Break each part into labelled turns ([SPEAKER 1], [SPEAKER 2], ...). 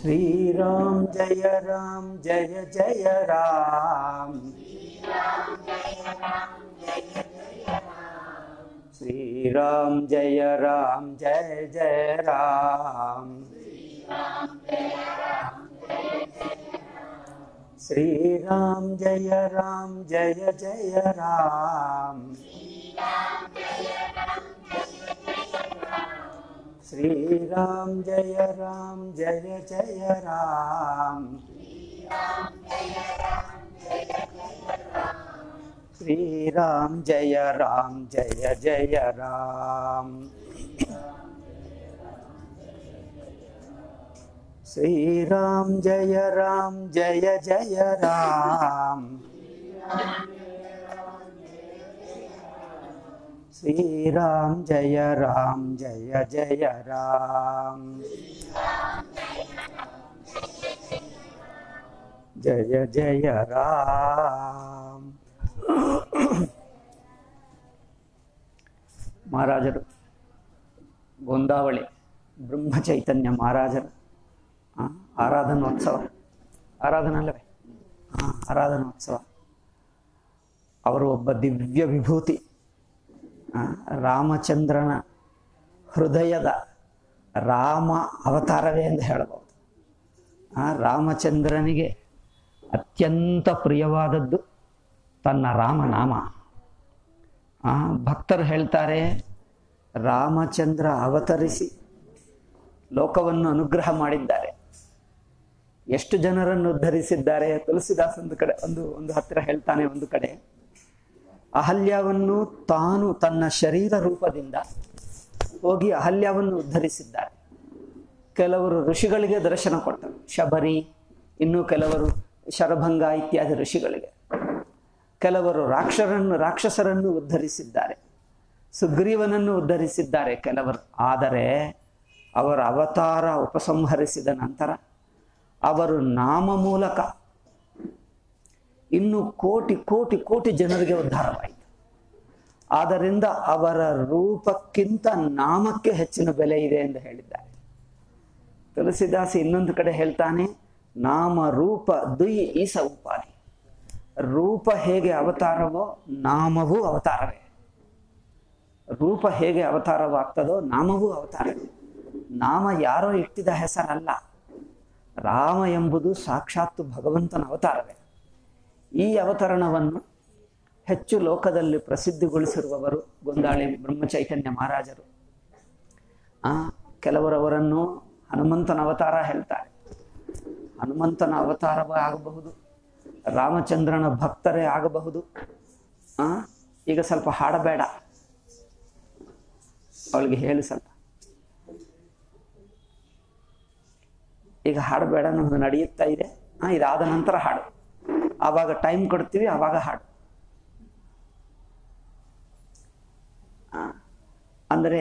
[SPEAKER 1] श्रीराम जय राम जय जय राम श्रीराम जय राम जय जय राम श्रीराम जय राम जय जय राम श्रीराम जय राम जय जय राम श्रीराम जय राम जय जय राम श्रीराम जय राम जय जय राम श्रीराम जय राम जय जय राम जय जय राम ಮಹಾರಾಜರು ಗೊಂದಾವಳಿ ಬ್ರಹ್ಮಚೈತನ್ಯ ಮಹಾರಾಜರು ಆ, ಆರಾಧನೋತ್ಸವ ಆರಾಧನಾ ಅಲ್ಲವೇ ಆ, ಆರಾಧನೋತ್ಸವ ಅವರು ಒಬ್ಬ ದಿವ್ಯ ವಿಭೂತಿ ಆ, ರಾಮಚಂದ್ರನ ಹೃದಯದ ರಾಮ ಅವತಾರವೇ ಎಂದು ಹೇಳಬಹುದು ಆ ರಾಮಚಂದ್ರನಿಗೆ ಅತ್ಯಂತ ಪ್ರಿಯವಾದದ್ದು ತನ್ನ ರಾಮನಾಮ ಆ ಭಕ್ತರು ಹೇಳ್ತಾರೆ ರಾಮಚಂದ್ರ ಅವತರಿಸಿ ಲೋಕವನ್ನು ಅನುಗ್ರಹ ಮಾಡಿದ್ದಾರೆ ಎಷ್ಟು ಜನರನ್ನು ಉದ್ಧರಿಸಿದ್ದಾರೆ ತುಳಸಿದಾಸ್ ಒಂದು ಕಡೆ ಒಂದು ಒಂದು ಹತ್ತಿರ ಹೇಳ್ತಾನೆ ಒಂದು ಕಡೆ ಅಹಲ್ಯವನ್ನು ತಾನು ತನ್ನ ಶರೀರ ರೂಪದಿಂದ ಹೋಗಿ ಅಹಲ್ಯವನ್ನು ಉದ್ಧರಿಸಿದ್ದಾರೆ ಕೆಲವರು ಋಷಿಗಳಿಗೆ ದರ್ಶನ ಕೊಟ್ಟರು ಶಬರಿ ಇನ್ನು ಕೆಲವರು ಶರಭಂಗ ಇತ್ಯಾದಿ ಋಷಿಗಳಿಗೆ ಕೆಲವರು ರಾಕ್ಷರನ್ನು ರಾಕ್ಷಸರನ್ನು ಉದ್ಧರಿಸಿದ್ದಾರೆ ಸುಗ್ರೀವನನ್ನು ಉದ್ಧರಿಸಿದ್ದಾರೆ ಕೆಲವರು ಆದರೆ ಅವರ ಅವತಾರ ಉಪಸಂಹರಿಸಿದ ನಂತರ ಅವರು ನಾಮ ಮೂಲಕ ಇನ್ನು ಕೋಟಿ ಕೋಟಿ ಕೋಟಿ ಜನರಿಗೆ ಉದ್ಧಾರವಾಯಿತು ಆದ್ದರಿಂದ ಅವರ ರೂಪಕ್ಕಿಂತ ನಾಮಕ್ಕೆ ಹೆಚ್ಚಿನ ಬೆಲೆ ಇದೆ ಎಂದು ಹೇಳಿದ್ದಾರೆ ತುಳಸಿದಾಸ ಇನ್ನೊಂದು ಕಡೆ ಹೇಳ್ತಾನೆ ನಾಮ ರೂಪ ದುಯಿ ಈಸ ಉಪಾಧಿ ರೂಪ ಹೇಗೆ ಅವತಾರವೋ ನಾಮವೂ ಅವತಾರವೇ ರೂಪ ಹೇಗೆ ಅವತಾರವಾಗ್ತದೋ ನಾಮವೂ ಅವತಾರವೇ ನಾಮ ಯಾರೋ ಇಟ್ಟಿದ ಹೆಸರಲ್ಲ ರಾಮ ಎಂಬುದು ಸಾಕ್ಷಾತ್ ಭಗವಂತನ ಅವತಾರವೇ ಈ ಅವತರಣವನ್ನು ಹೆಚ್ಚು ಲೋಕದಲ್ಲಿ ಪ್ರಸಿದ್ಧಿಗೊಳಿಸಿರುವವರು ಗೊಂದಾಳಿ ಬ್ರಹ್ಮಚೈತನ್ಯ ಮಹಾರಾಜರು ಆ ಕೆಲವರವರನ್ನು ಹನುಮಂತನ ಅವತಾರ ಹೇಳ್ತಾರೆ ಹನುಮಂತನ ಅವತಾರವೇ ಆಗಬಹುದು ರಾಮಚಂದ್ರನ ಭಕ್ತರೇ ಆಗಬಹುದು ಆ ಈಗ ಸ್ವಲ್ಪ ಹಾಡಬೇಡ ಅವಳಿಗೆ ಹೇಳಿ ಸ್ವಲ್ಪ ಈಗ ಹಾಡಬೇಡ ನಮ್ದು ನಡೆಯುತ್ತಾ ಇದೆ ಆ ಇದಾದ ನಂತರ ಹಾಡು ಆವಾಗ ಟೈಮ್ ಕೊಡ್ತೀವಿ ಆವಾಗ ಹಾಡು ಆ, ಅಂದರೆ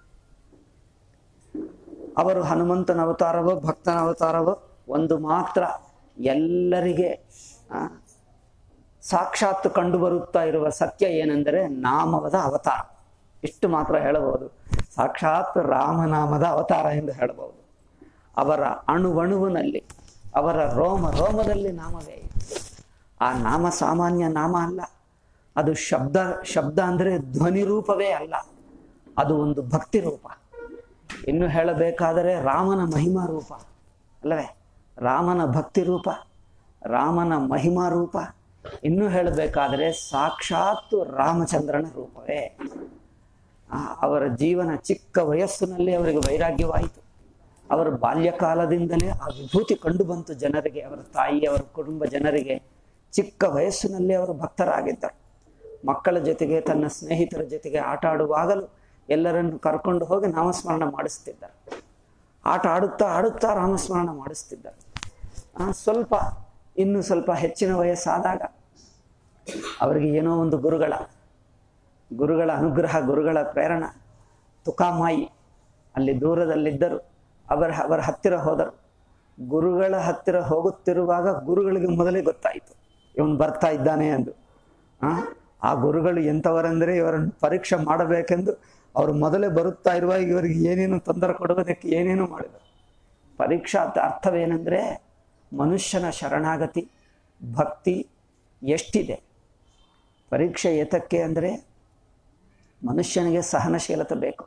[SPEAKER 1] ಅವರು ಹನುಮಂತನ ಅವತಾರವೋ ಭಕ್ತನ ಅವತಾರವೋ ಒಂದು ಮಾತ್ರ ಎಲ್ಲರಿಗೆ ಆ, ಸಾಕ್ಷಾತ್ ಕಂಡು ಬರುತ್ತಾ ಇರುವ ಸತ್ಯ ಏನೆಂದರೆ ನಾಮವದ ಅವತಾರ ಇಷ್ಟು ಮಾತ್ರ ಹೇಳಬಹುದು ಸಾಕ್ಷಾತ್ ರಾಮನಾಮದ ಅವತಾರ ಎಂದು ಹೇಳಬಹುದು ಅವರ ಅಣುವಣುವಿನಲ್ಲಿ ಅವರ ರೋಮ ರೋಮದಲ್ಲಿ ನಾಮವೇ ಇದೆ. ಆ ನಾಮ ಸಾಮಾನ್ಯ ನಾಮ ಅಲ್ಲ ಅದು ಶಬ್ದ ಶಬ್ದ ಅಂದರೆ ಧ್ವನಿ ರೂಪವೇ ಅಲ್ಲ ಅದು ಒಂದು ಭಕ್ತಿ ರೂಪ ಇನ್ನು ಹೇಳಬೇಕಾದರೆ ರಾಮನ ಮಹಿಮಾ ರೂಪ ಅಲ್ಲವೇ ರಾಮನ ಭಕ್ತಿ ರೂಪ ರಾಮನ ಮಹಿಮಾ ರೂಪ ಇನ್ನು ಹೇಳಬೇಕಾದರೆ ಸಾಕ್ಷಾತ್ ರಾಮಚಂದ್ರನ ರೂಪವೇ ಆ, ಅವರ ಜೀವನ ಚಿಕ್ಕ ವಯಸ್ಸಿನಲ್ಲಿ ಅವರಿಗೆ ವೈರಾಗ್ಯವಾಯಿತು ಅವರ ಬಾಲ್ಯಕಾಲದಿಂದಲೇ ಆ ವಿಭೂತಿ ಕಂಡು ಬಂತು ಜನರಿಗೆ ಅವರ ತಾಯಿ ಅವರ ಕುಟುಂಬ ಜನರಿಗೆ ಚಿಕ್ಕ ವಯಸ್ಸಿನಲ್ಲಿ ಅವರು ಭಕ್ತರಾಗಿದ್ದರು ಮಕ್ಕಳ ಜೊತೆಗೆ ತನ್ನ ಸ್ನೇಹಿತರ ಜೊತೆಗೆ ಆಟ ಆಡುವಾಗಲೂ ಎಲ್ಲರನ್ನು ಕರ್ಕೊಂಡು ಹೋಗಿ ನಾಮಸ್ಮರಣ ಮಾಡಿಸ್ತಿದ್ದರು ಆಟ ಆಡುತ್ತಾ ಆಡುತ್ತಾ ರಾಮಸ್ಮರಣ ಮಾಡಿಸ್ತಿದ್ದರು ಆ, ಸ್ವಲ್ಪ ಇನ್ನು ಸ್ವಲ್ಪ ಹೆಚ್ಚಿನ ವಯಸ್ಸಾದಾಗ ಅವರಿಗೆ ಏನೋ ಒಂದು ಗುರುಗಳ ಗುರುಗಳ ಅನುಗ್ರಹ ಗುರುಗಳ ಪ್ರೇರಣ ತುಕಾಮಾಯಿ ಅಲ್ಲಿ ದೂರದಲ್ಲಿದ್ದರು ಅವರ ಅವರ ಹತ್ತಿರ ಹೋದರು ಗುರುಗಳ ಹತ್ತಿರ ಹೋಗುತ್ತಿರುವಾಗ ಗುರುಗಳಿಗೆ ಮೊದಲೇ ಗೊತ್ತಾಯಿತು ಇವನು ಬರ್ತಾ ಇದ್ದಾನೆ ಎಂದು ಆ ಆ ಗುರುಗಳು ಎಂಥವರೆಂದರೆ ಇವರನ್ನು ಪರೀಕ್ಷೆ ಮಾಡಬೇಕೆಂದು ಅವರು ಮೊದಲೇ ಬರುತ್ತಾ ಇರುವಾಗ ಇವರಿಗೆ ಏನೇನು ತೊಂದರೆ ಕೊಡುವುದಕ್ಕೆ ಏನೇನು ಮಾಡಿದರು ಪರೀಕ್ಷಾ ಅಂತ ಅರ್ಥವೇನೆಂದರೆ ಮನುಷ್ಯನ ಶರಣಾಗತಿ ಭಕ್ತಿ ಎಷ್ಟಿದೆ ಪರೀಕ್ಷೆ ಏತಕ್ಕೆ ಅಂದರೆ ಮನುಷ್ಯನಿಗೆ ಸಹನಶೀಲತೆ ಬೇಕು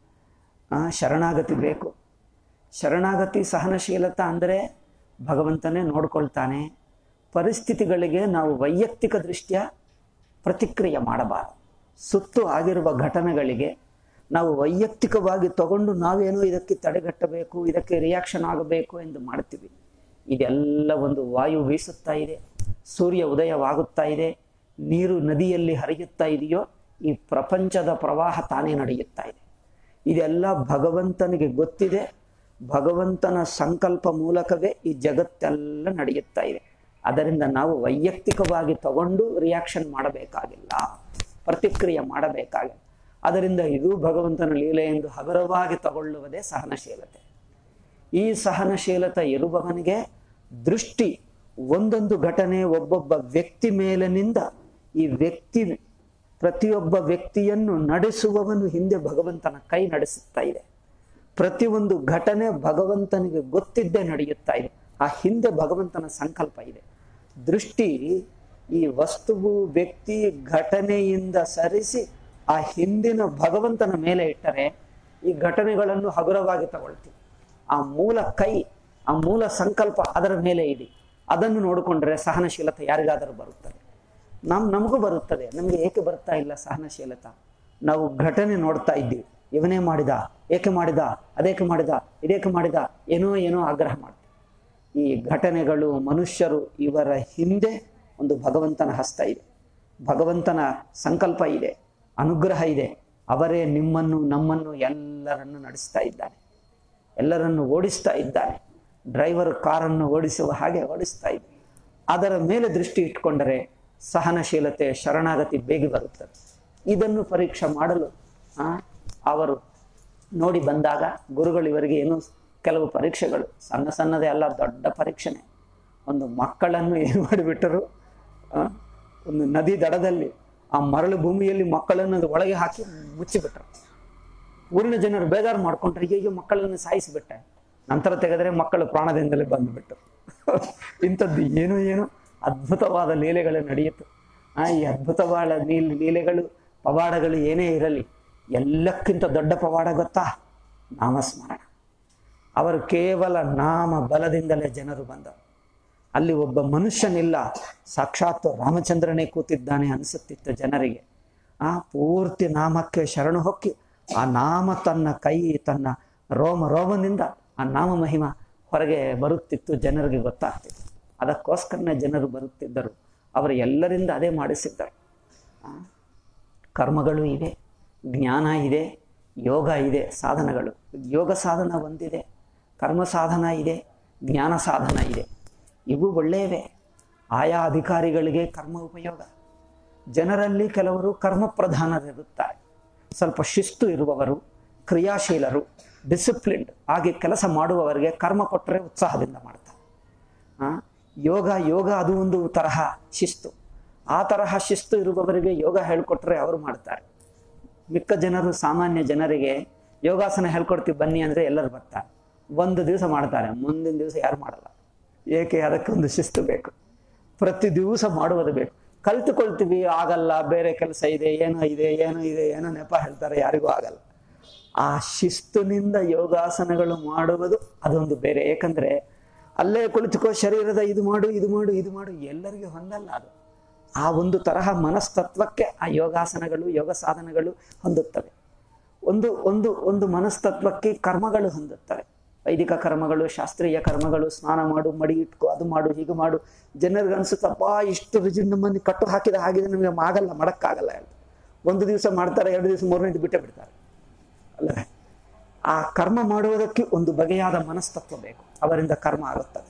[SPEAKER 1] ಆ, ಶರಣಾಗತಿ ಬೇಕು ಶರಣಾಗತಿ ಸಹನಶೀಲತೆ ಅಂದರೆ ಭಗವಂತನೇ ನೋಡ್ಕೊಳ್ತಾನೆ ಪರಿಸ್ಥಿತಿಗಳಿಗೆ ನಾವು ವೈಯಕ್ತಿಕ ದೃಷ್ಟಿಯ ಪ್ರತಿಕ್ರಿಯೆ ಮಾಡಬಾರದು ಸುತ್ತು ಆಗಿರುವ ಘಟನೆಗಳಿಗೆ ನಾವು ವೈಯಕ್ತಿಕವಾಗಿ ತಗೊಂಡು ನಾವೇನೋ ಇದಕ್ಕೆ ತಡೆಗಟ್ಟಬೇಕು ಇದಕ್ಕೆ ರಿಯಾಕ್ಷನ್ ಆಗಬೇಕು ಎಂದು ಮಾಡ್ತೀವಿ ಇದೆಲ್ಲ ಒಂದು ವಾಯು ಬೀಸುತ್ತಾ ಇದೆ ಸೂರ್ಯ ಉದಯವಾಗುತ್ತಾ ಇದೆ ನೀರು ನದಿಯಲ್ಲಿ ಹರಿಯುತ್ತಾ ಇದೆಯೋ ಈ ಪ್ರಪಂಚದ ಪ್ರವಾಹ ತಾನೇ ನಡೆಯುತ್ತಾ ಇದೆ ಇದೆಲ್ಲ ಭಗವಂತನಿಗೆ ಗೊತ್ತಿದೆ ಭಗವಂತನ ಸಂಕಲ್ಪ ಮೂಲಕವೇ ಈ ಜಗತ್ತೆಲ್ಲ ನಡೆಯುತ್ತಾ ಇದೆ ಅದರಿಂದ ನಾವು ವೈಯಕ್ತಿಕವಾಗಿ ತಗೊಂಡು ರಿಯಾಕ್ಷನ್ ಮಾಡಬೇಕಾಗಿಲ್ಲ ಪ್ರತಿಕ್ರಿಯೆ ಮಾಡಬೇಕಾಗಿಲ್ಲ ಅದರಿಂದ ಇದು ಭಗವಂತನ ಲೀಲೆ ಎಂದು ಹಗುರವಾಗಿ ತಗೊಳ್ಳುವುದೇ ಸಹನಶೀಲತೆ ಈ ಸಹನಶೀಲತೆ ಇರುವವನಿಗೆ ದೃಷ್ಟಿ ಒಂದೊಂದು ಘಟನೆ ಒಬ್ಬೊಬ್ಬ ವ್ಯಕ್ತಿ ಮೇಲಿನಿಂದ ಈ ವ್ಯಕ್ತಿ ಪ್ರತಿಯೊಬ್ಬ ವ್ಯಕ್ತಿಯನ್ನು ನಡೆಸುವವನು ಹಿಂದೆ ಭಗವಂತನ ಕೈ ನಡೆಸುತ್ತಾ ಇದೆ ಪ್ರತಿಯೊಂದು ಘಟನೆ ಭಗವಂತನಿಗೆ ಗೊತ್ತಿದ್ದೇ ನಡೆಯುತ್ತಾ ಇದೆ ಆ ಹಿಂದೆ ಭಗವಂತನ ಸಂಕಲ್ಪ ಇದೆ ದೃಷ್ಟಿ ಈ ವಸ್ತುವು ವ್ಯಕ್ತಿ ಘಟನೆಯಿಂದ ಸರಿಸಿ ಆ ಹಿಂದಿನ ಭಗವಂತನ ಮೇಲೆ ಇಟ್ಟರೆ ಈ ಘಟನೆಗಳನ್ನು ಹಗುರವಾಗಿ ತಗೊಳ್ತೀವಿ ಆ ಮೂಲ ಕೈ ಆ ಮೂಲ ಸಂಕಲ್ಪ ಅದರ ಮೇಲೆ ಇದೆ ಅದನ್ನು ನೋಡಿಕೊಂಡ್ರೆ ಸಹನಶೀಲತೆ ಯಾರಿಗಾದರೂ ಬರುತ್ತದೆ ನಮ್ ನಮಗೂ ಬರುತ್ತದೆ ನಮಗೆ ಏಕೆ ಬರ್ತಾ ಇಲ್ಲ ಸಹನಶೀಲತ ನಾವು ಘಟನೆ ನೋಡ್ತಾ ಇದ್ದೀವಿ ಇವನೇ ಮಾಡಿದ ಏಕೆ ಮಾಡಿದ ಅದೇಕೆ ಮಾಡಿದ ಇದೇಕೆ ಮಾಡಿದ ಏನೋ ಏನೋ ಆಗ್ರಹ ಮಾಡ್ತೀವಿ ಈ ಘಟನೆಗಳು ಮನುಷ್ಯರು ಇವರ ಹಿಂದೆ ಒಂದು ಭಗವಂತನ ಹಸ್ತ ಇದೆ ಭಗವಂತನ ಸಂಕಲ್ಪ ಇದೆ ಅನುಗ್ರಹ ಇದೆ ಅವರೇ ನಿಮ್ಮನ್ನು ನಮ್ಮನ್ನು ಎಲ್ಲರನ್ನು ನಡೆಸ್ತಾ ಇದ್ದಾನೆ ಎಲ್ಲರನ್ನು ಓಡಿಸ್ತಾ ಇದ್ದಾನೆ ಡ್ರೈವರ್ ಕಾರನ್ನು ಓಡಿಸುವ ಹಾಗೆ ಓಡಿಸ್ತಾ ಇದೆ ಅದರ ಮೇಲೆ ದೃಷ್ಟಿ ಇಟ್ಕೊಂಡರೆ ಸಹನಶೀಲತೆ ಶರಣಾಗತಿ ಬೇಗ ಬರುತ್ತದೆ ಇದನ್ನು ಪರೀಕ್ಷೆ ಮಾಡಲು ಆ, ಅವರು ನೋಡಿ ಬಂದಾಗ ಗುರುಗಳು ಇವರಿಗೆ ಏನು ಕೆಲವು ಪರೀಕ್ಷೆಗಳು ಸಣ್ಣ ಸಣ್ಣದೇ ಅಲ್ಲ ದೊಡ್ಡ ಪರೀಕ್ಷೆನೆ ಒಂದು ಮಕ್ಕಳನ್ನು ಏನು ಮಾಡಿಬಿಟ್ಟರು ಆ, ಒಂದು ನದಿ ದಡದಲ್ಲಿ ಆ ಮರಳು ಭೂಮಿಯಲ್ಲಿ ಮಕ್ಕಳನ್ನು ಅದು ಒಳಗೆ ಹಾಕಿ ಮುಚ್ಚಿಬಿಟ್ರು ಊರಿನ ಜನರು ಬೇಜಾರು ಮಾಡ್ಕೊಂಡ್ರೆ ಈಗ ಮಕ್ಕಳನ್ನು ಸಾಯಿಸಿಬಿಟ್ಟೆ ನಂತರ ತೆಗೆದರೆ ಮಕ್ಕಳು ಪ್ರಾಣದಿಂದಲೇ ಬಂದುಬಿಟ್ಟು ಇಂಥದ್ದು ಏನು ಏನು ಅದ್ಭುತವಾದ ಲೀಲೆಗಳು ನಡೆಯಿತು ಆ ಈ ಅದ್ಭುತವಾದ ನೀಲ್ ಲೀಲೆಗಳು ಪವಾಡಗಳು ಏನೇ ಇರಲಿ ಎಲ್ಲಕ್ಕಿಂತ ದೊಡ್ಡ ಪವಾಡ ಗೊತ್ತಾ ನಾಮಸ್ಮರಣ ಅವರು ಕೇವಲ ನಾಮ ಬಲದಿಂದಲೇ ಜನರು ಬಂದರು ಅಲ್ಲಿ ಒಬ್ಬ ಮನುಷ್ಯನಿಲ್ಲ ಸಾಕ್ಷಾತ್ ರಾಮಚಂದ್ರನೇ ಕೂತಿದ್ದಾನೆ ಅನಿಸುತ್ತಿತ್ತು ಜನರಿಗೆ ಆ ಪೂರ್ತಿ ನಾಮಕ್ಕೆ ಶರಣು ಹೊಕ್ಕಿ ಆ ನಾಮ ತನ್ನ ಕೈ ತನ್ನ ರೋಮ ರೋಮನಿಂದ ಆ ನಾಮ ಮಹಿಮ ಹೊರಗೆ ಬರುತ್ತಿತ್ತು ಜನರಿಗೆ ಗೊತ್ತಾಗ್ತಿತ್ತು ಅದಕ್ಕೋಸ್ಕರನೇ ಜನರು ಬರುತ್ತಿದ್ದರು ಅವರು ಎಲ್ಲರಿಂದ ಅದೇ ಮಾಡಿಸಿದ್ದರು ಆ, ಕರ್ಮಗಳು ಇವೆ ಜ್ಞಾನ ಇದೆ ಯೋಗ ಇದೆ ಸಾಧನಗಳು ಯೋಗ ಸಾಧನ ಒಂದಿದೆ ಕರ್ಮ ಸಾಧನ ಇದೆ ಜ್ಞಾನ ಸಾಧನ ಇದೆ ಇವು ಒಳ್ಳೆಯವೇ ಆಯಾ ಅಧಿಕಾರಿಗಳಿಗೆ ಕರ್ಮ ಉಪಯೋಗ ಜನರಲ್ಲಿ ಕೆಲವರು ಕರ್ಮ ಪ್ರಧಾನರಿರುತ್ತಾರೆ ಸ್ವಲ್ಪ ಶಿಸ್ತು ಇರುವವರು ಕ್ರಿಯಾಶೀಲರು ಡಿಸಿಪ್ಲಿನ್ಡ್ ಆಗಿ ಕೆಲಸ ಮಾಡುವವರಿಗೆ ಕರ್ಮ ಕೊಟ್ಟರೆ ಉತ್ಸಾಹದಿಂದ ಮಾಡ್ತಾರೆ ಆ, ಯೋಗ ಯೋಗ ಅದು ಒಂದು ತರಹ ಶಿಸ್ತು ಆ ತರಹ ಶಿಸ್ತು ಇರುವವರಿಗೆ ಯೋಗ ಹೇಳ್ಕೊಟ್ರೆ ಅವರು ಮಾಡ್ತಾರೆ ಮಿಕ್ಕ ಜನರು ಸಾಮಾನ್ಯ ಜನರಿಗೆ ಯೋಗಾಸನ ಹೇಳ್ಕೊಡ್ತೀವಿ ಬನ್ನಿ ಅಂದರೆ ಎಲ್ಲರೂ ಬರ್ತಾರೆ ಒಂದು ದಿವಸ ಮಾಡ್ತಾರೆ ಮುಂದಿನ ದಿವಸ ಯಾರು ಮಾಡಲ್ಲ ಏಕೆ ಅದಕ್ಕೊಂದು ಶಿಸ್ತು ಬೇಕು ಪ್ರತಿ ದಿವಸ ಮಾಡುವುದು ಬೇಕು ಕಲ್ತುಕೊಳ್ತೀವಿ ಆಗಲ್ಲ ಬೇರೆ ಕೆಲಸ ಇದೆ ಏನೋ ಇದೆ ಏನೋ ಇದೆ ಏನೋ ನೆಪ ಹೇಳ್ತಾರೆ ಯಾರಿಗೂ ಆಗಲ್ಲ ಆ ಶಿಸ್ತುನಿಂದ ಯೋಗಾಸನಗಳು ಮಾಡುವುದು ಅದೊಂದು ಬೇರೆ ಏಕೆಂದ್ರೆ ಅಲ್ಲೇ ಕುಳಿತುಕೋ ಶರೀರದ ಇದು ಮಾಡು ಇದು ಮಾಡು ಇದು ಮಾಡು ಎಲ್ಲರಿಗೂ ಹೊಂದಲ್ಲ ಅದು ಆ ಒಂದು ತರಹ ಮನಸ್ತತ್ವಕ್ಕೆ ಆ ಯೋಗಾಸನಗಳು ಯೋಗ ಸಾಧನಗಳು ಹೊಂದುತ್ತವೆ ಒಂದು ಒಂದು ಒಂದು ಮನಸ್ತತ್ವಕ್ಕೆ ಕರ್ಮಗಳು ಹೊಂದುತ್ತವೆ ವೈದಿಕ ಕರ್ಮಗಳು ಶಾಸ್ತ್ರೀಯ ಕರ್ಮಗಳು ಸ್ನಾನ ಮಾಡು ಮಡಿ ಇಟ್ಕೋ ಅದು ಮಾಡು ಹೀಗೆ ಮಾಡು ಜನರಿಗೆ ಅನ್ಸುತ್ತಪ್ಪ ಇಷ್ಟು ರುಜು ನಮ್ಮನ್ನು ಕಟ್ಟು ಹಾಕಿದ ಹಾಗಿದೆ ನಮಗೆ ಆಗಲ್ಲ ಮಾಡಕ್ಕಾಗಲ್ಲ ಅಂತ ಒಂದು ದಿವಸ ಮಾಡ್ತಾರೆ ಎರಡು ದಿವಸ ಮೂರನೇ ಬಿಟ್ಟೇ ಬಿಡ್ತಾರೆ ಅಲ್ಲವೇ ಆ ಕರ್ಮ ಮಾಡುವುದಕ್ಕೆ ಒಂದು ಬಗೆಯಾದ ಮನಸ್ತತ್ವ ಬೇಕು ಅವರಿಂದ ಕರ್ಮ ಆಗುತ್ತದೆ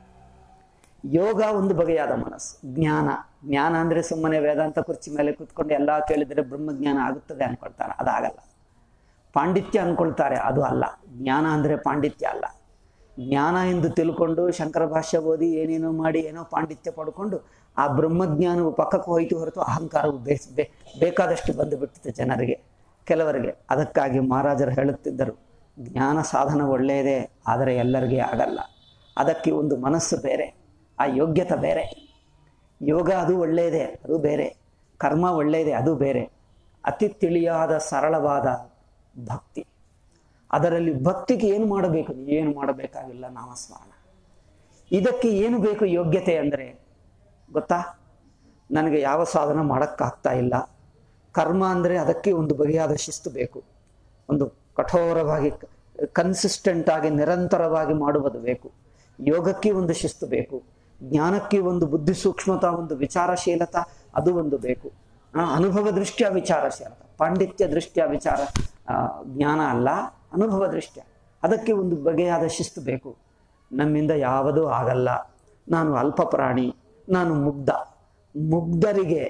[SPEAKER 1] ಯೋಗ ಒಂದು ಬಗೆಯಾದ ಮನಸ್ಸು ಜ್ಞಾನ ಜ್ಞಾನ ಅಂದ್ರೆ ಸುಮ್ಮನೆ ವೇದಾಂತ ಕುರ್ಚಿ ಮೇಲೆ ಕೂತ್ಕೊಂಡು ಎಲ್ಲ ಕೇಳಿದರೆ ಬ್ರಹ್ಮಜ್ಞಾನ ಆಗುತ್ತದೆ ಅನ್ಕೊಳ್ತಾರೆ ಅದಾಗಲ್ಲ ಪಾಂಡಿತ್ಯ ಅನ್ಕೊಳ್ತಾರೆ ಅದು ಅಲ್ಲ ಜ್ಞಾನ ಅಂದ್ರೆ ಪಾಂಡಿತ್ಯ ಅಲ್ಲ ಜ್ಞಾನ ಎಂದು ತಿಳ್ಕೊಂಡು ಶಂಕರ ಭಾಷ್ಯ ಓದಿ ಏನೇನೋ ಮಾಡಿ ಏನೋ ಪಾಂಡಿತ್ಯ ಪಡ್ಕೊಂಡು ಆ ಬ್ರಹ್ಮಜ್ಞಾನವು ಪಕ್ಕಕ್ಕೆ ಹೋಯ್ತು ಹೊರತು ಅಹಂಕಾರವು ಬೇಸ್ ಬೇ ಬೇಕಾದಷ್ಟು ಬಂದು ಬಿಟ್ಟಿದೆ ಜನರಿಗೆ ಕೆಲವರಿಗೆ ಅದಕ್ಕಾಗಿ ಮಹಾರಾಜರು ಹೇಳುತ್ತಿದ್ದರು ಜ್ಞಾನ ಸಾಧನ ಒಳ್ಳೆಯದೇ ಆದರೆ ಎಲ್ಲರಿಗೆ ಆಗಲ್ಲ ಅದಕ್ಕೆ ಒಂದು ಮನಸ್ಸು ಬೇರೆ ಆ ಯೋಗ್ಯತೆ ಬೇರೆ ಯೋಗ ಅದು ಒಳ್ಳೆಯದೇ ಅದು ಬೇರೆ ಕರ್ಮ ಒಳ್ಳೆಯದೇ ಅದು ಬೇರೆ ಅತಿ ತಿಳಿಯಾದ ಸರಳವಾದ ಭಕ್ತಿ ಅದರಲ್ಲಿ ಭಕ್ತಿಗೆ ಏನು ಮಾಡಬೇಕು ಏನು ಮಾಡಬೇಕಾಗಿಲ್ಲ ನಾಮಸ್ಮರಣ ಇದಕ್ಕೆ ಏನು ಬೇಕು ಯೋಗ್ಯತೆ ಅಂದರೆ ಗೊತ್ತಾ ನನಗೆ ಯಾವ ಸಾಧನ ಮಾಡೋಕ್ಕಾಗ್ತಾ ಇಲ್ಲ ಕರ್ಮ ಅಂದರೆ ಅದಕ್ಕೆ ಒಂದು ಬಗೆಯಾದ ಶಿಸ್ತು ಬೇಕು ಒಂದು ಕಠೋರವಾಗಿ ಕನ್ಸಿಸ್ಟೆಂಟ್ ಆಗಿ ನಿರಂತರವಾಗಿ ಮಾಡುವುದು ಬೇಕು ಯೋಗಕ್ಕೆ ಒಂದು ಶಿಸ್ತು ಬೇಕು ಜ್ಞಾನಕ್ಕೆ ಒಂದು ಬುದ್ಧಿ ಸೂಕ್ಷ್ಮತಾ ಒಂದು ವಿಚಾರಶೀಲತ ಅದು ಒಂದು ಬೇಕು ಆ, ಅನುಭವ ದೃಷ್ಟಿಯ ವಿಚಾರಶೀಲತ ಪಾಂಡಿತ್ಯ ದೃಷ್ಟಿಯ ವಿಚಾರ ಆ, ಜ್ಞಾನ ಅಲ್ಲ ಅನುಭವ ದೃಷ್ಟ್ಯ ಅದಕ್ಕೆ ಒಂದು ಬಗೆಯಾದ ಶಿಸ್ತು ಬೇಕು ನಮ್ಮಿಂದ ಯಾವುದೂ ಆಗಲ್ಲ ನಾನು ಅಲ್ಪ ಪ್ರಾಣಿ ನಾನು ಮುಗ್ಧ ಮುಗ್ಧರಿಗೆ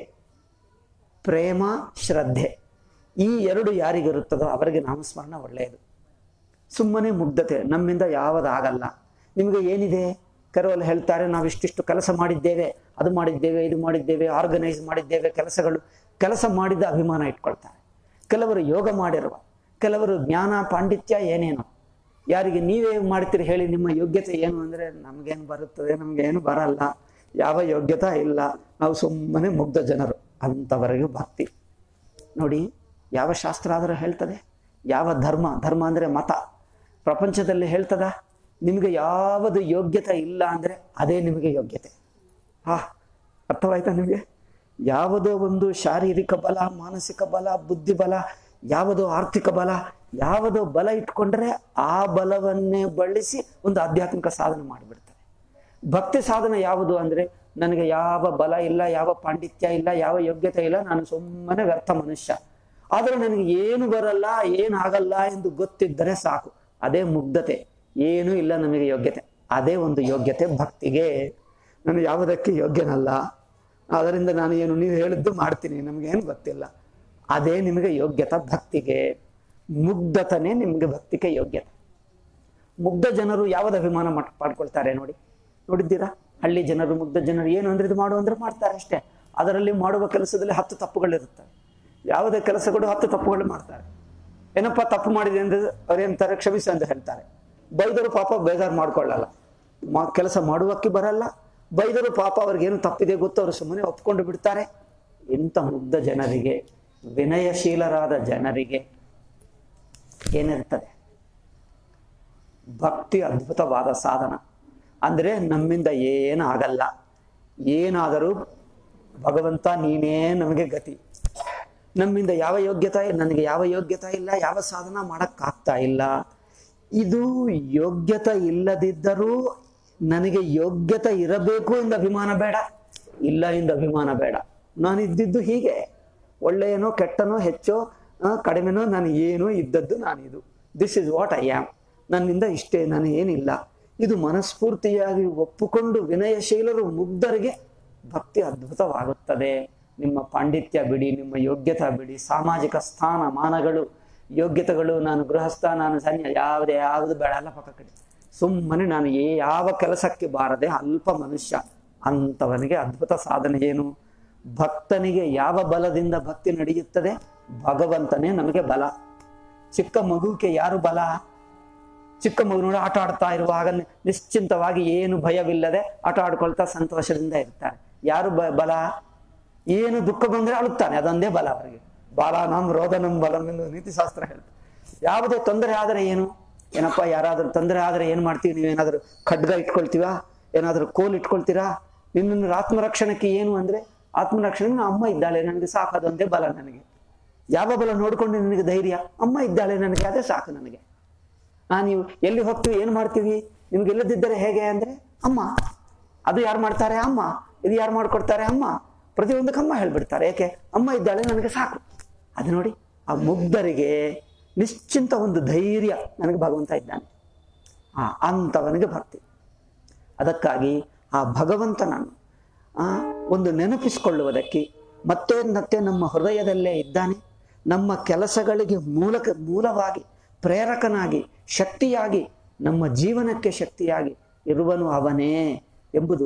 [SPEAKER 1] ಪ್ರೇಮ ಶ್ರದ್ಧೆ ಈ ಎರಡು ಯಾರಿಗಿರುತ್ತದೋ ಅವರಿಗೆ ನಾಮಸ್ಮರಣ ಒಳ್ಳೆಯದು ಸುಮ್ಮನೆ ಮುಗ್ಧತೆ ನಮ್ಮಿಂದ ಯಾವುದಾಗಲ್ಲ ನಿಮಗೆ ಏನಿದೆ ಕೆಲವಲ್ಲಿ ಹೇಳ್ತಾರೆ ನಾವು ಇಷ್ಟಿಷ್ಟು ಕೆಲಸ ಮಾಡಿದ್ದೇವೆ ಅದು ಮಾಡಿದ್ದೇವೆ ಇದು ಮಾಡಿದ್ದೇವೆ ಆರ್ಗನೈಸ್ ಮಾಡಿದ್ದೇವೆ ಕೆಲಸಗಳು ಕೆಲಸ ಮಾಡಿದ ಅಭಿಮಾನ ಇಟ್ಕೊಳ್ತಾರೆ ಕೆಲವರು ಯೋಗ ಮಾಡಿರುವ ಕೆಲವರು ಜ್ಞಾನ ಪಾಂಡಿತ್ಯ ಏನೇನೋ ಯಾರಿಗೆ ನೀವೇ ಮಾಡ್ತೀರಿ ಹೇಳಿ ನಿಮ್ಮ ಯೋಗ್ಯತೆ ಏನು ಅಂದರೆ ನಮಗೇನು ಬರುತ್ತದೆ ನಮಗೇನು ಬರಲ್ಲ ಯಾವ ಯೋಗ್ಯತೆ ಇಲ್ಲ ನಾವು ಸುಮ್ಮನೆ ಮುಗ್ಧ ಜನರು ಅಂಥವರೆಗೂ ಭಕ್ತಿ ನೋಡಿ ಯಾವ ಶಾಸ್ತ್ರ ಆದರೂ ಹೇಳ್ತದೆ ಯಾವ ಧರ್ಮ ಧರ್ಮ ಅಂದರೆ ಮತ ಪ್ರಪಂಚದಲ್ಲಿ ಹೇಳ್ತದ ನಿಮಗೆ ಯಾವುದು ಯೋಗ್ಯತೆ ಇಲ್ಲ ಅಂದರೆ ಅದೇ ನಿಮಗೆ ಯೋಗ್ಯತೆ ಹಾ ಅರ್ಥವಾಯ್ತಾ ನಿಮಗೆ ಯಾವುದೋ ಒಂದು ಶಾರೀರಿಕ ಬಲ ಮಾನಸಿಕ ಬಲ ಬುದ್ಧಿ ಬಲ ಯಾವುದೋ ಆರ್ಥಿಕ ಬಲ ಯಾವುದೋ ಬಲ ಇಟ್ಕೊಂಡ್ರೆ ಆ ಬಲವನ್ನೇ ಬಳಸಿ ಒಂದು ಆಧ್ಯಾತ್ಮಿಕ ಸಾಧನೆ ಮಾಡಿಬಿಡ್ತಾರೆ ಭಕ್ತಿ ಸಾಧನ ಯಾವುದು ಅಂದರೆ ನನಗೆ ಯಾವ ಬಲ ಇಲ್ಲ ಯಾವ ಪಾಂಡಿತ್ಯ ಇಲ್ಲ ಯಾವ ಯೋಗ್ಯತೆ ಇಲ್ಲ ನಾನು ಸುಮ್ಮನೆ ವ್ಯರ್ಥ ಮನುಷ್ಯ ಆದರೆ ನನಗೆ ಏನು ಬರಲ್ಲ ಏನಾಗಲ್ಲ ಎಂದು ಗೊತ್ತಿದ್ದರೆ ಸಾಕು ಅದೇ ಮುಗ್ಧತೆ ಏನೂ ಇಲ್ಲ ನಮಗೆ ಯೋಗ್ಯತೆ ಅದೇ ಒಂದು ಯೋಗ್ಯತೆ ಭಕ್ತಿಗೆ ನಾನು ಯಾವುದಕ್ಕೆ ಯೋಗ್ಯನಲ್ಲ ಅದರಿಂದ ನಾನು ಏನು ನೀವು ಹೇಳಿದ್ದು ಮಾಡ್ತೀನಿ ನಮಗೇನು ಗೊತ್ತಿಲ್ಲ ಅದೇ ನಿಮಗೆ ಯೋಗ್ಯತೆ ಭಕ್ತಿಗೆ ಮುಗ್ಧತನೇ ನಿಮಗೆ ಭಕ್ತಿಗೆ ಯೋಗ್ಯತೆ ಮುಗ್ಧ ಜನರು ಯಾವ್ದು ಅಭಿಮಾನ ಮಾಡ್- ಮಾಡ್ಕೊಳ್ತಾರೆ ನೋಡಿ ನೋಡಿದ್ದೀರಾ ಹಳ್ಳಿ ಜನರು ಮುಗ್ಧ ಜನರು ಏನು ಅಂದ್ರೆ ಇದು ಮಾಡು ಅಂದ್ರೆ ಮಾಡ್ತಾರೆ ಅಷ್ಟೇ ಅದರಲ್ಲಿ ಮಾಡುವ ಕೆಲಸದಲ್ಲಿ ಹತ್ತು ತಪ್ಪುಗಳಿರುತ್ತವೆ ಯಾವುದೇ ಕೆಲಸಗಳು ಹತ್ತು ತಪ್ಪುಗಳು ಮಾಡ್ತಾರೆ ಏನಪ್ಪ ತಪ್ಪು ಮಾಡಿದೆ ಅಂದ್ರೆ ಅವ್ರೇಂತಾರೆ ಕ್ಷಮಿಸಿ ಅಂತ ಹೇಳ್ತಾರೆ ಬೈದರು ಪಾಪ ಬೇಜಾರು ಮಾಡ್ಕೊಳ್ಳಲ್ಲ ಮಾ ಕೆಲಸ ಮಾಡುವಕ್ಕೆ ಬರಲ್ಲ ಬೈದರು ಪಾಪ ಅವ್ರಿಗೇನು ತಪ್ಪಿದೆ ಗೊತ್ತು ಅವರು ಸುಮ್ಮನೆ ಒಪ್ಕೊಂಡು ಬಿಡ್ತಾರೆ ಇಂಥ ಮುಗ್ಧ ಜನರಿಗೆ ವಿನಯಶೀಲರಾದ ಜನರಿಗೆ ಏನಿರ್ತದೆ ಭಕ್ತಿ ಅದ್ಭುತವಾದ ಸಾಧನ ಅಂದರೆ ನಮ್ಮಿಂದ ಏನು ಆಗಲ್ಲ ಏನಾದರೂ ಭಗವಂತ ನೀನೇ ನಮಗೆ ಗತಿ ನಮ್ಮಿಂದ ಯಾವ ಯೋಗ್ಯತೆ ನನಗೆ ಯಾವ ಯೋಗ್ಯತೆ ಇಲ್ಲ ಯಾವ ಸಾಧನ ಮಾಡೋಕ್ಕಾಗ್ತಾ ಇಲ್ಲ ಇದು ಯೋಗ್ಯತೆ ಇಲ್ಲದಿದ್ದರೂ ನನಗೆ ಯೋಗ್ಯತೆ ಇರಬೇಕು ಎಂದು ಅಭಿಮಾನ ಬೇಡ ಇಲ್ಲ ಎಂದು ಅಭಿಮಾನ ಬೇಡ ನಾನು ಇದ್ದಿದ್ದು ಹೀಗೆ ಒಳ್ಳೆಯನೋ ಕೆಟ್ಟನೋ ಹೆಚ್ಚೋ ಆ, ಕಡಿಮೆನೋ ನಾನು ಏನೋ ಇದ್ದದ್ದು ನಾನಿದು this is what I am ನನ್ನಿಂದ ಇಷ್ಟೇ ನಾನು ಏನಿಲ್ಲ ಇದು ಮನಸ್ಫೂರ್ತಿಯಾಗಿ ಒಪ್ಪುಕೊಂಡು ವಿನಯಶೀಲರು ಮುಗ್ಧರಿಗೆ ಭಕ್ತಿ ಅದ್ಭುತವಾಗುತ್ತದೆ ನಿಮ್ಮ ಪಾಂಡಿತ್ಯ ಬಿಡಿ ನಿಮ್ಮ ಯೋಗ್ಯತೆ ಬಿಡಿ ಸಾಮಾಜಿಕ ಸ್ಥಾನ ಮಾನಗಳು ಯೋಗ್ಯತೆಗಳು ನಾನು ಗೃಹಸ್ಥ ನಾನು ಸನ್ಯ ಯಾವುದೇ ಯಾವುದು ಬೇಡ ಎಲ್ಲ ಪಕ್ಕ ಕಡೆ ಸುಮ್ಮನೆ ನಾನು ಏ- ಯಾವ ಕೆಲಸಕ್ಕೆ ಬಾರದೆ ಅಲ್ಪ ಮನುಷ್ಯ ಅಂಥವನಿಗೆ ಅದ್ಭುತ ಸಾಧನೆ ಏನು ಭಕ್ತನಿಗೆ ಯಾವ ಬಲದಿಂದ ಭಕ್ತಿ ನಡೆಯುತ್ತದೆ ಭಗವಂತನೇ ನಮಗೆ ಬಲ ಚಿಕ್ಕ ಮಗುವಿಗೆ ಯಾರು ಬಲ ಚಿಕ್ಕ ಮಗುನೋಡು ಆಟ ಆಡ್ತಾ ಇರುವಾಗ ನಿ- ನಿಶ್ಚಿಂತವಾಗಿ ಏನು ಭಯವಿಲ್ಲದೆ ಆಟ ಆಡ್ಕೊಳ್ತಾ ಸಂತೋಷದಿಂದ ಇರ್ತಾರೆ ಯಾರು ಬ- ಬಲ ಏನು ದುಃಖ ಬಂದ್ರೆ ಅಳುತ್ತಾನೆ ಅದೊಂದೇ ಬಲ ಅವರಿಗೆ ಬಾಲಾನಂ ರೋದನಂ ಬಲಂ ಎಂದು ನೀತಿಶಾಸ್ತ್ರ ಹೇಳ್ತಾರೆ ಯಾವುದೇ ತೊಂದರೆ ಆದರೆ ಏನು ಏನಪ್ಪ ಯಾರಾದ್ರೂ ತೊಂದರೆ ಆದರೆ ಏನು ಮಾಡ್ತೀವಿ ನೀವೇನಾದ್ರೂ ಖಡ್ಗ ಇಟ್ಕೊಳ್ತೀವಾ ಏನಾದ್ರೂ ಕೋಲ್ ಇಟ್ಕೊಳ್ತೀರಾ ನಿನ್ನನ್ನು ಆತ್ಮರಕ್ಷಣಕ್ಕೆ ಏನು ಅಂದ್ರೆ ಆತ್ಮರಕ್ಷಣೆಗೆ ನಾ ಅಮ್ಮ ಇದ್ದಾಳೆ ನನಗೆ ಸಾಕು ಅದೊಂದೇ ಬಲ ನನಗೆ ಯಾವ ಬಲ ನೋಡ್ಕೊಂಡು ನಿನಗೆ ಧೈರ್ಯ ಅಮ್ಮ ಇದ್ದಾಳೆ ನನಗೆ ಅದೇ ಸಾಕು ನನಗೆ ಆ ನೀವು ಎಲ್ಲಿ ಹೋಗ್ತೀವಿ ಏನು ಮಾಡ್ತೀವಿ ನಿಮ್ಗೆ ಇಲ್ಲದಿದ್ದರೆ ಹೇಗೆ ಅಂದ್ರೆ ಅಮ್ಮ ಅದು ಯಾರು ಮಾಡ್ತಾರೆ ಅಮ್ಮ ಇದು ಯಾರು ಮಾಡ್ಕೊಡ್ತಾರೆ ಅಮ್ಮ ಪ್ರತಿಯೊಂದಕ್ಕೆ ಅಮ್ಮ ಹೇಳ್ಬಿಡ್ತಾರೆ ಏಕೆ ಅಮ್ಮ ಇದ್ದಾಳೆ ನನಗೆ ಸಾಕು ಅದು ನೋಡಿ ಆ ಮುಗ್ಧರಿಗೆ ನಿಶ್ಚಿಂತ ಒಂದು ಧೈರ್ಯ ನನಗೆ ಭಗವಂತ ಇದ್ದಾನೆ ಆ ಅಂಥವನಿಗೆ ಭಕ್ತಿ ಅದಕ್ಕಾಗಿ ಆ ಭಗವಂತನನ್ನು ಆ, ಒಂದು ನೆನಪಿಸಿಕೊಳ್ಳುವುದಕ್ಕೆ ಮತ್ತೆ ಮತ್ತೆ ನಮ್ಮ ಹೃದಯದಲ್ಲೇ ಇದ್ದಾನೆ ನಮ್ಮ ಕೆಲಸಗಳಿಗೆ ಮೂಲಕ ಮೂಲವಾಗಿ ಪ್ರೇರಕನಾಗಿ ಶಕ್ತಿಯಾಗಿ ನಮ್ಮ ಜೀವನಕ್ಕೆ ಶಕ್ತಿಯಾಗಿ ಇರುವನು ಅವನೇ ಎಂಬುದು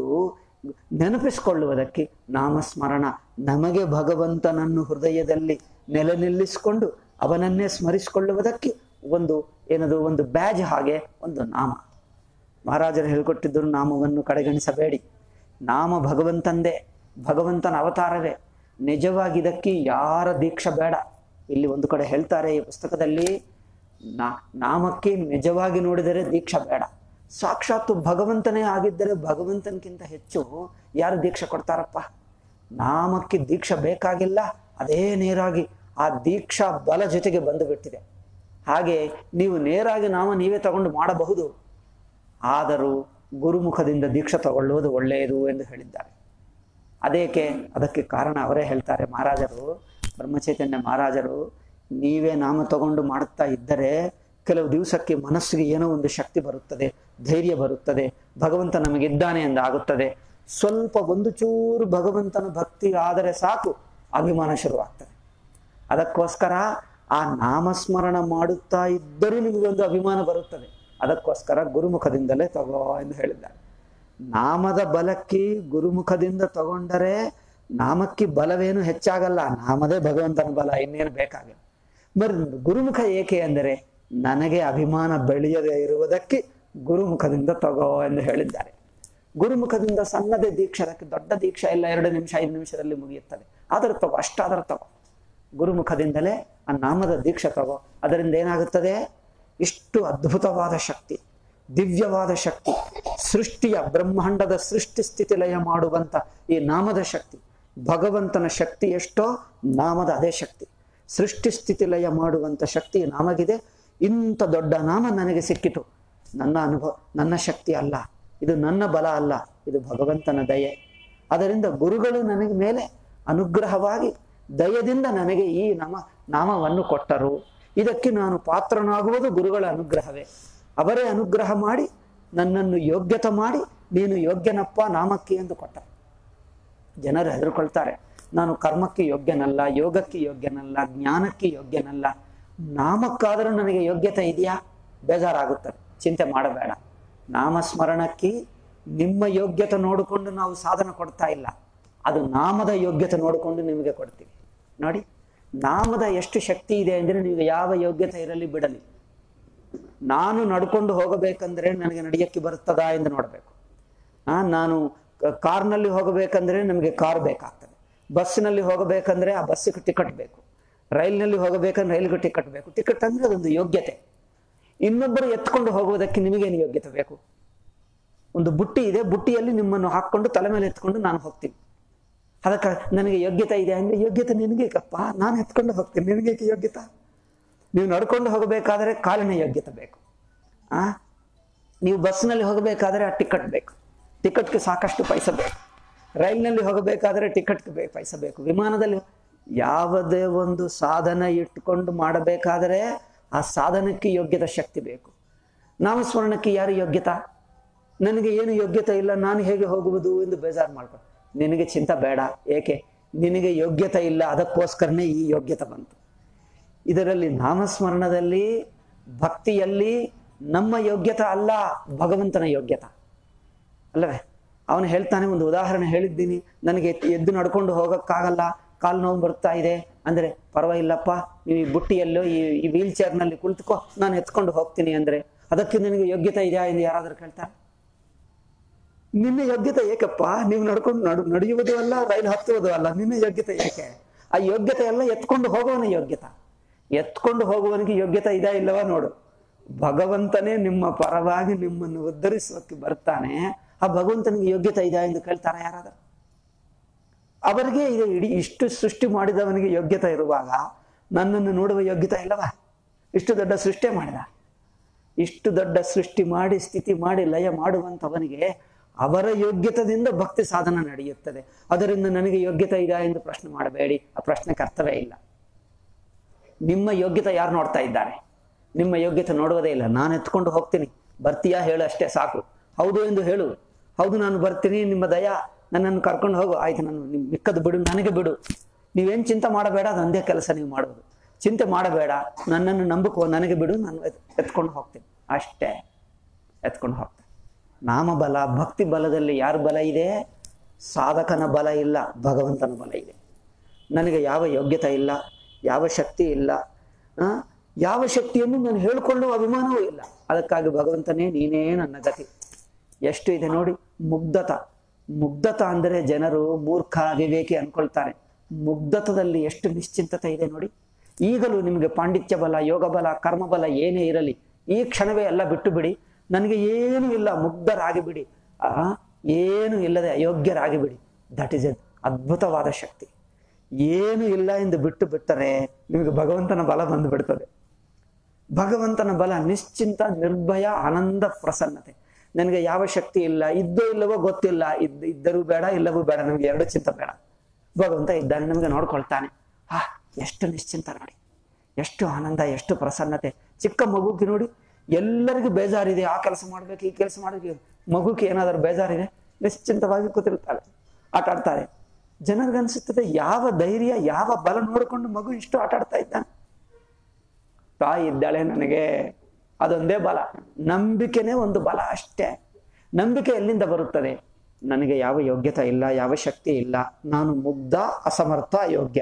[SPEAKER 1] ನೆನಪಿಸಿಕೊಳ್ಳುವುದಕ್ಕೆ ನಾಮಸ್ಮರಣ ನಮಗೆ ಭಗವಂತನನ್ನು ಹೃದಯದಲ್ಲಿ ನೆಲೆ ನಿಲ್ಲಿಸಿಕೊಂಡು ಅವನನ್ನೇ ಸ್ಮರಿಸಿಕೊಳ್ಳುವುದಕ್ಕೆ ಒಂದು ಏನದು ಒಂದು ಬ್ಯಾಜ್ ಹಾಗೆ ಒಂದು ನಾಮ ಮಹಾರಾಜರು ಹೇಳ್ಕೊಟ್ಟಿದ್ದರು ನಾಮವನ್ನು ಕಡೆಗಣಿಸಬೇಡಿ ನಾಮ ಭಗವಂತಂದೇ ಭಗವಂತನ ಅವತಾರವೇ ನಿಜವಾಗಿ ಇದಕ್ಕೆ ಯಾರ ದೀಕ್ಷೆ ಬೇಡ ಇಲ್ಲಿ ಒಂದು ಕಡೆ ಹೇಳ್ತಾರೆ ಈ ಪುಸ್ತಕದಲ್ಲಿ ನಾ ನಾಮಕ್ಕೆ ನಿಜವಾಗಿ ನೋಡಿದರೆ ದೀಕ್ಷೆ ಬೇಡ ಸಾಕ್ಷಾತ್ತು ಭಗವಂತನೇ ಆಗಿದ್ದರೆ ಭಗವಂತನಕ್ಕಿಂತ ಹೆಚ್ಚು ಯಾರು ದೀಕ್ಷೆ ಕೊಡ್ತಾರಪ್ಪ ನಾಮಕ್ಕೆ ದೀಕ್ಷೆ ಬೇಕಾಗಿಲ್ಲ ಅದೇ ನೇರಾಗಿ ಆ ದೀಕ್ಷಾ ಬಲ ಜೊತೆಗೆ ಬಂದು ಬಿಟ್ಟಿದೆ ಹಾಗೆ ನೀವು ನೇರಾಗಿ ನಾಮ ನೀವೇ ತಗೊಂಡು ಮಾಡಬಹುದು ಆದರೂ ಗುರುಮುಖದಿಂದ ದೀಕ್ಷೆ ತಗೊಳ್ಳುವುದು ಒಳ್ಳೆಯದು ಎಂದು ಹೇಳಿದ್ದಾರೆ ಅದೇಕೆ ಅದಕ್ಕೆ ಕಾರಣ ಅವರೇ ಹೇಳ್ತಾರೆ ಮಹಾರಾಜರು ಬ್ರಹ್ಮಚೈತನ್ಯ ಮಹಾರಾಜರು ನೀವೇ ನಾಮ ತಗೊಂಡು ಮಾಡುತ್ತಾ ಇದ್ದರೆ ಕೆಲವು ದಿವಸಕ್ಕೆ ಮನಸ್ಸಿಗೆ ಏನೋ ಒಂದು ಶಕ್ತಿ ಬರುತ್ತದೆ ಧೈರ್ಯ ಬರುತ್ತದೆ ಭಗವಂತ ನಮಗಿದ್ದಾನೆ ಎಂದು ಆಗುತ್ತದೆ ಸ್ವಲ್ಪ ಒಂದು ಚೂರು ಭಗವಂತನ ಭಕ್ತಿ ಆದರೆ ಸಾಕು ಅಭಿಮಾನ ಶುರುವಾಗ್ತದೆ ಅದಕ್ಕೋಸ್ಕರ ಆ ನಾಮಸ್ಮರಣ ಮಾಡುತ್ತಾ ಇದ್ದರೂ ನಿಮಗೊಂದು ಅಭಿಮಾನ ಬರುತ್ತದೆ ಅದಕ್ಕೋಸ್ಕರ ಗುರುಮುಖದಿಂದಲೇ ತಗೋ ಎಂದು ಹೇಳಿದ್ದಾರೆ ನಾಮದ ಬಲಕ್ಕೆ ಗುರುಮುಖದಿಂದ ತಗೊಂಡರೆ ನಾಮಕ್ಕೆ ಬಲವೇನು ಹೆಚ್ಚಾಗಲ್ಲ ನಾಮದೇ ಭಗವಂತನ ಬಲ ಇನ್ನೇನು ಬೇಕಾಗಿಲ್ಲ ಬರ್ ಗುರುಮುಖ ಏಕೆ ಅಂದರೆ ನನಗೆ ಅಭಿಮಾನ ಬೆಳೆಯದೇ ಇರುವುದಕ್ಕೆ ಗುರುಮುಖದಿಂದ ತಗೋ ಎಂದು ಹೇಳಿದ್ದಾರೆ ಗುರುಮುಖದಿಂದ ಸಣ್ಣದೇ ದೀಕ್ಷೆ ಅದಕ್ಕೆ ದೊಡ್ಡ ದೀಕ್ಷೆ ಇಲ್ಲ ಎರಡು ನಿಮಿಷ ಐದು ನಿಮಿಷದಲ್ಲಿ ಮುಗಿಯುತ್ತದೆ ಆದರೂ ತಗೋ ಅಷ್ಟಾದರೂ ತಗೋ ಗುರುಮುಖದಿಂದಲೇ ಆ ನಾಮದ ದೀಕ್ಷೆ ತಗೋ ಅದರಿಂದ ಏನಾಗುತ್ತದೆ ಇಷ್ಟು ಅದ್ಭುತವಾದ ಶಕ್ತಿ ದಿವ್ಯವಾದ ಶಕ್ತಿ ಸೃಷ್ಟಿಯ ಬ್ರಹ್ಮಾಂಡದ ಸೃಷ್ಟಿ ಸ್ಥಿತಿ ಲಯ ಮಾಡುವಂತ ಈ ನಾಮದ ಶಕ್ತಿ ಭಗವಂತನ ಶಕ್ತಿ ಎಷ್ಟೋ ನಾಮದ ಅದೇ ಶಕ್ತಿ ಸೃಷ್ಟಿ ಸ್ಥಿತಿ ಲಯ ಮಾಡುವಂತ ಶಕ್ತಿ ನಾಮಗಿದೆ ಇಂಥ ದೊಡ್ಡ ನಾಮ ನನಗೆ ಸಿಕ್ಕಿತು ನನ್ನ ಅನುಭವ ನನ್ನ ಶಕ್ತಿ ಅಲ್ಲ ಇದು ನನ್ನ ಬಲ ಅಲ್ಲ ಇದು ಭಗವಂತನ ದಯೆ ಅದರಿಂದ ಗುರುಗಳು ನನಗೆ ಮೇಲೆ ಅನುಗ್ರಹವಾಗಿ ದಯದಿಂದ ನನಗೆ ಈ ನಾಮ ನಾಮವನ್ನು ಕೊಟ್ಟರು ಇದಕ್ಕೆ ನಾನು ಪಾತ್ರನಾಗುವುದು ಗುರುಗಳ ಅನುಗ್ರಹವೇ ಅವರೇ ಅನುಗ್ರಹ ಮಾಡಿ ನನ್ನನ್ನು ಯೋಗ್ಯತೆ ಮಾಡಿ ನೀನು ಯೋಗ್ಯನಪ್ಪ ನಾಮಕ್ಕೆ ಎಂದು ಕೊಟ್ಟರು ಜನರು ಹೆದರ್ಕೊಳ್ತಾರೆ ನಾನು ಕರ್ಮಕ್ಕೆ ಯೋಗ್ಯನಲ್ಲ ಯೋಗಕ್ಕೆ ಯೋಗ್ಯನಲ್ಲ ಜ್ಞಾನಕ್ಕೆ ಯೋಗ್ಯನಲ್ಲ ನಾಮಕ್ಕಾದರೂ ನನಗೆ ಯೋಗ್ಯತೆ ಇದೆಯಾ ಬೇಜಾರಾಗುತ್ತದೆ ಚಿಂತೆ ಮಾಡಬೇಡ ನಾಮಸ್ಮರಣಕ್ಕೆ ನಿಮ್ಮ ಯೋಗ್ಯತೆ ನೋಡಿಕೊಂಡು ನಾವು ಸಾಧನ ಕೊಡ್ತಾ ಇಲ್ಲ ಅದು ನಾಮದ ಯೋಗ್ಯತೆ ನೋಡಿಕೊಂಡು ನಿಮಗೆ ಕೊಡ್ತೀವಿ ನೋಡಿ ನಾಮದ ಎಷ್ಟು ಶಕ್ತಿ ಇದೆ ಅಂದರೆ ನೀವು ಯಾವ ಯೋಗ್ಯತೆ ಇರಲಿ ಬಿಡಲಿ ನಾನು ನಡ್ಕೊಂಡು ಹೋಗಬೇಕಂದ್ರೆ ನನಗೆ ನಡೆಯಕ್ಕೆ ಬರುತ್ತದಾ ಎಂದು ನೋಡಬೇಕು ಆ ನಾನು ಕ- ಕಾರ್ನಲ್ಲಿ ಹೋಗಬೇಕಂದ್ರೆ ನಮಗೆ ಕಾರ್ ಬೇಕಾಗ್ತದೆ ಬಸ್ಸಿನಲ್ಲಿ ಹೋಗಬೇಕಂದ್ರೆ ಆ ಬಸ್ಸಿಗೆ ಟಿಕೆಟ್ ಬೇಕು ರೈಲ್ನಲ್ಲಿ ಹೋಗಬೇಕಂದ್ರೆ ರೈಲ್ಗೆ ಟಿಕೆಟ್ ಬೇಕು ಟಿಕೆಟ್ ಅಂದ್ರೆ ಅದೊಂದು ಯೋಗ್ಯತೆ ಇನ್ನೊಬ್ಬರು ಎತ್ಕೊಂಡು ಹೋಗುವುದಕ್ಕೆ ನಿಮಗೇನು ಯೋಗ್ಯತೆ ಬೇಕು ಒಂದು ಬುಟ್ಟಿ ಇದೆ ಬುಟ್ಟಿಯಲ್ಲಿ ನಿಮ್ಮನ್ನು ಹಾಕೊಂಡು ತಲೆ ಮೇಲೆ ಎತ್ಕೊಂಡು ನಾನು ಹೋಗ್ತೀನಿ ಅದಕ್ಕೆ ನನಗೆ ಯೋಗ್ಯತೆ ಇದೆ ಅಂದ್ರೆ ಯೋಗ್ಯತೆ ನಿನಗೇಕಪ್ಪ ನಾನು ಎತ್ಕೊಂಡು ಹೋಗ್ತೀನಿ ನಿನಗೇಕೆ ಯೋಗ್ಯತೆ ನೀವು ನಡ್ಕೊಂಡು ಹೋಗಬೇಕಾದ್ರೆ ಕಾಲಿನ ಯೋಗ್ಯತೆ ಬೇಕು ಆ ನೀವು ಬಸ್ನಲ್ಲಿ ಹೋಗಬೇಕಾದ್ರೆ ಆ ಟಿಕೆಟ್ ಬೇಕು ಟಿಕೆಟ್ಗೆ ಸಾಕಷ್ಟು ಪೈಸೆ ಬೇಕು ರೈಲ್ನಲ್ಲಿ ಹೋಗಬೇಕಾದ್ರೆ ಟಿಕೆಟ್ಗೆ ಬೇಕು ಪೈಸೆ ಬೇಕು ವಿಮಾನದಲ್ಲಿ ಯಾವುದೇ ಒಂದು ಸಾಧನ ಇಟ್ಕೊಂಡು ಮಾಡಬೇಕಾದರೆ ಆ ಸಾಧನಕ್ಕೆ ಯೋಗ್ಯತೆ ಶಕ್ತಿ ಬೇಕು ನಾಮಸ್ಮರಣಕ್ಕೆ ಯಾರು ಯೋಗ್ಯತಾ ನನಗೆ ಏನು ಯೋಗ್ಯತೆ ಇಲ್ಲ ನಾನು ಹೇಗೆ ಹೋಗುವುದು ಎಂದು ಬೇಜಾರು ಮಾಡ್ಕೊ ನಿನಗೆ ಚಿಂತ ಬೇಡ ಏಕೆ ನಿನಗೆ ಯೋಗ್ಯತೆ ಇಲ್ಲ ಅದಕ್ಕೋಸ್ಕರನೇ ಈ ಯೋಗ್ಯತೆ ಬಂತು ಇದರಲ್ಲಿ ನಾಮಸ್ಮರಣದಲ್ಲಿ ಭಕ್ತಿಯಲ್ಲಿ ನಮ್ಮ ಯೋಗ್ಯತೆ ಅಲ್ಲ ಭಗವಂತನ ಯೋಗ್ಯತೆ ಅಲ್ಲವೇ ಅವನು ಹೇಳ್ತಾನೆ ಒಂದು ಉದಾಹರಣೆ ಹೇಳಿದ್ದೀನಿ ನನಗೆ ಎತ್- ಎದ್ದು ನಡ್ಕೊಂಡು ಹೋಗಕ್ಕಾಗಲ್ಲ ಕಾಲು ನೋವು ಬರ್ತಾ ಇದೆ ಅಂದ್ರೆ ಪರವಾಗಿಲ್ಲಪ್ಪ ನೀವು ಈ ಬುಟ್ಟಿಯಲ್ಲೋ ಈ ಈ ವೀಲ್ ಚೇರ್ನಲ್ಲಿ ಕುಳಿತುಕೋ ನಾನು ಎತ್ಕೊಂಡು ಹೋಗ್ತೀನಿ ಅಂದ್ರೆ ಅದಕ್ಕೆ ನಿನಗೆ ಯೋಗ್ಯತೆ ಇದೆಯಾ ಎಂದು ಯಾರಾದರೂ ಕೇಳ್ತಾರೆ ನಿನ್ನ ಯೋಗ್ಯತೆ ಏಕಪ್ಪ ನೀವು ನಡ್ಕೊಂಡು ನಡು ನಡೆಯುವುದು ಅಲ್ಲ ರೈಲು ಹತ್ತುವುದು ಅಲ್ಲ ನಿನ್ನ ಯೋಗ್ಯತೆ ಏಕೆ ಆ ಯೋಗ್ಯತೆ ಎಲ್ಲ ಎತ್ಕೊಂಡು ಹೋಗುವನ ಯೋಗ್ಯತೆ ಎತ್ಕೊಂಡು ಹೋಗುವನಿಗೆ ಯೋಗ್ಯತೆ ಇದಾ ಇಲ್ಲವಾ ನೋಡು ಭಗವಂತನೇ ನಿಮ್ಮ ಪರವಾಗಿ ನಿಮ್ಮನ್ನು ಉದ್ಧರಿಸೋಕೆ ಬರ್ತಾನೆ ಆ ಭಗವಂತನಿಗೆ ಯೋಗ್ಯತೆ ಇದೆಯಾ ಎಂದು ಕೇಳ್ತಾರ ಯಾರಾದರೂ ಅವರಿಗೆ ಇದು ಇಡೀ ಇಷ್ಟು ಸೃಷ್ಟಿ ಮಾಡಿದವನಿಗೆ ಯೋಗ್ಯತೆ ಇರುವಾಗ ನನ್ನನ್ನು ನೋಡುವ ಯೋಗ್ಯತೆ ಇಲ್ಲವಾ ಇಷ್ಟು ದೊಡ್ಡ ಸೃಷ್ಟಿ ಮಾಡಿದ ಇಷ್ಟು ದೊಡ್ಡ ಸೃಷ್ಟಿ ಮಾಡಿ ಸ್ಥಿತಿ ಮಾಡಿ ಲಯ ಮಾಡುವಂಥವನಿಗೆ ಅವರ ಯೋಗ್ಯತದಿಂದ ಭಕ್ತಿ ಸಾಧನ ನಡೆಯುತ್ತದೆ ಅದರಿಂದ ನನಗೆ ಯೋಗ್ಯತೆ ಇದೆಯಾ ಎಂದು ಪ್ರಶ್ನೆ ಮಾಡಬೇಡಿ ಆ ಪ್ರಶ್ನೆಗೆ ಅರ್ಥವೇ ಇಲ್ಲ ನಿಮ್ಮ ಯೋಗ್ಯತೆ ಯಾರು ನೋಡ್ತಾ ಇದ್ದಾರೆ ನಿಮ್ಮ ಯೋಗ್ಯತೆ ನೋಡುವುದೇ ಇಲ್ಲ ನಾನು ಎತ್ಕೊಂಡು ಹೋಗ್ತೀನಿ ಬರ್ತೀಯಾ ಹೇಳು ಅಷ್ಟೇ ಸಾಕು ಹೌದು ಎಂದು ಹೇಳು ಹೌದು ನಾನು ಬರ್ತೀನಿ ನಿಮ್ಮ ದಯ ನನ್ನನ್ನು ಕರ್ಕೊಂಡು ಹೋಗು ಆಯ್ತು ನಾನು ನಿಮ್ ಮಿಕ್ಕದು ಬಿಡು ನನಗೆ ಬಿಡು ನೀವೇನು ಚಿಂತೆ ಮಾಡಬೇಡ ಅದೊಂದೇ ಕೆಲಸ ನೀವು ಮಾಡುವುದು ಚಿಂತೆ ಮಾಡಬೇಡ ನನ್ನನ್ನು ನಂಬಕೋ ನನಗೆ ಬಿಡು ನಾನು ಎತ್- ಎತ್ಕೊಂಡು ಹೋಗ್ತೀನಿ ಅಷ್ಟೇ ಎತ್ಕೊಂಡು ಹೋಗ್ತೇನೆ ನಾಮಬಲ ಭಕ್ತಿ ಬಲದಲ್ಲಿ ಯಾರ ಬಲ ಇದೆ ಸಾಧಕನ ಬಲ ಇಲ್ಲ ಭಗವಂತನ ಬಲ ಇದೆ ನನಗೆ ಯಾವ ಯೋಗ್ಯತೆ ಇಲ್ಲ ಯಾವ ಶಕ್ತಿ ಇಲ್ಲ ಆ, ಯಾವ ಶಕ್ತಿಯನ್ನು ನಾನು ಹೇಳಿಕೊಳ್ಳುವ ಅಭಿಮಾನವೂ ಇಲ್ಲ ಅದಕ್ಕಾಗಿ ಭಗವಂತನೇ ನೀನೇ ನನ್ನ ಗತಿ ಎಷ್ಟು ಇದೆ ನೋಡಿ ಮುಗ್ಧತ ಮುಗ್ಧತ ಅಂದರೆ ಜನರು ಮೂರ್ಖ ವಿವೇಕಿ ಅನ್ಕೊಳ್ತಾರೆ ಮುಗ್ಧತದಲ್ಲಿ ಎಷ್ಟು ನಿಶ್ಚಿಂತತೆ ಇದೆ ನೋಡಿ ಈಗಲೂ ನಿಮಗೆ ಪಾಂಡಿತ್ಯ ಬಲ ಯೋಗ ಬಲ ಕರ್ಮ ಬಲ ಏನೇ ಇರಲಿ ಈ ಕ್ಷಣವೇ ಎಲ್ಲ ಬಿಟ್ಟು ಬಿಡಿ ನನಗೆ ಏನೂ ಇಲ್ಲ ಮುಗ್ಧರಾಗಿ ಬಿಡಿ ಆ ಏನು ಇಲ್ಲದೆ ಅಯೋಗ್ಯರಾಗಿ ಬಿಡಿ ದಟ್ ಈಸ್ ಎ ಅದ್ಭುತವಾದ ಶಕ್ತಿ ಏನು ಇಲ್ಲ ಎಂದು ಬಿಟ್ಟು ಬಿಟ್ಟರೆ ನಿಮಗೆ ಭಗವಂತನ ಬಲ ಬಂದು ಬಿಡ್ತದೆ ಭಗವಂತನ ಬಲ ನಿಶ್ಚಿಂತ ನಿರ್ಭಯ ಆನಂದ ಪ್ರಸನ್ನತೆ ನನಗೆ ಯಾವ ಶಕ್ತಿ ಇಲ್ಲ ಇದ್ದೋ ಇಲ್ಲವೋ ಗೊತ್ತಿಲ್ಲ ಇದ್ದ ಇದ್ದರೂ ಬೇಡ ಇಲ್ಲವೂ ಬೇಡ ನಮಗೆ ಎರಡು ಚಿಂತ ಬೇಡ ಭಗವಂತ ಇದ್ದಾನೆ ನಮಗೆ ನೋಡ್ಕೊಳ್ತಾನೆ ಹಾ ಎಷ್ಟು ನಿಶ್ಚಿಂತ ನೋಡಿ ಎಷ್ಟು ಆನಂದ ಎಷ್ಟು ಪ್ರಸನ್ನತೆ ಚಿಕ್ಕ ಮಗುಗೆ ನೋಡಿ ಎಲ್ಲರಿಗೂ ಬೇಜಾರಿದೆ ಆ ಕೆಲಸ ಮಾಡ್ಬೇಕು ಈ ಕೆಲಸ ಮಾಡ್ಬೇಕು ಮಗುಗೆ ಏನಾದರೂ ಬೇಜಾರಿದೆ ನಿಶ್ಚಿಂತವಾಗಿ ಕೂತಿರ್ತಾಳೆ ಆಟ ಆಡ್ತಾರೆ ಜನರಿಗನ್ಸುತ್ತದೆ ಯಾವ ಧೈರ್ಯ ಯಾವ ಬಲ ನೋಡಿಕೊಂಡು ಮಗು ಇಷ್ಟು ಆಟ ಆಡ್ತಾ ಇದ್ದಾನೆ ತಾಯಿ ಇದ್ದಾಳೆ ನನಗೆ ಅದೊಂದೇ ಬಲ ನಂಬಿಕೆನೇ ಒಂದು ಬಲ ಅಷ್ಟೇ ನಂಬಿಕೆ ಎಲ್ಲಿಂದ ಬರುತ್ತದೆ ನನಗೆ ಯಾವ ಯೋಗ್ಯತೆ ಇಲ್ಲ ಯಾವ ಶಕ್ತಿ ಇಲ್ಲ ನಾನು ಮುಗ್ಧ ಅಸಮರ್ಥ ಅಯೋಗ್ಯ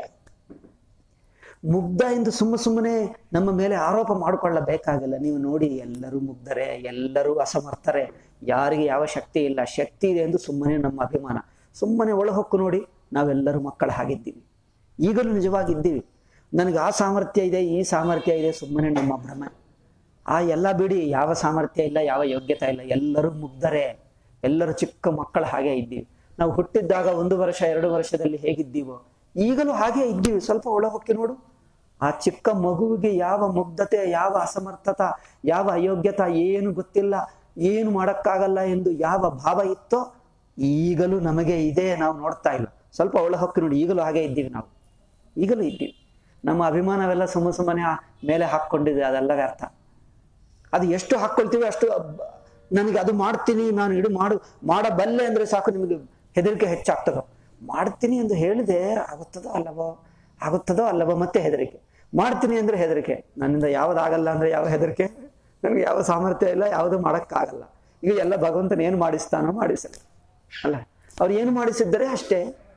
[SPEAKER 1] ಮುಗ್ಧ ಎಂದು ಸುಮ್ಮ ಸುಮ್ಮನೆ ನಮ್ಮ ಮೇಲೆ ಆರೋಪ ಮಾಡಿಕೊಳ್ಳಬೇಕಾಗಿಲ್ಲ ನೀವು ನೋಡಿ ಎಲ್ಲರೂ ಮುಗ್ಧರೇ ಎಲ್ಲರೂ ಅಸಮರ್ಥರೇ ಯಾರಿಗೆ ಯಾವ ಶಕ್ತಿ ಇಲ್ಲ ಶಕ್ತಿ ಇದೆ ಎಂದು ಸುಮ್ಮನೆ ನಮ್ಮ ಅಭಿಮಾನ ಸುಮ್ಮನೆ ಒಳಹೊಕ್ಕು ನೋಡಿ ನಾವೆಲ್ಲರೂ ಮಕ್ಕಳ ಹಾಗಿದ್ದೀವಿ ಈಗಲೂ ನಿಜವಾಗಿದ್ದೀವಿ ನನಗೆ ಆ ಸಾಮರ್ಥ್ಯ ಇದೆ ಈ ಸಾಮರ್ಥ್ಯ ಇದೆ ಸುಮ್ಮನೆ ನಮ್ಮ ಭ್ರಮೆ ಆ ಎಲ್ಲ ಬಿಡಿ ಯಾವ ಸಾಮರ್ಥ್ಯ ಇಲ್ಲ ಯಾವ ಯೋಗ್ಯತೆ ಇಲ್ಲ ಎಲ್ಲರೂ ಮುಗ್ಧರೇ ಎಲ್ಲರೂ ಚಿಕ್ಕ ಮಕ್ಕಳ ಹಾಗೆ ಇದ್ದೀವಿ ನಾವು ಹುಟ್ಟಿದ್ದಾಗ ಒಂದು ವರ್ಷ ಎರಡು ವರ್ಷದಲ್ಲಿ ಹೇಗಿದ್ದೀವೋ ಈಗಲೂ ಹಾಗೆ ಇದ್ದೀವಿ ಸ್ವಲ್ಪ ಒಳಹೊಕ್ಕಿ ನೋಡು ಆ ಚಿಕ್ಕ ಮಗುವಿಗೆ ಯಾವ ಮುಗ್ಧತೆ ಯಾವ ಅಸಮರ್ಥತ ಯಾವ ಅಯೋಗ್ಯತ ಏನು ಗೊತ್ತಿಲ್ಲ ಏನು ಮಾಡಕ್ಕಾಗಲ್ಲ ಎಂದು ಯಾವ ಭಾವ ಇತ್ತೋ ಈಗಲೂ ನಮಗೆ ಇದೆ ನಾವು ನೋಡ್ತಾ ಇಲ್ಲ ಸ್ವಲ್ಪ ಒಳಹೊಕ್ಕಿ ನೋಡಿ ಈಗಲೂ ಹಾಗೆ ಇದ್ದೀವಿ ನಾವು ಈಗಲೂ ಇದ್ದೀವಿ ನಮ್ಮ ಅಭಿಮಾನವೆಲ್ಲ ಸುಮ್ಮ ಸುಮ್ಮನೆ ಆ ಮೇಲೆ ಹಾಕ್ಕೊಂಡಿದೆ ಅದೆಲ್ಲ ವ್ಯರ್ಥ ಅದು ಎಷ್ಟು ಹಾಕ್ಕೊಳ್ತೀವಿ ಅಷ್ಟು ಅಬ್- ನನಗೆ ಅದು ಮಾಡ್ತೀನಿ ನಾನು ಇಡು ಮಾಡು ಮಾಡಬಲ್ಲೆ ಅಂದ್ರೆ ಸಾಕು ನಿಮಗೆ ಹೆದರಿಕೆ ಹೆಚ್ಚಾಗ್ತದೋ ಮಾಡ್ತೀನಿ ಎಂದು ಹೇಳಿದೆ ಆಗುತ್ತದೋ ಅಲ್ಲವೋ ಆಗುತ್ತದೋ ಅಲ್ಲವೋ ಮತ್ತೆ ಹೆದರಿಕೆ ಮಾಡ್ತೀನಿ ಅಂದ್ರೆ ಹೆದರಿಕೆ ನನ್ನಿಂದ ಯಾವುದಾಗಲ್ಲ ಅಂದ್ರೆ ಯಾವ ಹೆದರಿಕೆ ನನಗೆ ಯಾವ ಸಾಮರ್ಥ್ಯ ಇಲ್ಲ ಯಾವುದು ಮಾಡೋಕ್ಕಾಗಲ್ಲ ಈಗ ಎಲ್ಲ ಭಗವಂತನ ಏನು ಮಾಡಿಸ್ತಾನೋ ಮಾಡಿಸಲಿ ಅಲ್ಲ ಅವ್ರು ಏನು ಮಾಡಿಸಿದ್ದರೆ ಅಷ್ಟೇ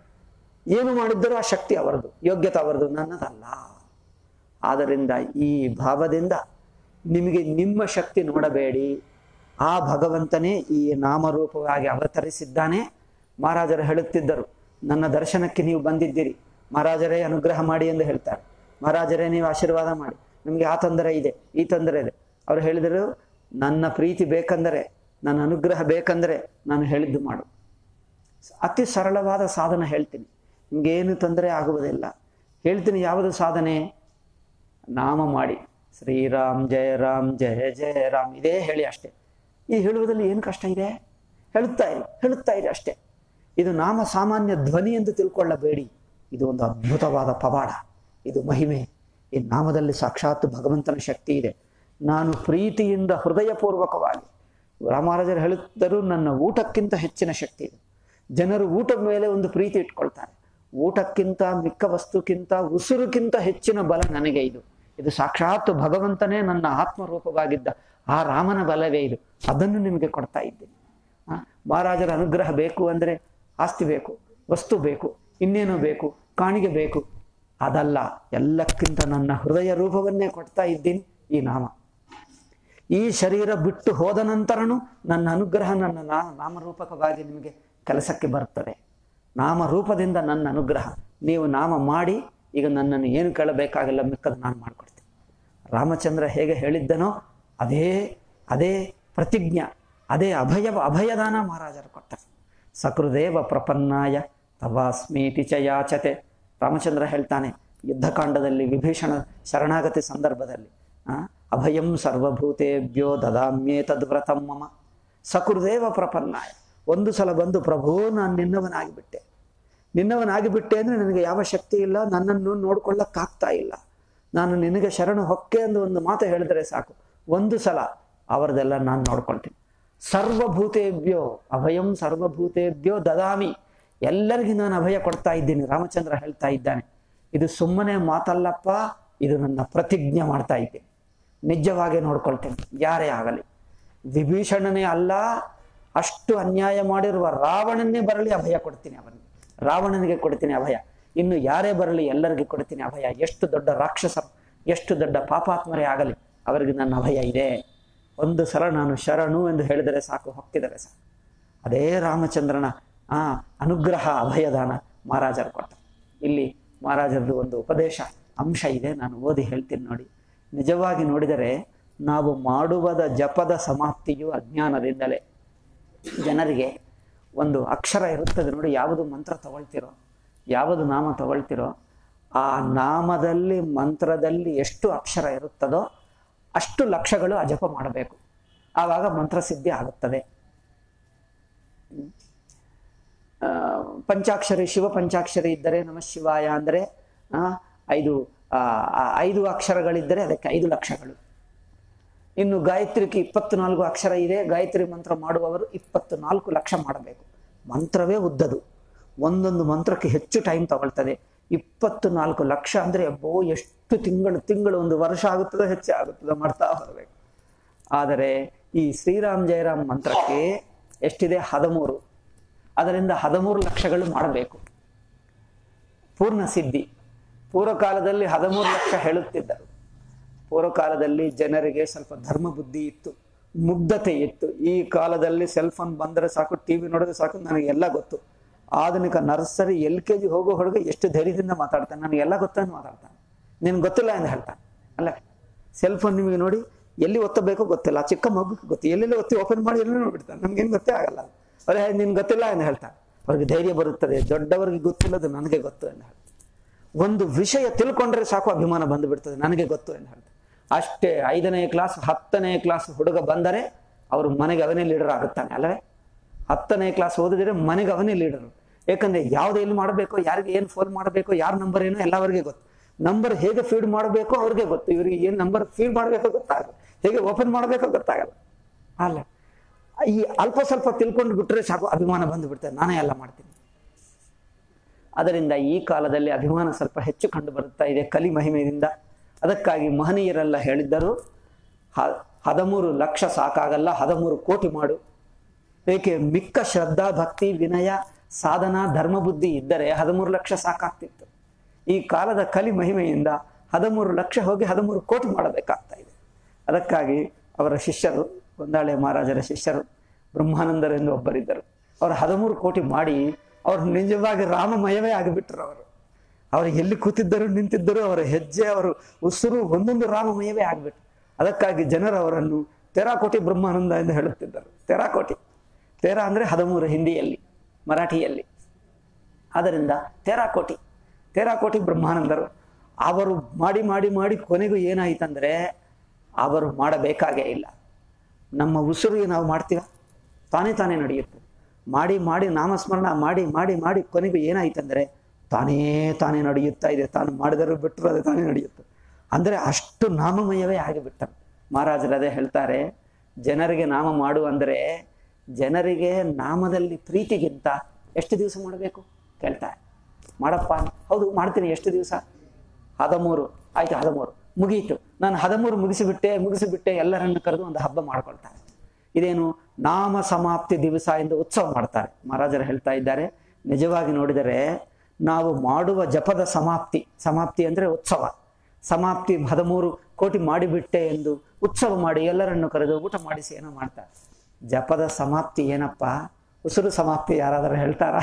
[SPEAKER 1] ಏನು ಮಾಡಿದ್ದರೂ ಆ ಶಕ್ತಿ ಅವರದು ಯೋಗ್ಯತೆ ಅವರದು ನನ್ನದಲ್ಲ ಆದ್ದರಿಂದ ಈ ಭಾವದಿಂದ ನಿಮಗೆ ನಿಮ್ಮ ಶಕ್ತಿ ನೋಡಬೇಡಿ ಆ ಭಗವಂತನೇ ಈ ನಾಮರೂಪವಾಗಿ ಅವತರಿಸಿದ್ದಾನೆ ಮಹಾರಾಜರು ಹೇಳುತ್ತಿದ್ದರು ನನ್ನ ದರ್ಶನಕ್ಕೆ ನೀವು ಬಂದಿದ್ದೀರಿ ಮಹಾರಾಜರೇ ಅನುಗ್ರಹ ಮಾಡಿ ಎಂದು ಹೇಳ್ತಾರೆ ಮಹಾರಾಜರೇ ನೀವು ಆಶೀರ್ವಾದ ಮಾಡಿ ನಿಮಗೆ ಆ ತೊಂದರೆ ಇದೆ ಈ ತೊಂದರೆ ಇದೆ ಅವರು ಹೇಳಿದರು ನನ್ನ ಪ್ರೀತಿ ಬೇಕಂದರೆ ನನ್ನ ಅನುಗ್ರಹ ಬೇಕಂದರೆ ನಾನು ಹೇಳಿದ್ದು ಮಾಡು ಅತಿ ಸರಳವಾದ ಸಾಧನ ಹೇಳ್ತೀನಿ ನಿಮ್ಗೇನು ತೊಂದರೆ ಆಗುವುದಿಲ್ಲ ಹೇಳ್ತೀನಿ ಯಾವುದು ಸಾಧನೆ ನಾಮ ಮಾಡಿ ಶ್ರೀರಾಮ್ ಜಯ ರಾಮ್ ಜಯ ಜಯ ರಾಮ್ ಇದೇ ಹೇಳಿ ಅಷ್ಟೇ ಈ ಹೇಳುವುದರಲ್ಲಿ ಏನು ಕಷ್ಟ ಇದೆ ಹೇಳುತ್ತಾ ಇರಿ ಹೇಳುತ್ತಾ ಇರಿ ಅಷ್ಟೇ ಇದು ನಾಮ ಸಾಮಾನ್ಯ ಧ್ವನಿ ಎಂದು ತಿಳ್ಕೊಳ್ಳಬೇಡಿ ಇದು ಒಂದು ಅದ್ಭುತವಾದ ಪವಾಡ ಇದು ಮಹಿಮೆ ಈ ನಾಮದಲ್ಲಿ ಸಾಕ್ಷಾತ್ ಭಗವಂತನ ಶಕ್ತಿ ಇದೆ ನಾನು ಪ್ರೀತಿಯಿಂದ ಹೃದಯಪೂರ್ವಕವಾಗಿ ರಾಮರಾಜರು ಹೇಳುತ್ತಿದ್ದರು ನನ್ನ ಊಟಕ್ಕಿಂತ ಹೆಚ್ಚಿನ ಶಕ್ತಿ ಇದೆ ಜನರು ಊಟದ ಮೇಲೆ ಒಂದು ಪ್ರೀತಿ ಇಟ್ಕೊಳ್ತಾರೆ ಊಟಕ್ಕಿಂತ ಮಿಕ್ಕ ವಸ್ತುಕ್ಕಿಂತ ಉಸಿರುಕ್ಕಿಂತ ಹೆಚ್ಚಿನ ಬಲ ನನಗೆ ಇದು ಇದು ಸಾಕ್ಷಾತ್ ಭಗವಂತನೇ ನನ್ನ ಆತ್ಮರೂಪವಾಗಿದ್ದ ಆ ರಾಮನ ಬಲವೇ ಇದು ಅದನ್ನು ನಿಮಗೆ ಕೊಡ್ತಾ ಇದ್ದೀನಿ ಆ, ಮಹಾರಾಜರ ಅನುಗ್ರಹ ಬೇಕು ಅಂದರೆ ಆಸ್ತಿ ಬೇಕು ವಸ್ತು ಬೇಕು ಇನ್ನೇನು ಬೇಕು ಕಾಣಿಗೆ ಬೇಕು ಅದಲ್ಲ ಎಲ್ಲಕ್ಕಿಂತ ನನ್ನ ಹೃದಯ ರೂಪವನ್ನೇ ಕೊಡ್ತಾ ಇದ್ದೀನಿ ಈ ನಾಮ ಈ ಶರೀರ ಬಿಟ್ಟು ಹೋದ ನಂತರನು ನನ್ನ ಅನುಗ್ರಹ ನನ್ನ ನಾ ನಾಮರೂಪಕವಾಗಿ ನಿಮಗೆ ಕೆಲಸಕ್ಕೆ ಬರ್ತದೆ ನಾಮರೂಪದಿಂದ ನನ್ನ ಅನುಗ್ರಹ ನೀವು ನಾಮ ಮಾಡಿ ಈಗ ನನ್ನನ್ನು ಏನು ಕೇಳಬೇಕಾಗಿಲ್ಲ ಮಿಕ್ಕದು ನಾನು ಮಾಡಿಕೊಡ್ತೀನಿ ರಾಮಚಂದ್ರ ಹೇಗೆ ಹೇಳಿದ್ದನೋ ಅದೇ ಅದೇ ಪ್ರತಿಜ್ಞ ಅದೇ ಅಭಯ ಅಭಯದಾನ ಮಹಾರಾಜರು ಕೊಟ್ಟರು ಸಕೃದೇವ ಪ್ರಪನ್ನಾಯ ತವಾಸ್ಮೀತಿ ಚ ಯಾಚತೆ ರಾಮಚಂದ್ರ ಹೇಳ್ತಾನೆ ಯುದ್ಧಕಾಂಡದಲ್ಲಿ ವಿಭೀಷಣ ಶರಣಾಗತಿ ಸಂದರ್ಭದಲ್ಲಿ ಆ, ಅಭಯಂ ಸರ್ವಭೂತೇಭ್ಯೋ ದದಾಮ್ಯೇ ತದ್ವ್ರತಂ ಮಮ ಸಕೃದೇವ ಪ್ರಪನ್ನಾಯ ಒಂದು ಸಲ ಬಂದು ಪ್ರಭು ನಾನು ನಿನ್ನವನಾಗಿಬಿಟ್ಟೆ ನಿನ್ನವನಾಗಿಬಿಟ್ಟೆ ಅಂದರೆ ನನಗೆ ಯಾವ ಶಕ್ತಿ ಇಲ್ಲ ನನ್ನನ್ನು ನೋಡ್ಕೊಳ್ಳಕ್ಕಾಗ್ತಾ ಇಲ್ಲ ನಾನು ನಿನಗೆ ಶರಣು ಹೊಕ್ಕೆ ಎಂದು ಒಂದು ಮಾತು ಹೇಳಿದರೆ ಸಾಕು ಒಂದು ಸಲ ಅವರದೆಲ್ಲ ನಾನು ನೋಡ್ಕೊಳ್ತೀನಿ ಸರ್ವಭೂತೇಭ್ಯೋ ಅಭಯಂ ಸರ್ವಭೂತೇಭ್ಯೋ ದದಾಮಿ ಎಲ್ಲರಿಗೂ ನಾನು ಅಭಯ ಕೊಡ್ತಾ ಇದ್ದೀನಿ ರಾಮಚಂದ್ರ ಹೇಳ್ತಾ ಇದ್ದಾನೆ ಇದು ಸುಮ್ಮನೆ ಮಾತಲ್ಲಪ್ಪ ಇದು ನನ್ನ ಪ್ರತಿಜ್ಞೆ ಮಾಡ್ತಾ ಇದ್ದೀನಿ ನಿಜವಾಗಿ ನೋಡ್ಕೊಳ್ತೇನೆ ಯಾರೇ ಆಗಲಿ ವಿಭೀಷಣನೇ ಅಲ್ಲ ಅಷ್ಟು ಅನ್ಯಾಯ ಮಾಡಿರುವ ರಾವಣನ್ನೇ ಬರಲಿ ಅಭಯ ಕೊಡ್ತೀನಿ ಅವನಿಗೆ ರಾವಣನಿಗೆ ಕೊಡ್ತೀನಿ ಅಭಯ ಇನ್ನು ಯಾರೇ ಬರಲಿ ಎಲ್ಲರಿಗೆ ಕೊಡ್ತೀನಿ ಅಭಯ ಎಷ್ಟು ದೊಡ್ಡ ರಾಕ್ಷಸರು ಎಷ್ಟು ದೊಡ್ಡ ಪಾಪಾತ್ಮರೇ ಆಗಲಿ ಅವರಿಗೆ ನನ್ನ ಅಭಯ ಇದೆ ಒಂದು ಸಲ ನಾನು ಶರಣು ಎಂದು ಹೇಳಿದರೆ ಸಾಕು ಹೊಕ್ಕಿದರೆ ಸಾಕು ಅದೇ ರಾಮಚಂದ್ರನ ಆ ಅನುಗ್ರಹ ಅಭಯದಾನ ಮಹಾರಾಜರು ಕೊಟ್ಟ ಇಲ್ಲಿ ಮಹಾರಾಜರದು ಒಂದು ಉಪದೇಶ ಅಂಶ ಇದೆ ನಾನು ಓದಿ ಹೇಳ್ತೀನಿ ನೋಡಿ ನಿಜವಾಗಿ ನೋಡಿದರೆ ನಾವು ಮಾಡುವದ ಜಪದ ಸಮಾಪ್ತಿಯು ಅಜ್ಞಾನದಿಂದಲೇ ಜನರಿಗೆ ಒಂದು ಅಕ್ಷರ ಇರುತ್ತದೆ ನೋಡಿ ಯಾವುದು ಮಂತ್ರ ತಗೊಳ್ತಿರೋ ಯಾವುದು ನಾಮ ತಗೊಳ್ತಿರೋ ಆ ನಾಮದಲ್ಲಿ ಮಂತ್ರದಲ್ಲಿ ಎಷ್ಟು ಅಕ್ಷರ ಇರುತ್ತದೋ ಅಷ್ಟು ಲಕ್ಷಗಳು ಆ ಜಪ ಮಾಡಬೇಕು ಆವಾಗ ಮಂತ್ರಸಿದ್ಧಿ ಆಗುತ್ತದೆ ಆ, ಪಂಚಾಕ್ಷರಿ ಶಿವ ಪಂಚಾಕ್ಷರಿ ಇದ್ದರೆ ನಮ ಶಿವಾಯ ಅಂದರೆ ಆ, ಐದು ಆ, ಆ ಐದು ಅಕ್ಷರಗಳಿದ್ದರೆ ಅದಕ್ಕೆ ಐದು ಲಕ್ಷಗಳು ಇನ್ನು ಗಾಯತ್ರಿಗೆ ಇಪ್ಪತ್ನಾಲ್ಕು ಅಕ್ಷರ ಇದೆ ಗಾಯತ್ರಿ ಮಂತ್ರ ಮಾಡುವವರು ಇಪ್ಪತ್ತು ನಾಲ್ಕು ಲಕ್ಷ ಮಾಡಬೇಕು ಮಂತ್ರವೇ ಉದ್ದದು ಒಂದೊಂದು ಮಂತ್ರಕ್ಕೆ ಹೆಚ್ಚು ಟೈಮ್ ತಗೊಳ್ತದೆ ಇಪ್ಪತ್ತು ನಾಲ್ಕು ಲಕ್ಷ ಅಂದರೆ ಅಬ್ಬೋ ಎಷ್ಟು ತಿಂಗಳು ತಿಂಗಳು ಒಂದು ವರ್ಷ ಆಗುತ್ತದೋ ಹೆಚ್ಚೇ ಆಗುತ್ತದೋ ಮಾಡ್ತಾ ಬರಬೇಕು ಆದರೆ ಈ ಶ್ರೀರಾಮ್ ಜಯರಾಮ್ ಮಂತ್ರಕ್ಕೆ ಎಷ್ಟಿದೆ ಹದಿಮೂರು ಅದರಿಂದ ಹದಿಮೂರು ಲಕ್ಷಗಳು ಮಾಡಬೇಕು ಪೂರ್ಣ ಸಿದ್ಧಿ ಪೂರ್ವಕಾಲದಲ್ಲಿ ಹದಿಮೂರು ಲಕ್ಷ ಹೇಳುತ್ತಿದ್ದರು ಪೂರ್ವಕಾಲದಲ್ಲಿ ಜನರಿಗೆ ಸ್ವಲ್ಪ ಧರ್ಮ ಬುದ್ಧಿ ಇತ್ತು ಮುಗ್ಧತೆ ಇತ್ತು ಈ ಕಾಲದಲ್ಲಿ ಸೆಲ್ ಫೋನ್ ಬಂದರೆ ಸಾಕು ಟಿವಿ ನೋಡಿದ್ರೆ ಸಾಕು ನನಗೆ ಎಲ್ಲ ಗೊತ್ತು ಆಧುನಿಕ ನರ್ಸರಿ ಎಲ್ ಕೆ ಜಿ ಹೋಗೋ ಹುಡುಗ ಎಷ್ಟು ಧೈರ್ಯದಿಂದ ಮಾತಾಡ್ತಾನೆ ನನಗೆ ಎಲ್ಲ ಗೊತ್ತು ಅಂತ ಮಾತಾಡ್ತಾನೆ ನಿನ್ಗೆ ಗೊತ್ತಿಲ್ಲ ಎಂದು ಹೇಳ್ತಾನೆ ಅಲ್ಲ ಸೆಲ್ ಫೋನ್ ನಿಮಗೆ ನೋಡಿ ಎಲ್ಲಿ ಒತ್ತಬೇಕೋ ಗೊತ್ತಿಲ್ಲ ಆ ಚಿಕ್ಕ ಮಗುಗೆ ಗೊತ್ತು ಎಲ್ಲೆಲ್ಲಿ ಒತ್ತಿ ಓಪನ್ ಮಾಡಿ ಎಲ್ಲ ನೋಡ್ಬಿಡ್ತಾನೆ ನಮ್ಗೇನು ಗೊತ್ತೇ ಆಗಲ್ಲ ಅವ್ರೆ ನಿನ್ಗೆ ಗೊತ್ತಿಲ್ಲ ಎಂದು ಹೇಳ್ತಾನೆ ಅವ್ರಿಗೆ ಧೈರ್ಯ ಬರುತ್ತದೆ ದೊಡ್ಡವರಿಗೆ ಗೊತ್ತಿಲ್ಲದು ನನಗೆ ಗೊತ್ತು ಎಂದು ಹೇಳ್ತಾನೆ ಒಂದು ವಿಷಯ ತಿಳ್ಕೊಂಡ್ರೆ ಸಾಕು ಅಭಿಮಾನ ಬಂದು ಬಿಡ್ತದೆ ನನಗೆ ಗೊತ್ತು ಎಂದು ಹೇಳ್ತಾರೆ ಅಷ್ಟೇ ಐದನೇ ಕ್ಲಾಸ್ ಹತ್ತನೇ ಕ್ಲಾಸ್ ಹುಡುಗ ಬಂದರೆ ಅವರು ಮನೆಗೆ ಅವನೇ ಲೀಡರ್ ಆಗುತ್ತಾನೆ ಅಲ್ಲವೇ ಹತ್ತನೇ ಕ್ಲಾಸ್ ಓದಿದ್ರೆ ಮನೆಗೆ ಅವನೇ ಲೀಡರು ಯಾಕಂದ್ರೆ ಯಾವ್ದು ಎಲ್ಲಿ ಮಾಡಬೇಕು ಯಾರಿಗೆ ಏನು ಫೋನ್ ಮಾಡಬೇಕು ಯಾರ ನಂಬರ್ ಏನು ಎಲ್ಲ ಅವ್ರಿಗೆ ಗೊತ್ತು ನಂಬರ್ ಹೇಗೆ ಫೀಡ್ ಮಾಡಬೇಕು ಅವ್ರಿಗೆ ಗೊತ್ತು ಇವರಿಗೆ ಏನು ನಂಬರ್ ಫೀಡ್ ಮಾಡಬೇಕೋ ಗೊತ್ತಾಗಲ್ಲ ಹೇಗೆ ಓಪನ್ ಮಾಡಬೇಕೋ ಗೊತ್ತಾಗಲ್ಲ ಅಲ್ಲ ಈ ಅಲ್ಪ ಸ್ವಲ್ಪ ತಿಳ್ಕೊಂಡು ಬಿಟ್ರೆ ಸಾಕು ಅಭಿಮಾನ ಬಂದು ಬಿಡ್ತದೆ ನಾನೇ ಎಲ್ಲ ಮಾಡ್ತೀನಿ ಅದರಿಂದ ಈ ಕಾಲದಲ್ಲಿ ಅಭಿಮಾನ ಸ್ವಲ್ಪ ಹೆಚ್ಚು ಕಂಡು ಬರುತ್ತಾ ಇದೆ ಕಲಿ ಮಹಿಮೆಯಿಂದ ಅದಕ್ಕಾಗಿ ಮಹನೀಯರೆಲ್ಲ ಹೇಳಿದ್ದರು ಹ- ಹದಿಮೂರು ಲಕ್ಷ ಸಾಕಾಗಲ್ಲ ಹದಿಮೂರು ಕೋಟಿ ಮಾಡು ಏಕೆ ಮಿಕ್ಕ ಶ್ರದ್ಧಾ ಭಕ್ತಿ ವಿನಯ ಸಾಧನ ಧರ್ಮ ಬುದ್ಧಿ ಇದ್ದರೆ ಹದಿಮೂರು ಲಕ್ಷ ಸಾಕಾಗ್ತಿತ್ತು ಈ ಕಾಲದ ಕಲಿ ಮಹಿಮೆಯಿಂದ ಹದಿಮೂರು ಲಕ್ಷ ಹೋಗಿ ಹದಿಮೂರು ಕೋಟಿ ಮಾಡಬೇಕಾಗ್ತಾ ಇದೆ ಅದಕ್ಕಾಗಿ ಅವರ ಶಿಷ್ಯರು ಗೊಂದಾಳೆ ಮಹಾರಾಜರ ಶಿಷ್ಯರು ಬ್ರಹ್ಮಾನಂದರೆಂದು ಒಬ್ಬರಿದ್ದರು ಅವರು ಹದಿಮೂರು ಕೋಟಿ ಮಾಡಿ ಅವರು ನಿಜವಾಗಿ ರಾಮಮಯವೇ ಆಗಿಬಿಟ್ರು ಅವರು ಅವರು ಎಲ್ಲಿ ಕೂತಿದ್ದರು ನಿಂತಿದ್ದರು ಅವರ ಹೆಜ್ಜೆ ಅವರು ಉಸಿರು ಒಂದೊಂದು ರಾಮಮಯವೇ ಆಗ್ಬಿಟ್ರು ಅದಕ್ಕಾಗಿ ಜನರು ಅವರನ್ನು ತೆರಾಕೋಟಿ ಬ್ರಹ್ಮಾನಂದ ಎಂದು ಹೇಳುತ್ತಿದ್ದರು ತೆರಾಕೋಟಿ ತೇರಾ ಅಂದರೆ ಹದಿಮೂರು ಹಿಂದಿಯಲ್ಲಿ ಮರಾಠಿಯಲ್ಲಿ ಆದ್ದರಿಂದ ತೇರಾಕೋಟಿ ತೇರಾಕೋಟಿ ಬ್ರಹ್ಮಾನಂದರು ಅವರು ಮಾಡಿ ಮಾಡಿ ಮಾಡಿ ಕೊನೆಗೂ ಏನಾಯ್ತಂದ್ರೆ ಅವರು ಮಾಡಬೇಕಾಗೇ ಇಲ್ಲ ನಮ್ಮ ಉಸಿರು ನಾವು ಮಾಡ್ತೀವ ತಾನೇ ತಾನೇ ನಡೆಯುತ್ತೆ ಮಾಡಿ ಮಾಡಿ ನಾಮಸ್ಮರಣ ಮಾಡಿ ಮಾಡಿ ಮಾಡಿ ಕೊನೆಗೂ ಏನಾಯ್ತಂದ್ರೆ ತಾನೇ ತಾನೇ ನಡೆಯುತ್ತಾ ಇದೆ ತಾನು ಮಾಡಿದರೂ ಬಿಟ್ಟರು ಅದು ತಾನೇ ನಡೆಯುತ್ತೆ ಅಂದರೆ ಅಷ್ಟು ನಾಮಮಯವೇ ಆಗಿಬಿಟ್ಟ ಮಹಾರಾಜರು ಅದೇ ಹೇಳ್ತಾರೆ ಜನರಿಗೆ ನಾಮ ಮಾಡು ಅಂದರೆ ಜನರಿಗೆ ನಾಮದಲ್ಲಿ ಪ್ರೀತಿಗಿಂತ ಎಷ್ಟು ದಿವಸ ಮಾಡಬೇಕು ಕೇಳ್ತಾರೆ ಮಾಡಪ್ಪ ಹೌದು ಮಾಡ್ತೀನಿ ಎಷ್ಟು ದಿವಸ ಹದಿಮೂರು ಆಯ್ತು ಹದಿಮೂರು ಮುಗೀತು ನಾನು ಹದಿಮೂರು ಮುಗಿಸಿಬಿಟ್ಟೆ ಮುಗಿಸಿಬಿಟ್ಟೆ ಎಲ್ಲರನ್ನು ಕರೆದು ಒಂದು ಹಬ್ಬ ಮಾಡ್ಕೊಳ್ತಾರೆ ಇದೇನು ನಾಮ ಸಮಾಪ್ತಿ ದಿವಸ ಎಂದು ಉತ್ಸವ ಮಾಡ್ತಾರೆ ಮಹಾರಾಜರು ಹೇಳ್ತಾ ಇದ್ದಾರೆ ನಿಜವಾಗಿ ನೋಡಿದರೆ ನಾವು ಮಾಡುವ ಜಪದ ಸಮಾಪ್ತಿ ಸಮಾಪ್ತಿ ಅಂದರೆ ಉತ್ಸವ ಸಮಾಪ್ತಿ ಹದಿಮೂರು ಕೋಟಿ ಮಾಡಿಬಿಟ್ಟೆ ಎಂದು ಉತ್ಸವ ಮಾಡಿ ಎಲ್ಲರನ್ನು ಕರೆದು ಊಟ ಮಾಡಿಸಿ ಏನೋ ಮಾಡ್ತಾರೆ ಜಪದ ಸಮಾಪ್ತಿ ಏನಪ್ಪ ಉಸಿರು ಸಮಾಪ್ತಿ ಯಾರಾದರೂ ಹೇಳ್ತಾರಾ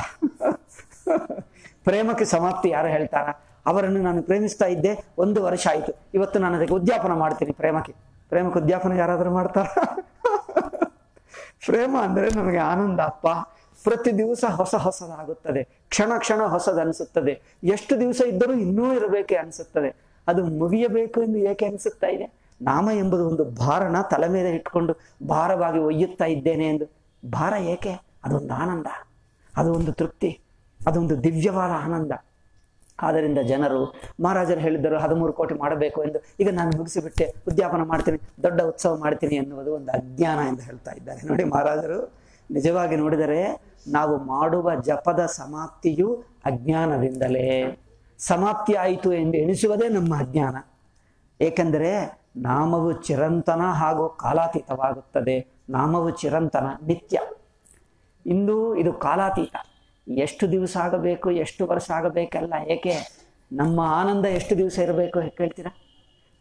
[SPEAKER 1] ಪ್ರೇಮಕ್ಕೆ ಸಮಾಪ್ತಿ ಯಾರು ಹೇಳ್ತಾರ ಅವರನ್ನು ನಾನು ಪ್ರೇಮಿಸ್ತಾ ಇದ್ದೆ ಒಂದು ವರ್ಷ ಆಯಿತು ಇವತ್ತು ನಾನು ಅದಕ್ಕೆ ಉದ್ಯಾಪನ ಮಾಡ್ತೀನಿ ಪ್ರೇಮಕ್ಕೆ ಪ್ರೇಮಕ್ಕೆ ಉದ್ಯಾಪನ ಯಾರಾದರೂ ಮಾಡ್ತಾರ ಪ್ರೇಮ ಅಂದರೆ ನಮಗೆ ಆನಂದ ಅಪ್ಪ ಪ್ರತಿ ದಿವಸ ಹೊಸ ಹೊಸದಾಗುತ್ತದೆ ಕ್ಷಣ ಕ್ಷಣ ಹೊಸದನಿಸುತ್ತದೆ ಎಷ್ಟು ದಿವಸ ಇದ್ದರೂ ಇನ್ನೂ ಇರಬೇಕೆ ಅನಿಸುತ್ತದೆ ಅದು ಮುಗಿಯಬೇಕು ಎಂದು ಏಕೆ ಅನಿಸುತ್ತಾ ಇದೆ ನಾಮ ಎಂಬುದು ಒಂದು ಭಾರನ ತಲೆ ಮೇಲೆ ಇಟ್ಕೊಂಡು ಭಾರವಾಗಿ ಒಯ್ಯುತ್ತಾ ಇದ್ದೇನೆ ಎಂದು ಭಾರ ಏಕೆ ಅದೊಂದು ಆನಂದ ಅದು ಒಂದು ತೃಪ್ತಿ ಅದೊಂದು ದಿವ್ಯವಾದ ಆನಂದ ಆದ್ದರಿಂದ ಜನರು ಮಹಾರಾಜರು ಹೇಳಿದ್ದರು ಹದಿಮೂರು ಕೋಟಿ ಮಾಡಬೇಕು ಎಂದು ಈಗ ನಾನು ಮುಗಿಸಿಬಿಟ್ಟೆ ಉದ್ಯಾಪನ ಮಾಡ್ತೀನಿ ದೊಡ್ಡ ಉತ್ಸವ ಮಾಡ್ತೀನಿ ಎನ್ನುವುದು ಒಂದು ಅಜ್ಞಾನ ಎಂದು ಹೇಳ್ತಾ ಇದ್ದಾರೆ ನೋಡಿ ಮಹಾರಾಜರು ನಿಜವಾಗಿ ನೋಡಿದರೆ ನಾವು ಮಾಡುವ ಜಪದ ಸಮಾಪ್ತಿಯು ಅಜ್ಞಾನದಿಂದಲೇ ಸಮಾಪ್ತಿ ಆಯಿತು ಎಂದು ಎಣಿಸುವುದೇ ನಮ್ಮ ಅಜ್ಞಾನ ಏಕೆಂದರೆ ನಾಮವು ಚಿರಂತನ ಹಾಗೂ ಕಾಲಾತೀತವಾಗುತ್ತದೆ ನಾಮವು ಚಿರಂತನ ನಿತ್ಯ ಇಂದು ಇದು ಕಾಲಾತೀತ ಎಷ್ಟು ದಿವಸ ಆಗಬೇಕು ಎಷ್ಟು ವರ್ಷ ಆಗಬೇಕಲ್ಲ ಏಕೆ ನಮ್ಮ ಆನಂದ ಎಷ್ಟು ದಿವಸ ಇರಬೇಕು ಕೇಳ್ತೀರಾ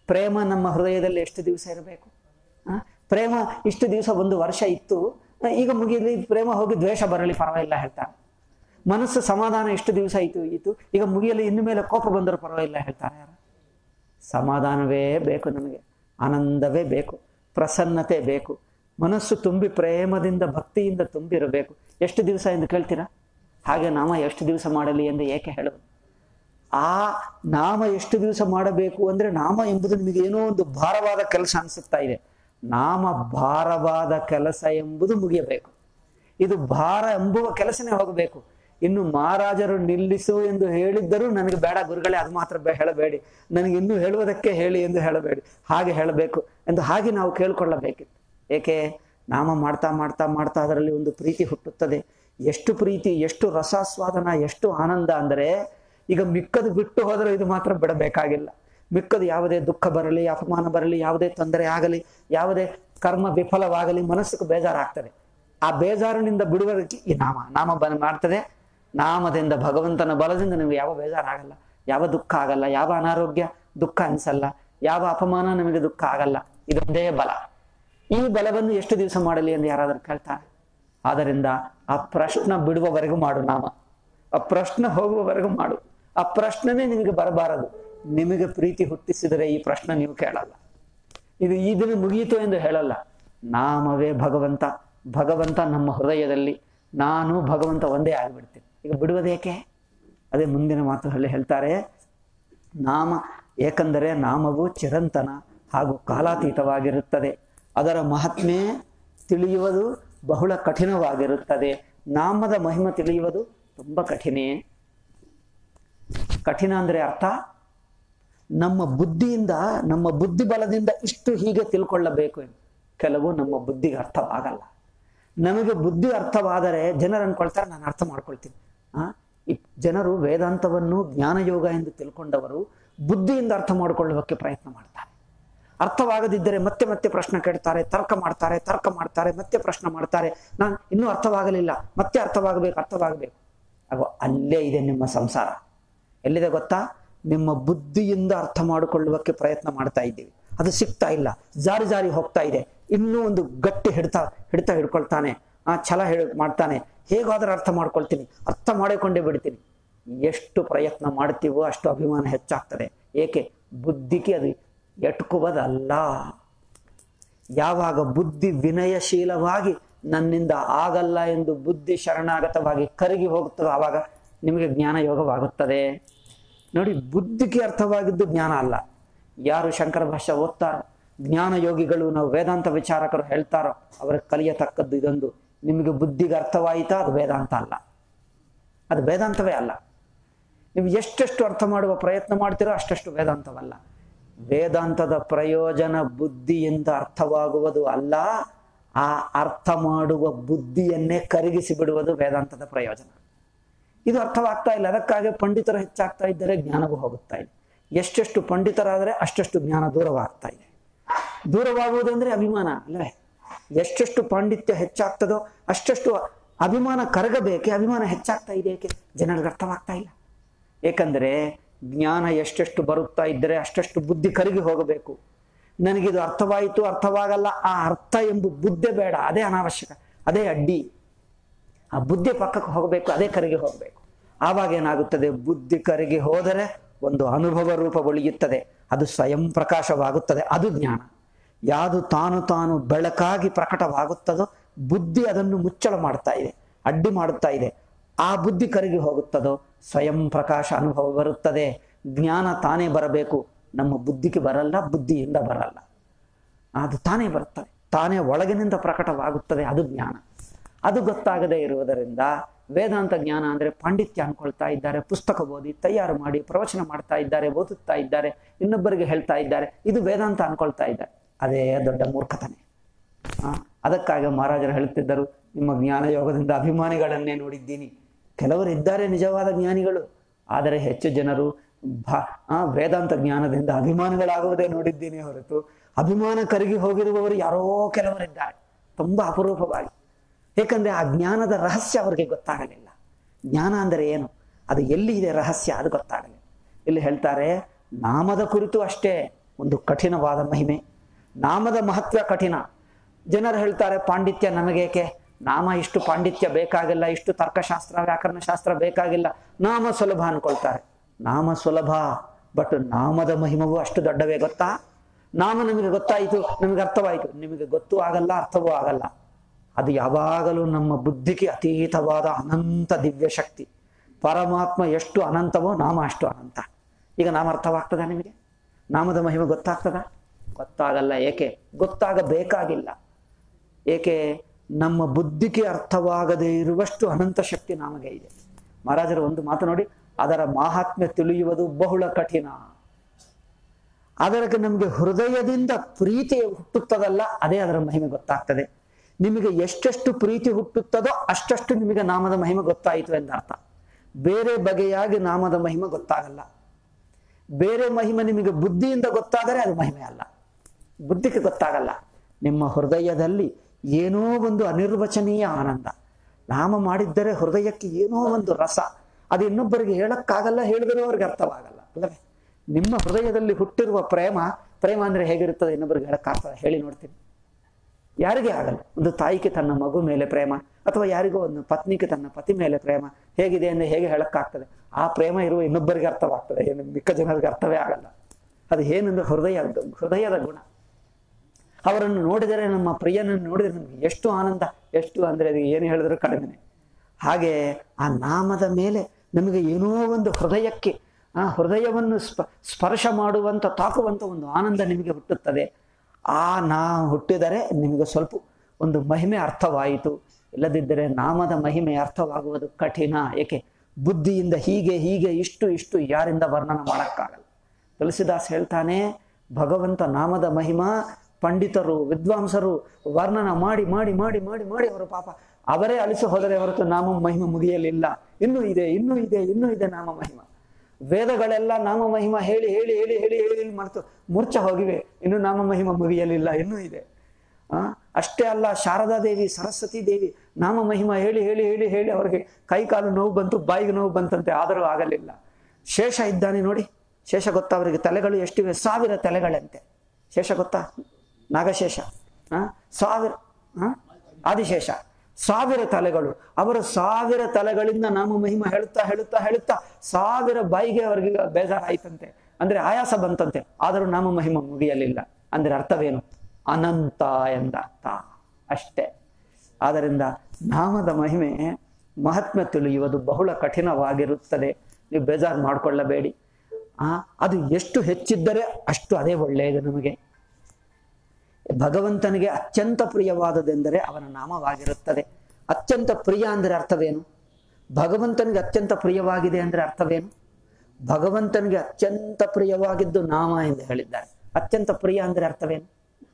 [SPEAKER 1] ಪ್ರೇಮ ನಮ್ಮ ಹೃದಯದಲ್ಲಿ ಎಷ್ಟು ದಿವಸ ಇರಬೇಕು ಆ? ಪ್ರೇಮ ಇಷ್ಟು ದಿವಸ ಒಂದು ವರ್ಷ ಇತ್ತು ಆ, ಈಗ ಮುಗಿಯಲಿ ಪ್ರೇಮ ಹೋಗಿ ದ್ವೇಷ ಬರಲಿ ಪರವಾಗಿಲ್ಲ ಹೇಳ್ತಾರೆ ಮನಸ್ಸು ಸಮಾಧಾನ ಎಷ್ಟು ದಿವಸ ಇತ್ತು ಇತ್ತು ಈಗ ಮುಗಿಯಲಿ ಇನ್ನು ಮೇಲೆ ಕೋಪ ಬಂದರೂ ಪರವಾಗಿಲ್ಲ ಹೇಳ್ತಾರೆ ಯಾರು ಸಮಾಧಾನವೇ ಬೇಕು ನಮಗೆ ಆನಂದವೇ ಬೇಕು ಪ್ರಸನ್ನತೆ ಬೇಕು ಮನಸ್ಸು ತುಂಬಿ ಪ್ರೇಮದಿಂದ ಭಕ್ತಿಯಿಂದ ತುಂಬಿರಬೇಕು ಎಷ್ಟು ದಿವಸ ಎಂದು ಕೇಳ್ತೀರಾ ಹಾಗೆ ನಾಮ ಎಷ್ಟು ದಿವಸ ಮಾಡಲಿ ಎಂದು ಏಕೆ ಹೇಳುವುದು ಆ ನಾಮ ಎಷ್ಟು ದಿವಸ ಮಾಡಬೇಕು ಅಂದ್ರೆ ನಾಮ ಎಂಬುದು ನಿಮಗೆ ಏನೋ ಒಂದು ಭಾರವಾದ ಕೆಲಸ ಅನಿಸುತ್ತಾ ಇದೆ ನಾಮ ಭಾರವಾದ ಕೆಲಸ ಎಂಬುದು ಮುಗಿಯಬೇಕು ಇದು ಭಾರ ಎಂಬುವ ಕೆಲಸನೇ ಹೋಗಬೇಕು ಇನ್ನು ಮಹಾರಾಜರು ನಿಲ್ಲಿಸು ಎಂದು ಹೇಳಿದ್ದರೂ ನನಗೆ ಬೇಡ ಗುರುಗಳೇ ಅದು ಮಾತ್ರ ಬೇ- ಹೇಳಬೇಡಿ ನನಗೆ ಇನ್ನೂ ಹೇಳುವುದಕ್ಕೆ ಹೇಳಿ ಎಂದು ಹೇಳಬೇಡಿ ಹಾಗೆ ಹೇಳಬೇಕು ಎಂದು ಹಾಗೆ ನಾವು ಕೇಳಿಕೊಳ್ಳಬೇಕಿತ್ತು ಏಕೆ ನಾಮ ಮಾಡ್ತಾ ಮಾಡ್ತಾ ಮಾಡ್ತಾ ಅದರಲ್ಲಿ ಒಂದು ಪ್ರೀತಿ ಹುಟ್ಟುತ್ತದೆ ಎಷ್ಟು ಪ್ರೀತಿ ಎಷ್ಟು ರಸಾಸ್ವಾದನ ಎಷ್ಟು ಆನಂದ ಅಂದರೆ ಈಗ ಮಿಕ್ಕದು ಬಿಟ್ಟು ಹೋದರೆ ಇದು ಮಾತ್ರ ಬಿಡಬೇಕಾಗಿಲ್ಲ ಮಿಕ್ಕದು ಯಾವುದೇ ದುಃಖ ಬರಲಿ ಅಪಮಾನ ಬರಲಿ ಯಾವುದೇ ತೊಂದರೆ ಆಗಲಿ ಯಾವುದೇ ಕರ್ಮ ವಿಫಲವಾಗಲಿ ಮನಸ್ಸಿಗೆ ಬೇಜಾರಾಗ್ತದೆ ಆ ಬೇಜಾರಿನಿಂದ ಬಿಡುವುದಕ್ಕೆ ಈ ನಾಮ ನಾಮ ಬ ಮಾಡ್ತದೆ ನಾಮದಿಂದ ಭಗವಂತನ ಬಲದಿಂದ ನಿಮಗೆ ಯಾವ ಬೇಜಾರಾಗಲ್ಲ ಯಾವ ದುಃಖ ಆಗಲ್ಲ ಯಾವ ಅನಾರೋಗ್ಯ ದುಃಖ ಅನ್ಸಲ್ಲ ಯಾವ ಅಪಮಾನ ನಮಗೆ ದುಃಖ ಆಗಲ್ಲ ಇದೊಂದೇ ಬಲ ಈ ಬಲವನ್ನು ಎಷ್ಟು ದಿವಸ ಮಾಡಲಿ ಎಂದು ಯಾರಾದರೂ ಕೇಳ್ತಾರೆ ಆದ್ದರಿಂದ ಆ ಪ್ರಶ್ನೆ ಬಿಡುವವರೆಗೂ ಮಾಡು ನಾಮ ಆ ಪ್ರಶ್ನೆ ಹೋಗುವವರೆಗೂ ಮಾಡು ಆ ಪ್ರಶ್ನೆನೇ ನಿಮಗೆ ಬರಬಾರದು ನಿಮಗೆ ಪ್ರೀತಿ ಹುಟ್ಟಿಸಿದರೆ ಈ ಪ್ರಶ್ನೆ ನೀವು ಕೇಳಲ್ಲ ಇದು ಈ ದಿನ ಮುಗಿಯಿತು ಎಂದು ಹೇಳಲ್ಲ ನಾಮವೇ ಭಗವಂತ ಭಗವಂತ ನಮ್ಮ ಹೃದಯದಲ್ಲಿ ನಾನು ಭಗವಂತ ಒಂದೇ ಆಗಿಬಿಡ್ತೀನಿ ಈಗ ಬಿಡುವುದೇಕೆ ಅದೇ ಮುಂದಿನ ಮಾತುಗಳಲ್ಲಿ ಹೇಳ್ತಾರೆ ನಾಮ ಏಕೆಂದರೆ ನಾಮವು ಚಿರಂತನ ಹಾಗೂ ಕಾಲಾತೀತವಾಗಿರುತ್ತದೆ ಅದರ ಮಹಾತ್ಮೆ ತಿಳಿಯುವುದು ಬಹಳ ಕಠಿಣವಾಗಿರುತ್ತದೆ ನಾಮದ ಮಹಿಮ ತಿಳಿಯುವುದು ತುಂಬ ಕಠಿಣೇ ಕಠಿಣ ಅಂದರೆ ಅರ್ಥ ನಮ್ಮ ಬುದ್ಧಿಯಿಂದ ನಮ್ಮ ಬುದ್ಧಿ ಬಲದಿಂದ ಇಷ್ಟು ಹೀಗೆ ತಿಳ್ಕೊಳ್ಳಬೇಕು ಎಂದು ಕೆಲವು ನಮ್ಮ ಬುದ್ಧಿಗೆ ಅರ್ಥವಾಗಲ್ಲ ನಮಗೆ ಬುದ್ಧಿ ಅರ್ಥವಾದರೆ ಜನರು ಅನ್ಕೊಳ್ತಾರೆ ನಾನು ಅರ್ಥ ಮಾಡ್ಕೊಳ್ತೀನಿ ಆ ಈ ಜನರು ವೇದಾಂತವನ್ನು ಜ್ಞಾನಯೋಗ ಎಂದು ತಿಳ್ಕೊಂಡವರು ಬುದ್ಧಿಯಿಂದ ಅರ್ಥ ಮಾಡಿಕೊಳ್ಳುವಕ್ಕೆ ಪ್ರಯತ್ನ ಮಾಡ್ತಾರೆ ಅರ್ಥವಾಗದಿದ್ದರೆ ಮತ್ತೆ ಮತ್ತೆ ಪ್ರಶ್ನೆ ಕೇಳ್ತಾರೆ ತರ್ಕ ಮಾಡ್ತಾರೆ ತರ್ಕ ಮಾಡ್ತಾರೆ ಮತ್ತೆ ಪ್ರಶ್ನೆ ಮಾಡ್ತಾರೆ ನಾನು ಇನ್ನೂ ಅರ್ಥವಾಗಲಿಲ್ಲ ಮತ್ತೆ ಅರ್ಥವಾಗಬೇಕು ಅರ್ಥವಾಗಬೇಕು ಆಗೋ ಅಲ್ಲೇ ಇದೆ ನಿಮ್ಮ ಸಂಸಾರ ಎಲ್ಲಿದೆ ಗೊತ್ತಾ ನಿಮ್ಮ ಬುದ್ಧಿಯಿಂದ ಅರ್ಥ ಮಾಡಿಕೊಳ್ಳುವಕ್ಕೆ ಪ್ರಯತ್ನ ಮಾಡ್ತಾ ಇದ್ದೀವಿ ಅದು ಸಿಗ್ತಾ ಇಲ್ಲ ಜಾರಿ ಜಾರಿ ಹೋಗ್ತಾ ಇದೆ ಇನ್ನೂ ಒಂದು ಗಟ್ಟಿ ಹಿಡ್ತಾ ಹಿಡ್ತಾ ಹಿಡ್ಕೊಳ್ತಾನೆ ಆ ಛಲ ಹೇಳಿ ಮಾಡ್ತಾನೆ ಹೇಗಾದ್ರೂ ಅರ್ಥ ಮಾಡ್ಕೊಳ್ತೀನಿ ಅರ್ಥ ಮಾಡಿಕೊಂಡೇ ಬಿಡ್ತೀನಿ ಎಷ್ಟು ಪ್ರಯತ್ನ ಮಾಡ್ತೀವೋ ಅಷ್ಟು ಅಭಿಮಾನ ಹೆಚ್ಚಾಗ್ತದೆ ಏಕೆ ಬುದ್ಧಿಗೆ ಅದು ಎಟ್ಕುವುದಲ್ಲ ಯಾವಾಗ ಬುದ್ಧಿ ವಿನಯಶೀಲವಾಗಿ ನನ್ನಿಂದ ಆಗಲ್ಲ ಎಂದು ಬುದ್ಧಿ ಶರಣಾಗತವಾಗಿ ಕರಗಿ ಹೋಗುತ್ತದೋ ಆವಾಗ ನಿಮಗೆ ಜ್ಞಾನ ಯೋಗವಾಗುತ್ತದೆ ನೋಡಿ ಬುದ್ಧಿಗೆ ಅರ್ಥವಾಗಿದ್ದು ಜ್ಞಾನ ಅಲ್ಲ ಯಾರು ಶಂಕರ ಭಾಷ್ಯ ಓದ್ತಾರೋ ಜ್ಞಾನ ಯೋಗಿಗಳು ನಾವು ವೇದಾಂತ ವಿಚಾರಕರು ಹೇಳ್ತಾರೋ ಅವರ ಕಲಿಯತಕ್ಕದ್ದು ಇದೊಂದು ನಿಮಗೆ ಬುದ್ಧಿಗೆ ಅರ್ಥವಾಯಿತಾ ಅದು ವೇದಾಂತ ಅಲ್ಲ ಅದು ವೇದಾಂತವೇ ಅಲ್ಲ ನೀವು ಎಷ್ಟೆಷ್ಟು ಅರ್ಥ ಮಾಡುವ ಪ್ರಯತ್ನ ಮಾಡ್ತೀರೋ ಅಷ್ಟಷ್ಟು ವೇದಾಂತವಲ್ಲ ವೇದಾಂತದ ಪ್ರಯೋಜನ ಬುದ್ಧಿಯಿಂದ ಅರ್ಥವಾಗುವುದು ಅಲ್ಲ ಆ ಅರ್ಥ ಮಾಡುವ ಬುದ್ಧಿಯನ್ನೇ ಕರಗಿಸಿ ಬಿಡುವುದು ವೇದಾಂತದ ಪ್ರಯೋಜನ ಇದು ಅರ್ಥವಾಗ್ತಾ ಇಲ್ಲ ಅದಕ್ಕಾಗಿ ಪಂಡಿತರು ಹೆಚ್ಚಾಗ್ತಾ ಇದ್ದರೆ ಜ್ಞಾನವೂ ಹೋಗುತ್ತಾ ಇದೆ ಎಷ್ಟೆಷ್ಟು ಪಂಡಿತರಾದರೆ ಅಷ್ಟಷ್ಟು ಜ್ಞಾನ ದೂರವಾಗ್ತಾ ಇದೆ ದೂರವಾಗುವುದಂದ್ರೆ ಅಭಿಮಾನ ಅಲ್ಲವೇ ಎಷ್ಟೆಷ್ಟು ಪಾಂಡಿತ್ಯ ಹೆಚ್ಚಾಗ್ತದೋ ಅಷ್ಟಷ್ಟು ಅಭಿಮಾನ ಕರಗಬೇಕೆ ಅಭಿಮಾನ ಹೆಚ್ಚಾಗ್ತಾ ಇದೆ ಏಕೆ ಜನರಿಗೆ ಅರ್ಥವಾಗ್ತಾ ಇಲ್ಲ ಏಕೆಂದರೆ ಜ್ಞಾನ ಎಷ್ಟೆಷ್ಟು ಬರುತ್ತಾ ಇದ್ದರೆ ಅಷ್ಟಷ್ಟು ಬುದ್ಧಿ ಕರಗಿ ಹೋಗಬೇಕು ನನಗಿದು ಅರ್ಥವಾಯಿತು ಅರ್ಥವಾಗಲ್ಲ ಆ ಅರ್ಥ ಎಂಬ ಬುದ್ಧಿ ಬೇಡ ಅದೇ ಅನಾವಶ್ಯಕ ಅದೇ ಅಡ್ಡಿ ಆ ಬುದ್ಧಿ ಪಕ್ಕಕ್ಕೆ ಹೋಗಬೇಕು ಅದೇ ಕರಗಿ ಹೋಗಬೇಕು ಆವಾಗ ಏನಾಗುತ್ತದೆ ಬುದ್ಧಿ ಕರಗಿ ಹೋದರೆ ಒಂದು ಅನುಭವ ರೂಪ ಒಳಿಯುತ್ತದೆ ಅದು ಸ್ವಯಂ ಪ್ರಕಾಶವಾಗುತ್ತದೆ ಅದು ಜ್ಞಾನ ಯಾವುದು ತಾನು ತಾನು ಬೆಳಕಾಗಿ ಪ್ರಕಟವಾಗುತ್ತದೋ ಬುದ್ಧಿ ಅದನ್ನು ಮುಚ್ಚಳ ಮಾಡ್ತಾ ಇದೆ ಅಡ್ಡಿ ಮಾಡುತ್ತಾ ಇದೆ ಆ ಬುದ್ಧಿ ಕರಗಿ ಹೋಗುತ್ತದೋ ಸ್ವಯಂ ಪ್ರಕಾಶ ಅನುಭವ ಬರುತ್ತದೆ ಜ್ಞಾನ ತಾನೇ ಬರಬೇಕು ನಮ್ಮ ಬುದ್ಧಿಗೆ ಬರಲ್ಲ ಬುದ್ಧಿಯಿಂದ ಬರಲ್ಲ ಅದು ತಾನೇ ಬರುತ್ತದೆ ತಾನೇ ಒಳಗಿನಿಂದ ಪ್ರಕಟವಾಗುತ್ತದೆ ಅದು ಜ್ಞಾನ ಅದು ಗೊತ್ತಾಗದೇ ಇರುವುದರಿಂದ ವೇದಾಂತ ಜ್ಞಾನ ಅಂದರೆ ಪಾಂಡಿತ್ಯ ಅನ್ಕೊಳ್ತಾ ಇದ್ದಾರೆ ಪುಸ್ತಕ ಓದಿ ತಯಾರು ಮಾಡಿ ಪ್ರವಚನ ಮಾಡ್ತಾ ಇದ್ದಾರೆ ಓದುತ್ತಾ ಇದ್ದಾರೆ ಇನ್ನೊಬ್ಬರಿಗೆ ಹೇಳ್ತಾ ಇದ್ದಾರೆ ಇದು ವೇದಾಂತ ಅನ್ಕೊಳ್ತಾ ಇದ್ದಾರೆ ಅದೇ ದೊಡ್ಡ ಮೂರ್ಖತನೆ ಆ, ಅದಕ್ಕಾಗಿ ಮಹಾರಾಜರು ಹೇಳುತ್ತಿದ್ದರು ನಿಮ್ಮ ಜ್ಞಾನ ಯೋಗದಿಂದ ಅಭಿಮಾನಿಗಳನ್ನೇ ನೋಡಿದ್ದೀನಿ ಕೆಲವರು ಇದ್ದಾರೆ ನಿಜವಾದ ಜ್ಞಾನಿಗಳು ಆದರೆ ಹೆಚ್ಚು ಜನರು ಭಾ ಆ, ವೇದಾಂತ ಜ್ಞಾನದಿಂದ ಅಭಿಮಾನಿಗಳಾಗುವುದೇ ನೋಡಿದ್ದೀನಿ ಹೊರತು ಅಭಿಮಾನ ಕರಗಿ ಹೋಗಿರುವವರು ಯಾರೋ ಕೆಲವರಿದ್ದಾರೆ ತುಂಬಾ ಅಪರೂಪವಾಗಿ ಏಕೆಂದ್ರೆ ಆ ಜ್ಞಾನದ ರಹಸ್ಯ ಅವರಿಗೆ ಗೊತ್ತಾಗಲಿಲ್ಲ ಜ್ಞಾನ ಅಂದರೆ ಏನು ಅದು ಎಲ್ಲಿ ಇದೆ ರಹಸ್ಯ ಅದು ಗೊತ್ತಾಗಲಿಲ್ಲ ಇಲ್ಲಿ ಹೇಳ್ತಾರೆ ನಾಮದ ಕುರಿತು ಅಷ್ಟೇ ಒಂದು ಕಠಿಣವಾದ ಮಹಿಮೆ ನಾಮದ ಮಹತ್ವ ಕಠಿಣ ಜನರು ಹೇಳ್ತಾರೆ ಪಾಂಡಿತ್ಯ ನಮಗೇಕೆ ನಾಮ ಇಷ್ಟು ಪಾಂಡಿತ್ಯ ಬೇಕಾಗಿಲ್ಲ ಇಷ್ಟು ತರ್ಕಶಾಸ್ತ್ರ ವ್ಯಾಕರಣಶಾಸ್ತ್ರ ಬೇಕಾಗಿಲ್ಲ ನಾಮ ಸುಲಭ ಅನ್ಕೊಳ್ತಾರೆ ನಾಮ ಸುಲಭ ಬಟ್ ನಾಮದ ಮಹಿಮವು ಅಷ್ಟು ದೊಡ್ಡವೇ ಗೊತ್ತಾ ನಾಮ ನಮಗೆ ಗೊತ್ತಾಯಿತು ನಮಗೆ ಅರ್ಥವಾಯಿತು ನಿಮಗೆ ಗೊತ್ತೂ ಆಗಲ್ಲ ಅರ್ಥವೂ ಆಗಲ್ಲ ಅದು ಯಾವಾಗಲೂ ನಮ್ಮ ಬುದ್ಧಿಗೆ ಅತೀತವಾದ ಅನಂತ ದಿವ್ಯ ಶಕ್ತಿ ಪರಮಾತ್ಮ ಎಷ್ಟು ಅನಂತವೋ ನಾಮ ಅಷ್ಟು ಅನಂತ ಈಗ ನಾಮ ಅರ್ಥವಾಗ್ತದ ನಿಮಗೆ ನಾಮದ ಮಹಿಮೆ ಗೊತ್ತಾಗ್ತದ ಗೊತ್ತಾಗಲ್ಲ ಏಕೆ ಗೊತ್ತಾಗಬೇಕಾಗಿಲ್ಲ ಏಕೆ ನಮ್ಮ ಬುದ್ಧಿಗೆ ಅರ್ಥವಾಗದೇ ಇರುವಷ್ಟು ಅನಂತ ಶಕ್ತಿ ನಮಗೆ ಇದೆ ಮಹಾರಾಜರ ಒಂದು ಮಾತು ನೋಡಿ ಅದರ ಮಾಹಾತ್ಮ್ಯ ತಿಳಿಯುವುದು ಬಹುಳ ಕಠಿಣ ಅದಕ್ಕೆ ನಮಗೆ ಹೃದಯದಿಂದ ಪ್ರೀತಿ ಹುಟ್ಟುತ್ತದಲ್ಲ ಅದೇ ಅದರ ಮಹಿಮೆ ಗೊತ್ತಾಗ್ತದೆ ನಿಮಗೆ ಎಷ್ಟೆಷ್ಟು ಪ್ರೀತಿ ಹುಟ್ಟುತ್ತದೋ ಅಷ್ಟಷ್ಟು ನಿಮಗೆ ನಾಮದ ಮಹಿಮೆ ಗೊತ್ತಾಯಿತು ಎಂದರ್ಥ ಬೇರೆ ಬಗೆಯಾಗಿ ನಾಮದ ಮಹಿಮೆ ಗೊತ್ತಾಗಲ್ಲ ಬೇರೆ ಮಹಿಮೆ ನಿಮಗೆ ಬುದ್ಧಿಯಿಂದ ಗೊತ್ತಾದರೆ ಅದು ಮಹಿಮೆ ಅಲ್ಲ ಬುದ್ಧಿಗೆ ಗೊತ್ತಾಗಲ್ಲ ನಿಮ್ಮ ಹೃದಯದಲ್ಲಿ ಏನೋ ಒಂದು ಅನಿರ್ವಚನೀಯ ಆನಂದ ನಾಮ ಮಾಡಿದ್ದರೆ ಹೃದಯಕ್ಕೆ ಏನೋ ಒಂದು ರಸ ಅದು ಇನ್ನೊಬ್ಬರಿಗೆ ಹೇಳಕ್ಕಾಗಲ್ಲ ಹೇಳಿದರೂ ಅವ್ರಿಗೆ ಅರ್ಥವಾಗಲ್ಲ ಅಲ್ಲವೇ ನಿಮ್ಮ ಹೃದಯದಲ್ಲಿ ಹುಟ್ಟಿರುವ ಪ್ರೇಮ ಪ್ರೇಮ ಅಂದ್ರೆ ಹೇಗಿರುತ್ತದೆ ಇನ್ನೊಬ್ಬರಿಗೆ ಹೇಳಕ್ಕಾಗ್ತದೆ ಹೇಳಿ ನೋಡ್ತೀನಿ ಯಾರಿಗೆ ಆಗಲ್ಲ ಒಂದು ತಾಯಿಗೆ ತನ್ನ ಮಗು ಮೇಲೆ ಪ್ರೇಮ ಅಥವಾ ಯಾರಿಗೋ ಒಂದು ಪತ್ನಿಗೆ ತನ್ನ ಪತಿ ಮೇಲೆ ಪ್ರೇಮ ಹೇಗಿದೆ ಅಂದ್ರೆ ಹೇಗೆ ಹೇಳಕ್ಕಾಗ್ತದೆ ಆ ಪ್ರೇಮ ಇರುವ ಇನ್ನೊಬ್ಬರಿಗೆ ಅರ್ಥವಾಗ್ತದೆ ಏನು ಮಿಕ್ಕ ಜನರಿಗೆ ಅರ್ಥವೇ ಆಗಲ್ಲ ಅದು ಏನಂದ್ರೆ ಹೃದಯ ಹೃದಯದ ಗುಣ ಅವರನ್ನು ನೋಡಿದರೆ ನಮ್ಮ ಪ್ರಿಯನನ್ನು ನೋಡಿದರೆ ನಮ್ಗೆ ಎಷ್ಟು ಆನಂದ ಎಷ್ಟು ಅಂದ್ರೆ ಅದು ಏನು ಹೇಳಿದ್ರು ಕಡಿಮೆ ಹಾಗೆ ಆ ನಾಮದ ಮೇಲೆ ನಮಗೆ ಏನೋ ಒಂದು ಹೃದಯಕ್ಕೆ ಆ ಹೃದಯವನ್ನು ಸ್ಪ ಸ್ಪರ್ಶ ಮಾಡುವಂತ ತಾಕುವಂತ ಒಂದು ಆನಂದ ನಿಮಗೆ ಹುಟ್ಟುತ್ತದೆ ಆ ನಾ ಹುಟ್ಟಿದರೆ ನಿಮಗೆ ಸ್ವಲ್ಪ ಒಂದು ಮಹಿಮೆ ಅರ್ಥವಾಯಿತು ಇಲ್ಲದಿದ್ದರೆ ನಾಮದ ಮಹಿಮೆ ಅರ್ಥವಾಗುವುದು ಕಠಿಣ ಏಕೆ ಬುದ್ಧಿಯಿಂದ ಹೀಗೆ ಹೀಗೆ ಇಷ್ಟು ಇಷ್ಟು ಯಾರಿಂದ ವರ್ಣನ ಮಾಡೋಕ್ಕಾಗಲ್ಲ ತುಳಸಿದಾಸ್ ಹೇಳ್ತಾನೆ ಭಗವಂತ ನಾಮದ ಮಹಿಮಾ ಪಂಡಿತರು ವಿದ್ವಾಂಸರು ವರ್ಣನ ಮಾಡಿ ಮಾಡಿ ಮಾಡಿ ಮಾಡಿ ಮಾಡಿ ಅವರು ಪಾಪ ಅವರೇ ಅಳಿಸಿ ಹೋದರೆ ಹೊರತು ನಾಮ ಮಹಿಮ ಮುಗಿಯಲಿಲ್ಲ ಇನ್ನೂ ಇದೆ ಇನ್ನೂ ಇದೆ ಇನ್ನೂ ಇದೆ ನಾಮ ಮಹಿಮ ವೇದಗಳೆಲ್ಲ ನಾಮ ಮಹಿಮ ಹೇಳಿ ಹೇಳಿ ಹೇಳಿ ಹೇಳಿ ಹೇಳಿ ಮರೆತು ಮೂರ್ಛ ಹೋಗಿವೆ ಇನ್ನು ನಾಮ ಮಹಿಮ ಮುಗಿಯಲಿಲ್ಲ ಇನ್ನೂ ಇದೆ ಆ ಅಷ್ಟೇ ಅಲ್ಲ ಶಾರದಾ ದೇವಿ ಸರಸ್ವತಿ ದೇವಿ ನಾಮ ಮಹಿಮ ಹೇಳಿ ಹೇಳಿ ಹೇಳಿ ಹೇಳಿ ಅವರಿಗೆ ಕೈ ಕಾಲು ನೋವು ಬಂತು ಬಾಯಿಗೆ ನೋವು ಬಂತಂತೆ ಆದರೂ ಆಗಲಿಲ್ಲ ಶೇಷ ಇದ್ದಾನೆ ನೋಡಿ ಶೇಷ ಗೊತ್ತಾ ಅವರಿಗೆ ತಲೆಗಳು ಎಷ್ಟಿವೆ ಸಾವಿರ ತಲೆಗಳಂತೆ ಶೇಷ ಗೊತ್ತಾ ನಾಗಶೇಷ ಆ ಸಾವಿರ ಆ ಆದಿಶೇಷ ಸಾವಿರ ತಲೆಗಳು ಅವರು ಸಾವಿರ ತಲೆಗಳಿಂದ ನಾಮ ಮಹಿಮ ಹೇಳುತ್ತಾ ಹೇಳುತ್ತಾ ಹೇಳುತ್ತಾ ಸಾವಿರ ಬಾಯಿಗೆ ಅವರಿಗೆ ಬೇಜಾರಾಯ್ತಂತೆ ಅಂದ್ರೆ ಆಯಾಸ ಬಂತಂತೆ ಆದರೂ ನಾಮ ಮಹಿಮ ಮುಗಿಯಲಿಲ್ಲ ಅಂದ್ರೆ ಅರ್ಥವೇನು ಅನಂತ ಎಂದರ್ಥ ಅಷ್ಟೇ ಆದ್ದರಿಂದ ನಾಮದ ಮಹಿಮೆ ಮಹಾತ್ಮೆ ತಿಳಿಯುವುದು ಬಹಳ ಕಠಿಣವಾಗಿರುತ್ತದೆ ನೀವು ಬೇಜಾರು ಮಾಡಿಕೊಳ್ಳಬೇಡಿ ಆ ಅದು ಎಷ್ಟು ಹೆಚ್ಚಿದ್ದರೆ ಅಷ್ಟು ಅದೇ ಒಳ್ಳೆಯದು ನಮಗೆ ಭಗವಂತನಿಗೆ ಅತ್ಯಂತ ಪ್ರಿಯವಾದದೆಂದರೆ ಅವನ ನಾಮವಾಗಿರುತ್ತದೆ ಅತ್ಯಂತ ಪ್ರಿಯ ಅಂದರೆ ಅರ್ಥವೇನು ಭಗವಂತನಿಗೆ ಅತ್ಯಂತ ಪ್ರಿಯವಾಗಿದೆ ಅಂದರೆ ಅರ್ಥವೇನು ಭಗವಂತನಿಗೆ ಅತ್ಯಂತ ಪ್ರಿಯವಾಗಿದ್ದು ನಾಮ ಎಂದು ಹೇಳಿದ್ದಾರೆ ಅತ್ಯಂತ ಪ್ರಿಯ ಅಂದರೆ ಅರ್ಥವೇನು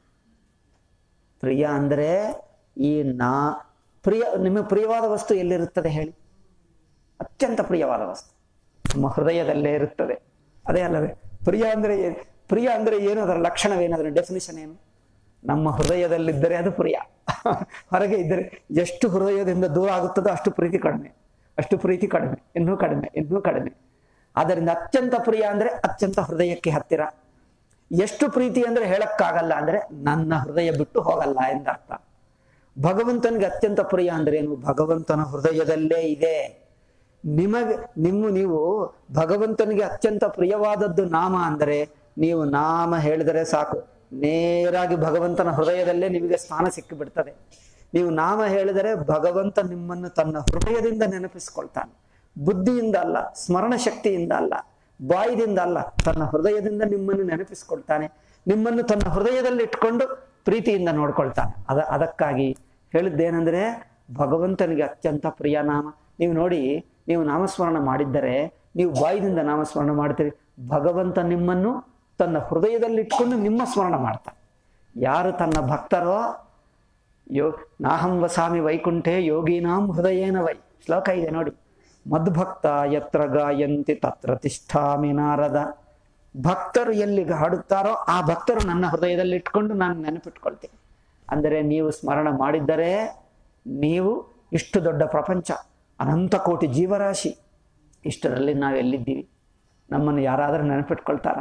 [SPEAKER 1] ಪ್ರಿಯ ಅಂದರೆ ಈ ನಾ ಪ್ರಿಯ ನಿಮಗೆ ಪ್ರಿಯವಾದ ವಸ್ತು ಎಲ್ಲಿರುತ್ತದೆ ಹೇಳಿ ಅತ್ಯಂತ ಪ್ರಿಯವಾದ ವಸ್ತು ನಮ್ಮ ಹೃದಯದಲ್ಲೇ ಇರುತ್ತದೆ ಅದೇ ಅಲ್ಲವೇ ಪ್ರಿಯ ಅಂದ್ರೆ ಏ- ಪ್ರಿಯ ಅಂದ್ರೆ ಏನು ಅದರ ಲಕ್ಷಣವೇನು ಅದರ ಡೆಫಿನಿಷನ್ ಏನು ನಮ್ಮ ಹೃದಯದಲ್ಲಿದ್ದರೆ ಅದು ಪ್ರಿಯ ಹೊರಗೆ ಇದ್ದರೆ ಎಷ್ಟು ಹೃದಯದಿಂದ ದೂರ ಆಗುತ್ತದೋ ಅಷ್ಟು ಪ್ರೀತಿ ಕಡಿಮೆ ಅಷ್ಟು ಪ್ರೀತಿ ಕಡಿಮೆ ಇನ್ನೂ ಕಡಿಮೆ ಇನ್ನೂ ಕಡಿಮೆ ಆದ್ದರಿಂದ ಅತ್ಯಂತ ಪ್ರಿಯ ಅಂದ್ರೆ ಅತ್ಯಂತ ಹೃದಯಕ್ಕೆ ಹತ್ತಿರ ಎಷ್ಟು ಪ್ರೀತಿ ಅಂದ್ರೆ ಹೇಳಕ್ಕಾಗಲ್ಲ ಅಂದ್ರೆ ನನ್ನ ಹೃದಯ ಬಿಟ್ಟು ಹೋಗಲ್ಲ ಎಂದರ್ಥ ಭಗವಂತನಿಗೆ ಅತ್ಯಂತ ಪ್ರಿಯ ಅಂದ್ರೆ ಏನು ಭಗವಂತನ ಹೃದಯದಲ್ಲೇ ಇದೆ ನಿಮಗೆ ನಿಮ್ಮ ನೀವು ಭಗವಂತನಿಗೆ ಅತ್ಯಂತ ಪ್ರಿಯವಾದದ್ದು ನಾಮ ಅಂದರೆ ನೀವು ನಾಮ ಹೇಳಿದರೆ ಸಾಕು ನೇರಾಗಿ ಭಗವಂತನ ಹೃದಯದಲ್ಲೇ ನಿಮಗೆ ಸ್ಥಾನ ಸಿಕ್ಕಿಬಿಡ್ತದೆ ನೀವು ನಾಮ ಹೇಳಿದರೆ ಭಗವಂತ ನಿಮ್ಮನ್ನು ತನ್ನ ಹೃದಯದಿಂದ ನೆನಪಿಸಿಕೊಳ್ತಾನೆ ಬುದ್ಧಿಯಿಂದ ಅಲ್ಲ ಸ್ಮರಣ ಶಕ್ತಿಯಿಂದ ಅಲ್ಲ ಬಾಯಿದಿಂದ ಅಲ್ಲ ತನ್ನ ಹೃದಯದಿಂದ ನಿಮ್ಮನ್ನು ನೆನಪಿಸಿಕೊಳ್ತಾನೆ ನಿಮ್ಮನ್ನು ತನ್ನ ಹೃದಯದಲ್ಲಿ ಇಟ್ಕೊಂಡು ಪ್ರೀತಿಯಿಂದ ನೋಡ್ಕೊಳ್ತಾನೆ ಅದ ಅದಕ್ಕಾಗಿ ಹೇಳಿದ್ದೇನೆಂದ್ರೆ ಭಗವಂತನಿಗೆ ಅತ್ಯಂತ ಪ್ರಿಯ ನಾಮ ನೀವು ನೋಡಿ ನೀವು ನಾಮಸ್ಮರಣ ಮಾಡಿದ್ದರೆ ನೀವು ಬಾಯಿದಿಂದ ನಾಮಸ್ಮರಣ ಮಾಡ್ತೀರಿ ಭಗವಂತ ನಿಮ್ಮನ್ನು ತನ್ನ ಹೃದಯದಲ್ಲಿ ಇಟ್ಕೊಂಡು ನಿಮ್ಮ ಸ್ಮರಣ ಮಾಡ್ತಾನೆ ಯಾರು ತನ್ನ ಭಕ್ತರೋ ಯೋ ನಾಹಂ ವಸಾಮಿ ವೈಕುಂಠೆ ಯೋಗೀನಾಂ ಹೃದಯೇನ ವೈ ಶ್ಲೋಕ ಇದೆ ನೋಡಿ ಮದ್ಭಕ್ತ ಯತ್ರ ಗಾಯಂತಿ ತತ್ರ ತಿಷ್ಠಾಮಿ ನಾರದ ಭಕ್ತರು ಎಲ್ಲಿ ಹಾಡುತ್ತಾರೋ ಆ ಭಕ್ತರು ನನ್ನ ಹೃದಯದಲ್ಲಿ ಇಟ್ಕೊಂಡು ನಾನು ನೆನಪಿಟ್ಕೊಳ್ತೀನಿ ಅಂದರೆ ನೀವು ಸ್ಮರಣ ಮಾಡಿದ್ದರೆ ನೀವು ಇಷ್ಟು ದೊಡ್ಡ ಪ್ರಪಂಚ ಅನಂತ ಕೋಟಿ ಜೀವರಾಶಿ ಇಷ್ಟರಲ್ಲಿ ನಾವು ಎಲ್ಲಿದ್ದೀವಿ ನಮ್ಮನ್ನು ಯಾರಾದರೂ ನೆನಪಿಟ್ಕೊಳ್ತಾರ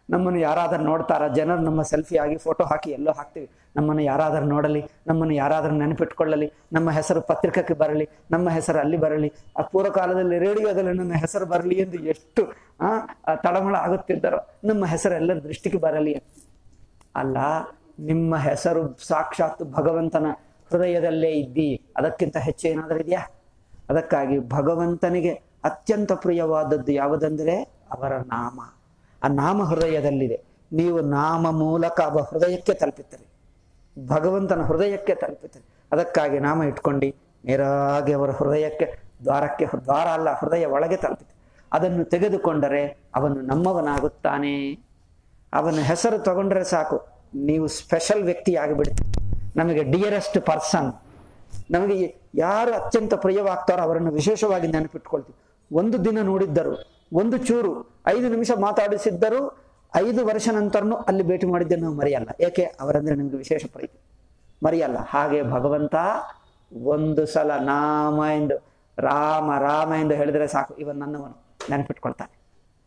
[SPEAKER 1] ನಮ್ಮನ್ನು ಯಾರಾದರೂ ನೋಡ್ತಾರ ಜನರು ನಮ್ಮ ಸೆಲ್ಫಿ ಆಗಿ ಫೋಟೋ ಹಾಕಿ ಎಲ್ಲೋ ಹಾಕ್ತೀವಿ ನಮ್ಮನ್ನು ಯಾರಾದರೂ ನೋಡಲಿ ನಮ್ಮನ್ನು ಯಾರಾದರೂ ನೆನಪಿಟ್ಕೊಳ್ಳಲಿ ನಮ್ಮ ಹೆಸರು ಪತ್ರಿಕೆಗೆ ಬರಲಿ ನಮ್ಮ ಹೆಸರು ಅಲ್ಲಿ ಬರಲಿ ಆ ಪೂರ್ವ ಕಾಲದಲ್ಲಿ ರೇಡಿಯೋದಲ್ಲಿ ನನ್ನ ಹೆಸರು ಬರಲಿ ಎಂದು ಎಷ್ಟು ಆ ಆ ತಳಮಳ ಆಗುತ್ತಿದ್ದಾರೋ ನಮ್ಮ ಹೆಸರು ಎಲ್ಲರ ದೃಷ್ಟಿಗೆ ಬರಲಿ ಅಲ್ಲ ನಿಮ್ಮ ಹೆಸರು ಸಾಕ್ಷಾತ್ ಭಗವಂತನ ಹೃದಯದಲ್ಲೇ ಇದ್ದಿ ಅದಕ್ಕಿಂತ ಹೆಚ್ಚು ಏನಾದರೂ ಇದೆಯಾ ಅದಕ್ಕಾಗಿ ಭಗವಂತನಿಗೆ ಅತ್ಯಂತ ಪ್ರಿಯವಾದದ್ದು ಯಾವುದಂದ್ರೆ ಅವರ ನಾಮ ಆ ನಾಮ ಹೃದಯದಲ್ಲಿದೆ ನೀವು ನಾಮ ಮೂಲಕ ಅವ ಹೃದಯಕ್ಕೆ ತಲುಪುತ್ತೀರಿ ಭಗವಂತನ ಹೃದಯಕ್ಕೆ ತಲುಪುತ್ತೀರಿ ಅದಕ್ಕಾಗಿ ನಾಮ ಇಟ್ಕೊಂಡು ನೇರಾಗಿ ಅವರ ಹೃದಯಕ್ಕೆ ದ್ವಾರಕ್ಕೆ ದ್ವಾರ ಅಲ್ಲ ಹೃದಯ ಒಳಗೆ ತಲುಪಿತು ಅದನ್ನು ತೆಗೆದುಕೊಂಡರೆ ಅವನು ನಮ್ಮವನಾಗುತ್ತಾನೆ ಅವನ ಹೆಸರು ತಗೊಂಡ್ರೆ ಸಾಕು ನೀವು ಸ್ಪೆಷಲ್ ವ್ಯಕ್ತಿ ಆಗಿಬಿಡ್ತೀರಿ ನಮಗೆ ಡಿಯರೆಸ್ಟ್ ಪರ್ಸನ್ ನಮಗೆ ಯಾರು ಅತ್ಯಂತ ಪ್ರಿಯವಾಗ್ತಾರೋ ಅವರನ್ನು ವಿಶೇಷವಾಗಿ ನೆನಪಿಟ್ಕೊಳ್ತೀವಿ ಒಂದು ದಿನ ನೋಡಿದ್ದರು ಒಂದು ಚೂರು ಐದು ನಿಮಿಷ ಮಾತಾಡಿಸಿದ್ದರು ಐದು ವರ್ಷ ನಂತರನೂ ಅಲ್ಲಿ ಭೇಟಿ ಮಾಡಿದ್ದೆ ನಾವು ಮರೆಯಲ್ಲ ಏಕೆ ಅವರಂದ್ರೆ ನಿಮಗೆ ವಿಶೇಷ ಪ್ರೀತಿ ಮರೆಯಲ್ಲ ಹಾಗೆ ಭಗವಂತ ಒಂದು ಸಲ ನಾಮ ಎಂದು ರಾಮ ರಾಮ ಎಂದು ಹೇಳಿದರೆ ಸಾಕು ಇವನ್ ನನ್ನವನು ನೆನಪಿಟ್ಕೊಳ್ತಾನೆ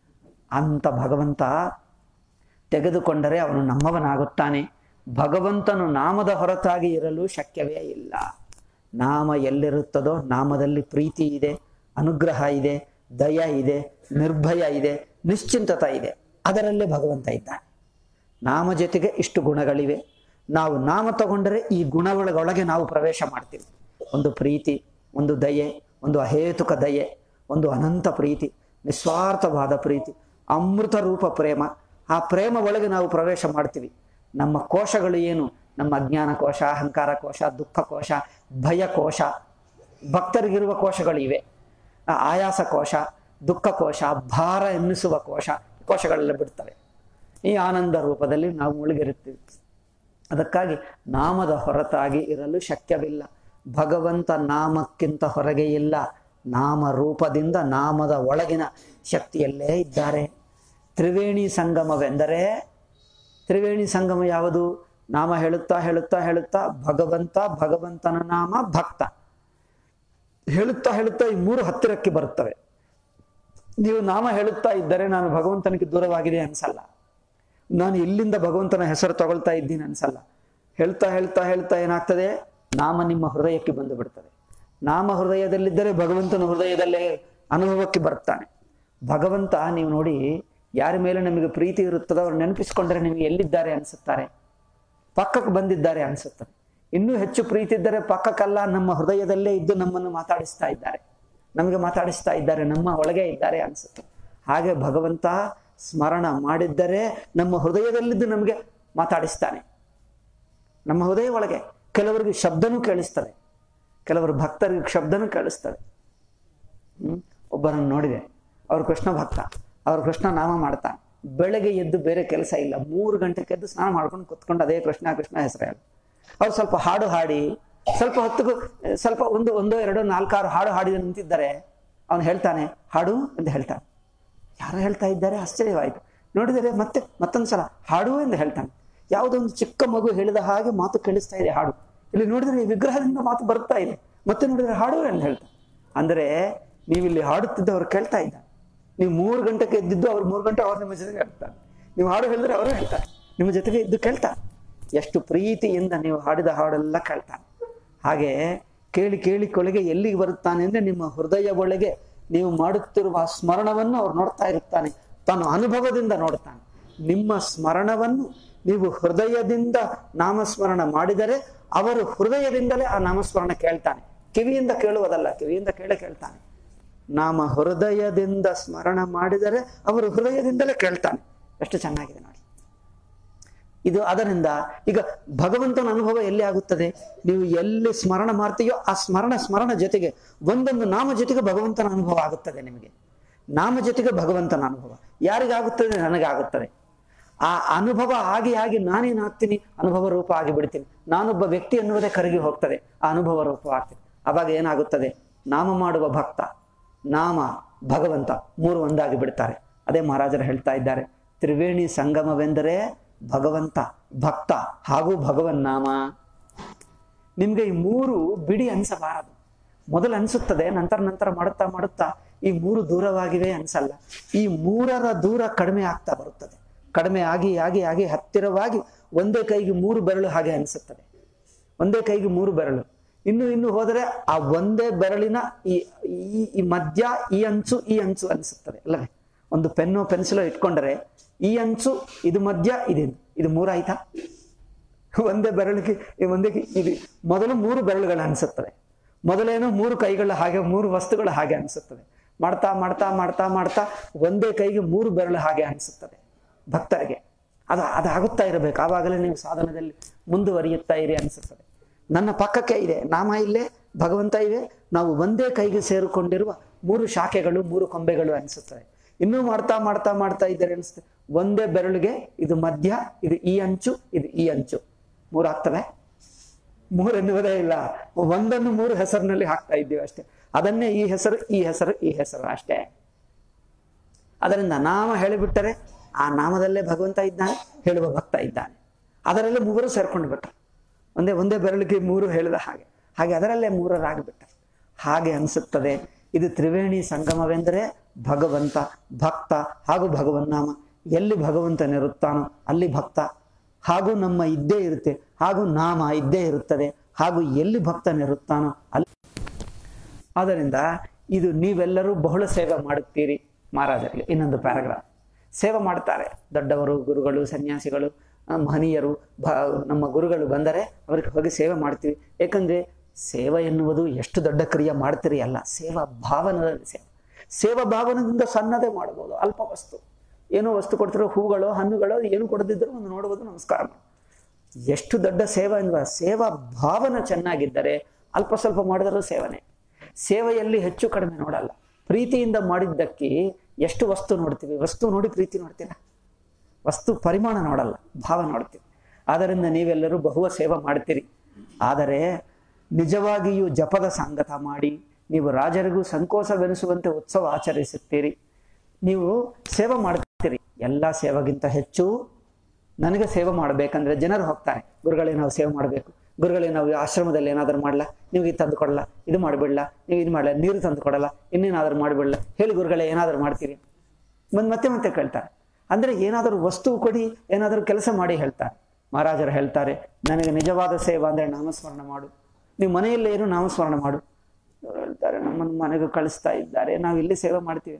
[SPEAKER 1] ಅಂತ ಭಗವಂತ ತೆಗೆದುಕೊಂಡರೆ ಅವನು ನಮ್ಮವನಾಗುತ್ತಾನೆ ಭಗವಂತನು ನಾಮದ ಹೊರತಾಗಿ ಇರಲು ಶಕ್ಯವೇ ಇಲ್ಲ ನಾಮ ಎಲ್ಲಿರುತ್ತದೋ ನಾಮದಲ್ಲಿ ಪ್ರೀತಿ ಇದೆ ಅನುಗ್ರಹ ಇದೆ ದಯ ಇದೆ ನಿರ್ಭಯ ಇದೆ ನಿಶ್ಚಿಂತತ ಇದೆ ಅದರಲ್ಲೇ ಭಗವಂತ ಇದ್ದಾನೆ ನಾಮ ಜೊತೆಗೆ ಇಷ್ಟು ಗುಣಗಳಿವೆ ನಾವು ನಾಮ ತಗೊಂಡರೆ ಈ ಗುಣಗಳೊಳಗೆ ನಾವು ಪ್ರವೇಶ ಮಾಡ್ತೀವಿ ಒಂದು ಪ್ರೀತಿ ಒಂದು ದಯೆ ಒಂದು ಅಹೇತುಕ ದಯೆ ಒಂದು ಅನಂತ ಪ್ರೀತಿ ನಿಸ್ವಾರ್ಥವಾದ ಪ್ರೀತಿ ಅಮೃತ ರೂಪ ಪ್ರೇಮ ಆ ಪ್ರೇಮ ಒಳಗೆ ನಾವು ಪ್ರವೇಶ ಮಾಡ್ತೀವಿ ನಮ್ಮ ಕೋಶಗಳು ಏನು ನಮ್ಮ ಅಜ್ಞಾನ ಕೋಶ ಅಹಂಕಾರ ಕೋಶ ದುಃಖ ಕೋಶ ಭಯ ಕೋಶ ಭಕ್ತರಿಗಿರುವ ಕೋಶಗಳು ಇವೆ ಆ ಆಯಾಸ ಕೋಶ ದುಃಖ ಕೋಶ ಭಾರ ಎನ್ನಿಸುವ ಕೋಶ ಕೋಶಗಳೆಲ್ಲ ಬಿಡ್ತವೆ ಈ ಆನಂದ ರೂಪದಲ್ಲಿ ನಾವು ಮುಳುಗಿರುತ್ತೀವಿ ಅದಕ್ಕಾಗಿ ನಾಮದ ಹೊರತಾಗಿ ಇರಲು ಶಕ್ಯವಿಲ್ಲ ಭಗವಂತ ನಾಮಕ್ಕಿಂತ ಹೊರಗೆ ಇಲ್ಲ ನಾಮ ರೂಪದಿಂದ ನಾಮದ ಒಳಗಿನ ಶಕ್ತಿಯಲ್ಲೇ ಇದ್ದಾರೆ ತ್ರಿವೇಣಿ ಸಂಗಮವೆಂದರೆ ತ್ರಿವೇಣಿ ಸಂಗಮ ಯಾವುದು ನಾಮ ಹೇಳುತ್ತಾ ಹೇಳುತ್ತಾ ಹೇಳುತ್ತಾ ಭಗವಂತ ಭಗವಂತನ ನಾಮ ಭಕ್ತ ಹೇಳುತ್ತಾ ಹೇಳುತ್ತಾ ಈ ಮೂರು ಹತ್ತಿರಕ್ಕೆ ಬರುತ್ತವೆ ನೀವು ನಾಮ ಹೇಳುತ್ತಾ ಇದ್ದರೆ ನಾನು ಭಗವಂತನಿಗೆ ದೂರವಾಗಿದೆ ಅನ್ಸಲ್ಲ ನಾನು ಇಲ್ಲಿಂದ ಭಗವಂತನ ಹೆಸರು ತಗೊಳ್ತಾ ಇದ್ದೀನಿ ಅನ್ಸಲ್ಲ ಹೇಳ್ತಾ ಹೇಳ್ತಾ ಹೇಳ್ತಾ ಏನಾಗ್ತದೆ ನಾಮ ನಿಮ್ಮ ಹೃದಯಕ್ಕೆ ಬಂದು ಬಿಡ್ತದೆ ನಾಮ ಹೃದಯದಲ್ಲಿದ್ದರೆ ಭಗವಂತನ ಹೃದಯದಲ್ಲೇ ಅನುಭವಕ್ಕೆ ಬರ್ತಾನೆ ಭಗವಂತ ನೀವು ನೋಡಿ ಯಾರ ಮೇಲೆ ನಮಗೆ ಪ್ರೀತಿ ಇರುತ್ತದೋ ಅವ್ರು ನೆನಪಿಸ್ಕೊಂಡ್ರೆ ನಿಮಗೆ ಎಲ್ಲಿದ್ದಾರೆ ಅನ್ಸುತ್ತಾರೆ ಪಕ್ಕಕ್ಕೆ ಬಂದಿದ್ದಾರೆ ಅನ್ಸುತ್ತದೆ ಇನ್ನೂ ಹೆಚ್ಚು ಪ್ರೀತಿ ಇದ್ದರೆ ಪಕ್ಕಕ್ಕಲ್ಲ ನಮ್ಮ ಹೃದಯದಲ್ಲೇ ಇದ್ದು ನಮ್ಮನ್ನು ಮಾತಾಡಿಸ್ತಾ ಇದ್ದಾರೆ ನಮಗೆ ಮಾತಾಡಿಸ್ತಾ ಇದ್ದಾರೆ ನಮ್ಮ ಒಳಗೆ ಇದ್ದಾರೆ ಅನ್ಸುತ್ತೆ ಹಾಗೆ ಭಗವಂತ ಸ್ಮರಣ ಮಾಡಿದ್ದರೆ ನಮ್ಮ ಹೃದಯದಲ್ಲಿದ್ದು ನಮಗೆ ಮಾತಾಡಿಸ್ತಾನೆ ನಮ್ಮ ಹೃದಯ ಒಳಗೆ ಕೆಲವರಿಗೆ ಶಬ್ದನೂ ಕೇಳಿಸ್ತದೆ ಕೆಲವರು ಭಕ್ತರಿಗೆ ಶಬ್ದನೂ ಕೇಳಿಸ್ತದೆ ಹ್ಮ್ ಒಬ್ಬರನ್ನು ನೋಡಿದೆ ಅವರು ಕೃಷ್ಣ ಭಕ್ತ ಅವರು ಕೃಷ್ಣ ನಾಮ ಮಾಡ್ತಾನೆ ಬೆಳಗ್ಗೆ ಎದ್ದು ಬೇರೆ ಕೆಲಸ ಇಲ್ಲ ಮೂರು ಗಂಟೆಗೆ ಎದ್ದು ಸ್ನಾನ ಮಾಡ್ಕೊಂಡು ಕುತ್ಕೊಂಡು ಅದೇ ಕೃಷ್ಣ ಕೃಷ್ಣ ಹೆಸರು ಹೇಳಿ ಅವ್ರು ಸ್ವಲ್ಪ ಹಾಡು ಹಾಡಿ ಸ್ವಲ್ಪ ಹೊತ್ತಿಗೂ ಸ್ವಲ್ಪ ಒಂದು ಒಂದು ಎರಡು ನಾಲ್ಕಾರು ಹಾಡು ಹಾಡಿ ನಿಂತಿದ್ದಾರೆ ಅವನು ಹೇಳ್ತಾನೆ ಹಾಡು ಎಂದು ಹೇಳ್ತಾನೆ ಯಾರು ಹೇಳ್ತಾ ಇದ್ದಾರೆ ಆಶ್ಚರ್ಯವಾಯಿತು ನೋಡಿದರೆ ಮತ್ತೆ ಮತ್ತೊಂದು ಸಲ ಹಾಡು ಎಂದು ಹೇಳ್ತಾನೆ ಯಾವುದೋ ಒಂದು ಚಿಕ್ಕ ಮಗು ಹೇಳಿದ ಹಾಗೆ ಮಾತು ಕೇಳಿಸ್ತಾ ಇದೆ ಹಾಡು ಇಲ್ಲಿ ನೋಡಿದ್ರೆ ಈ ವಿಗ್ರಹದಿಂದ ಮಾತು ಬರ್ತಾ ಇದೆ ಮತ್ತೆ ನೋಡಿದ್ರೆ ಹಾಡು ಎಂದು ಹೇಳ್ತಾನೆ ಅಂದರೆ ನೀವು ಇಲ್ಲಿ ಹಾಡುತ್ತಿದ್ದವರು ಕೇಳ್ತಾ ಇದ್ದಾರೆ ನೀವು ಮೂರು ಗಂಟೆಗೆ ಎದ್ದಿದ್ದು ಅವ್ರು ಮೂರು ಗಂಟೆ ಅವ್ರು ನಿಮ್ಮ ಜೊತೆಗೆ ಹೇಳ್ತಾರೆ ನೀವು ಹಾಡು ಹೇಳಿದ್ರೆ ಅವರು ಹೇಳ್ತಾರೆ ನಿಮ್ಮ ಜೊತೆಗೆ ಇದ್ದು ಕೇಳ್ತಾರೆ ಎಷ್ಟು ಪ್ರೀತಿಯಿಂದ ನೀವು ಹಾಡಿದ ಹಾಡೆಲ್ಲ ಕೇಳ್ತಾನೆ ಹಾಗೆ ಕೇಳಿ ಕೇಳಿ ಕೊಳೆಗೆ ಎಲ್ಲಿಗೆ ಬರುತ್ತಾನೆ ಅಂದ್ರೆ ನಿಮ್ಮ ಹೃದಯ ಒಳಗೆ ನೀವು ಮಾಡುತ್ತಿರುವ ಆ ಸ್ಮರಣವನ್ನು ಅವ್ರು ನೋಡ್ತಾ ಇರುತ್ತಾನೆ ತಾನು ಅನುಭವದಿಂದ ನೋಡ್ತಾನೆ ನಿಮ್ಮ ಸ್ಮರಣವನ್ನು ನೀವು ಹೃದಯದಿಂದ ನಾಮಸ್ಮರಣ ಮಾಡಿದರೆ ಅವರು ಹೃದಯದಿಂದಲೇ ಆ ನಾಮಸ್ಮರಣ ಕೇಳ್ತಾನೆ ಕಿವಿಯಿಂದ ಕೇಳುವುದಲ್ಲ ಕಿವಿಯಿಂದ ಕೇಳೇ ಕೇಳ್ತಾನೆ ನಾಮ ಹೃದಯದಿಂದ ಸ್ಮರಣ ಮಾಡಿದರೆ ಅವರು ಹೃದಯದಿಂದಲೇ ಕೇಳ್ತಾನೆ ಎಷ್ಟು ಚೆನ್ನಾಗಿದೆ ನೋಡಿ ಇದು ಅದರಿಂದ ಈಗ ಭಗವಂತನ ಅನುಭವ ಎಲ್ಲಿ ಆಗುತ್ತದೆ ನೀವು ಎಲ್ಲಿ ಸ್ಮರಣ ಮಾಡ್ತೀಯೋ ಆ ಸ್ಮರಣ ಸ್ಮರಣ ಜೊತೆಗೆ ಒಂದೊಂದು ನಾಮ ಜೊತೆಗೆ ಭಗವಂತನ ಅನುಭವ ಆಗುತ್ತದೆ ನಿಮಗೆ ನಾಮ ಜೊತೆಗೆ ಭಗವಂತನ ಅನುಭವ ಯಾರಿಗಾಗುತ್ತದೆ ನನಗಾಗುತ್ತದೆ ಆ ಅನುಭವ ಆಗಿ ಆಗಿ ನಾನೇನಾಗ್ತೀನಿ ಅನುಭವ ರೂಪ ಆಗಿ ಬಿಡ್ತೀನಿ ನಾನೊಬ್ಬ ವ್ಯಕ್ತಿ ಎನ್ನುವುದೇ ಕರಗಿ ಹೋಗ್ತದೆ ಆ ಅನುಭವ ರೂಪ ಆಗ್ತೀನಿ ಅವಾಗ ಏನಾಗುತ್ತದೆ ನಾಮ ಮಾಡುವ ಭಕ್ತ ನಾಮ ಭಗವಂತ ಮೂರು ಒಂದಾಗಿ ಬಿಡ್ತಾರೆ ಅದೇ ಮಹಾರಾಜರು ಹೇಳ್ತಾ ಇದ್ದಾರೆ ತ್ರಿವೇಣಿ ಸಂಗಮವೆಂದರೆ ಭಗವಂತ ಭಕ್ತ ಹಾಗೂ ಭಗವನ್ ನಾಮ ನಿಮ್ಗೆ ಈ ಮೂರು ಬಿಡಿ ಅನ್ಸಬಾರದು ಮೊದಲು ಅನ್ಸುತ್ತದೆ ನಂತರ ನಂತರ ಮಾಡುತ್ತಾ ಮಾಡುತ್ತಾ ಈ ಮೂರು ದೂರವಾಗಿವೆ ಅನ್ಸಲ್ಲ ಈ ಮೂರರ ದೂರ ಕಡಿಮೆ ಆಗ್ತಾ ಬರುತ್ತದೆ ಕಡಿಮೆ ಆಗಿ ಆಗಿ ಆಗಿ ಹತ್ತಿರವಾಗಿ ಒಂದೇ ಕೈಗೆ ಮೂರು ಬೆರಳು ಹಾಗೆ ಅನಿಸುತ್ತದೆ ಒಂದೇ ಕೈಗೆ ಮೂರು ಬೆರಳು ಇನ್ನು ಇನ್ನು ಹೋದರೆ ಆ ಒಂದೇ ಬೆರಳಿನ ಈ ಈ ಈ ಮಧ್ಯ ಈ ಅಂಚು ಈ ಅಂಚು ಅನಿಸುತ್ತದೆ ಅಲ್ಲವೇ ಒಂದು ಪೆನ್ನು ಪೆನ್ಸಿಲು ಇಟ್ಕೊಂಡರೆ ಈ ಅಂಚು ಇದು ಮಧ್ಯ ಇದು ಇದು ಮೂರಾಯ್ತಾ ಒಂದೇ ಬೆರಳಿಗೆ ಈ ಒಂದೇ ಕೈ- ಇದು ಮೊದಲು ಮೂರು ಬೆರಳುಗಳು ಅನಿಸುತ್ತವೆ ಮೊದಲೇನೋ ಮೂರು ಕೈಗಳ ಹಾಗೆ ಮೂರು ವಸ್ತುಗಳು ಹಾಗೆ ಅನಿಸುತ್ತದೆ ಮಾಡ್ತಾ ಮಾಡ್ತಾ ಮಾಡ್ತಾ ಮಾಡ್ತಾ ಒಂದೇ ಕೈಗೆ ಮೂರು ಬೆರಳು ಹಾಗೆ ಅನಿಸುತ್ತದೆ ಭಕ್ತರಿಗೆ ಅದು ಅದಾಗುತ್ತಾ ಇರಬೇಕು ಆವಾಗಲೇ ನೀವು ಸಾಧನದಲ್ಲಿ ಮುಂದುವರಿಯುತ್ತಾ ಇರಿ ಅನಿಸುತ್ತದೆ ನನ್ನ ಪಕ್ಕಕ್ಕೆ ಇದೆ ನಾಮ ಇಲ್ಲೇ ಭಗವಂತ ಇವೆ ನಾವು ಒಂದೇ ಕೈಗೆ ಸೇರಿಕೊಂಡಿರುವ ಮೂರು ಶಾಖೆಗಳು ಮೂರು ಕೊಂಬೆಗಳು ಅನಿಸುತ್ತವೆ ಇನ್ನೂ ಮಾಡ್ತಾ ಮಾಡ್ತಾ ಮಾಡ್ತಾ ಇದ್ದಾರೆ ಅನಿಸುತ್ತೆ ಒಂದೇ ಬೆರಳಿಗೆ ಇದು ಮಧ್ಯ ಇದು ಈ ಅಂಚು ಇದು ಈ ಅಂಚು ಮೂರು ಆಗ್ತವೆ ಮೂರು ಎನ್ನುವುದೇ ಇಲ್ಲ ಒಂದನ್ನು ಮೂರು ಹೆಸರಿನಲ್ಲಿ ಹಾಕ್ತಾ ಇದ್ದೀವಿ ಅಷ್ಟೇ ಅದನ್ನೇ ಈ ಹೆಸರು ಈ ಹೆಸರು ಈ ಹೆಸರು ಅಷ್ಟೇ ಅದರಿಂದ ನಾಮ ಹೇಳಿಬಿಟ್ಟರೆ ಆ ನಾಮದಲ್ಲೇ ಭಗವಂತ ಇದ್ದಾನೆ ಹೇಳುವ ಭಕ್ತ ಇದ್ದಾನೆ ಅದರಲ್ಲೇ ಮೂವರು ಸೇರ್ಕೊಂಡು ಬಿಟ್ಟರು ಒಂದೇ ಒಂದೇ ಬೆರಳಿಗೆ ಮೂರು ಹೇಳಿದ ಹಾಗೆ ಹಾಗೆ ಅದರಲ್ಲೇ ಮೂರರಾಗಿಬಿಟ್ಟರು ಹಾಗೆ ಅನಿಸುತ್ತದೆ ಇದು ತ್ರಿವೇಣಿ ಸಂಗಮವೆಂದರೆ ಭಗವಂತ ಭಕ್ತ ಹಾಗೂ ಭಗವನ್ನಾಮ ಎಲ್ಲಿ ಭಗವಂತನಿರುತ್ತಾನೋ ಅಲ್ಲಿ ಭಕ್ತ ಹಾಗೂ ನಮ್ಮ ಇದ್ದೇ ಇರುತ್ತೆ ಹಾಗೂ ನಾಮ ಇದ್ದೇ ಇರುತ್ತದೆ ಹಾಗೂ ಎಲ್ಲಿ ಭಕ್ತನಿರುತ್ತಾನೋ ಅಲ್ಲಿ ಆದ್ದರಿಂದ ಇದು ನೀವೆಲ್ಲರೂ ಬಹಳ ಸೇವೆ ಮಾಡುತ್ತೀರಿ ಮಹಾರಾಜರಿಗೆ ಇನ್ನೊಂದು ಪ್ಯಾರಾಗ್ರಾಫ್ ಸೇವೆ ಮಾಡ್ತಾರೆ ದೊಡ್ಡವರು ಗುರುಗಳು ಸನ್ಯಾಸಿಗಳು ಆ, ಮಹನೀಯರು ಭ ನಮ್ಮ ಗುರುಗಳು ಬಂದರೆ ಅವರಿಗೆ ಹೋಗಿ ಸೇವೆ ಮಾಡ್ತೀವಿ ಏಕೆಂದರೆ ಸೇವೆ ಎನ್ನುವುದು ಎಷ್ಟು ದೊಡ್ಡ ಕ್ರಿಯೆ ಮಾಡ್ತೀರಿ ಅಲ್ಲ ಸೇವಾ ಭಾವನದಲ್ಲಿ ಸೇವೆ ಸೇವಾ ಭಾವನದಿಂದ ಸಣ್ಣದೇ ಮಾಡ್ಬೋದು ಅಲ್ಪ ವಸ್ತು ಏನೋ ವಸ್ತು ಕೊಡ್ತಿರೋ ಹೂಗಳು ಹಣ್ಣುಗಳು ಏನು ಕೊಡದಿದ್ದರೂ ಒಂದು ನೋಡುವುದು ನಮಸ್ಕಾರ ಮಾಡಿ ಎಷ್ಟು ದೊಡ್ಡ ಸೇವೆ ಅನ್ವ ಸೇವಾ ಭಾವನ ಚೆನ್ನಾಗಿದ್ದರೆ ಅಲ್ಪ ಸ್ವಲ್ಪ ಮಾಡಿದರೂ ಸೇವನೆ ಸೇವೆಯಲ್ಲಿ ಹೆಚ್ಚು ಕಡಿಮೆ ನೋಡಲ್ಲ ಪ್ರೀತಿಯಿಂದ ಮಾಡಿದ್ದಕ್ಕೆ ಎಷ್ಟು ವಸ್ತು ನೋಡ್ತೀವಿ ವಸ್ತು ನೋಡಿ ಪ್ರೀತಿ ನೋಡ್ತೀರಾ ವಸ್ತು ಪರಿಮಾಣ ನೋಡಲ್ಲ ಭಾವ ನೋಡ್ತೀವಿ ಆದ್ದರಿಂದ ನೀವೆಲ್ಲರೂ ಬಹುವ ಸೇವೆ ಮಾಡ್ತೀರಿ ಆದರೆ ನಿಜವಾಗಿಯೂ ಜಪದ ಸಂಗತ ಮಾಡಿ ನೀವು ರಾಜರಿಗೂ ಸಂಕೋಚವೆನಿಸುವಂತೆ ಉತ್ಸವ ಆಚರಿಸುತ್ತೀರಿ ನೀವು ಸೇವೆ ಮಾಡ್ತೀರಿ ಎಲ್ಲ ಸೇವೆಗಿಂತ ಹೆಚ್ಚು ನನಗೆ ಸೇವೆ ಮಾಡಬೇಕಂದ್ರೆ ಜನರು ಹೋಗ್ತಾರೆ ಗುರುಗಳೇ ನಾವು ಸೇವೆ ಮಾಡಬೇಕು ಗುರುಗಳೇ ನಾವು ಈ ಆಶ್ರಮದಲ್ಲಿ ಏನಾದರೂ ಮಾಡಲ್ಲ ನಿಮಗೆ ತಂದು ಕೊಡಲ್ಲ ಇದು ಮಾಡಿಬಿಡಲ್ಲ ನೀವು ಇದು ಮಾಡಲ್ಲ ನೀರು ತಂದು ಕೊಡಲ್ಲ ಇನ್ನೇನಾದರೂ ಮಾಡಿಬಿಡಲ್ಲ ಹೇಳಿ ಗುರುಗಳೇ ಏನಾದರೂ ಮಾಡ್ತೀರಿ ಬಂದು ಮತ್ತೆ ಮತ್ತೆ ಕೇಳ್ತಾರೆ ಅಂದರೆ ಏನಾದರೂ ವಸ್ತು ಕೊಡಿ ಏನಾದರೂ ಕೆಲಸ ಮಾಡಿ ಹೇಳ್ತಾರೆ ಮಹಾರಾಜರು ಹೇಳ್ತಾರೆ ನನಗೆ ನಿಜವಾದ ಸೇವೆ ಅಂದರೆ ನಾಮಸ್ಮರಣ ಮಾಡು ನೀವು ಮನೆಯಲ್ಲೇ ಏನು ನಾಮಸ್ಮರಣ ಮಾಡು ಇವ್ರು ಹೇಳ್ತಾರೆ ನಮ್ಮನ್ನು ಮನೆಗೆ ಕಳಿಸ್ತಾ ಇದ್ದಾರೆ ನಾವು ಇಲ್ಲಿ ಸೇವೆ ಮಾಡ್ತೀವಿ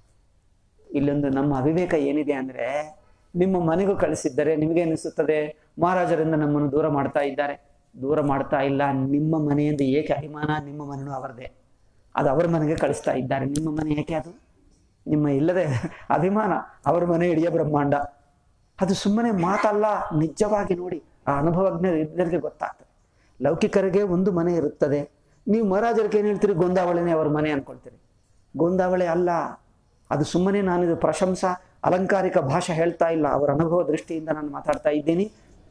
[SPEAKER 1] ಇಲ್ಲೊಂದು ನಮ್ಮ ಅವಿವೇಕ ಏನಿದೆ ಅಂದ್ರೆ ನಿಮ್ಮ ಮನೆಗೂ ಕಳಿಸಿದ್ದರೆ ನಿಮಗೆ ಅನಿಸುತ್ತದೆ ಮಹಾರಾಜರಿಂದ ನಮ್ಮನ್ನು ದೂರ ಮಾಡ್ತಾ ಇದ್ದಾರೆ ದೂರ ಮಾಡ್ತಾ ಇಲ್ಲ ನಿಮ್ಮ ಮನೆಯಿಂದ ಏಕೆ ಅಭಿಮಾನ ನಿಮ್ಮ ಮನೆಯೂ ಅವರದೇ ಅದು ಅವರ ಮನೆಗೆ ಕಳಿಸ್ತಾ ಇದ್ದಾರೆ ನಿಮ್ಮ ಮನೆ ಏಕೆ ಅದು ನಿಮ್ಮ ಇಲ್ಲದೆ ಅಭಿಮಾನ ಅವರ ಮನೆ ಇಡೀ ಬ್ರಹ್ಮಾಂಡ ಅದು ಸುಮ್ಮನೆ ಮಾತಲ್ಲ ನಿಜವಾಗಿ ನೋಡಿ ಆ ಅನುಭವಜ್ಞ ಇದ್ದರಿಗೆ ಗೊತ್ತಾಗ್ತದೆ ಲೌಕಿಕರಿಗೆ ಒಂದು ಮನೆ ಇರುತ್ತದೆ ನೀವು ಮಹಾರಾಜರಿಗೆ ಏನು ಹೇಳ್ತೀರಿ ಗೊಂದಾವಳಿನೇ ಅವರ ಮನೆ ಅನ್ಕೊಳ್ತೀರಿ ಗೊಂದಾವಳಿ ಅಲ್ಲ ಅದು ಸುಮ್ಮನೆ ನಾನು ಇದು ಪ್ರಶಂಸಾ ಅಲಂಕಾರಿಕ ಭಾಷೆ ಹೇಳ್ತಾ ಇಲ್ಲ ಅವರ ಅನುಭವ ದೃಷ್ಟಿಯಿಂದ ನಾನು ಮಾತಾಡ್ತಾ ಇದ್ದೀನಿ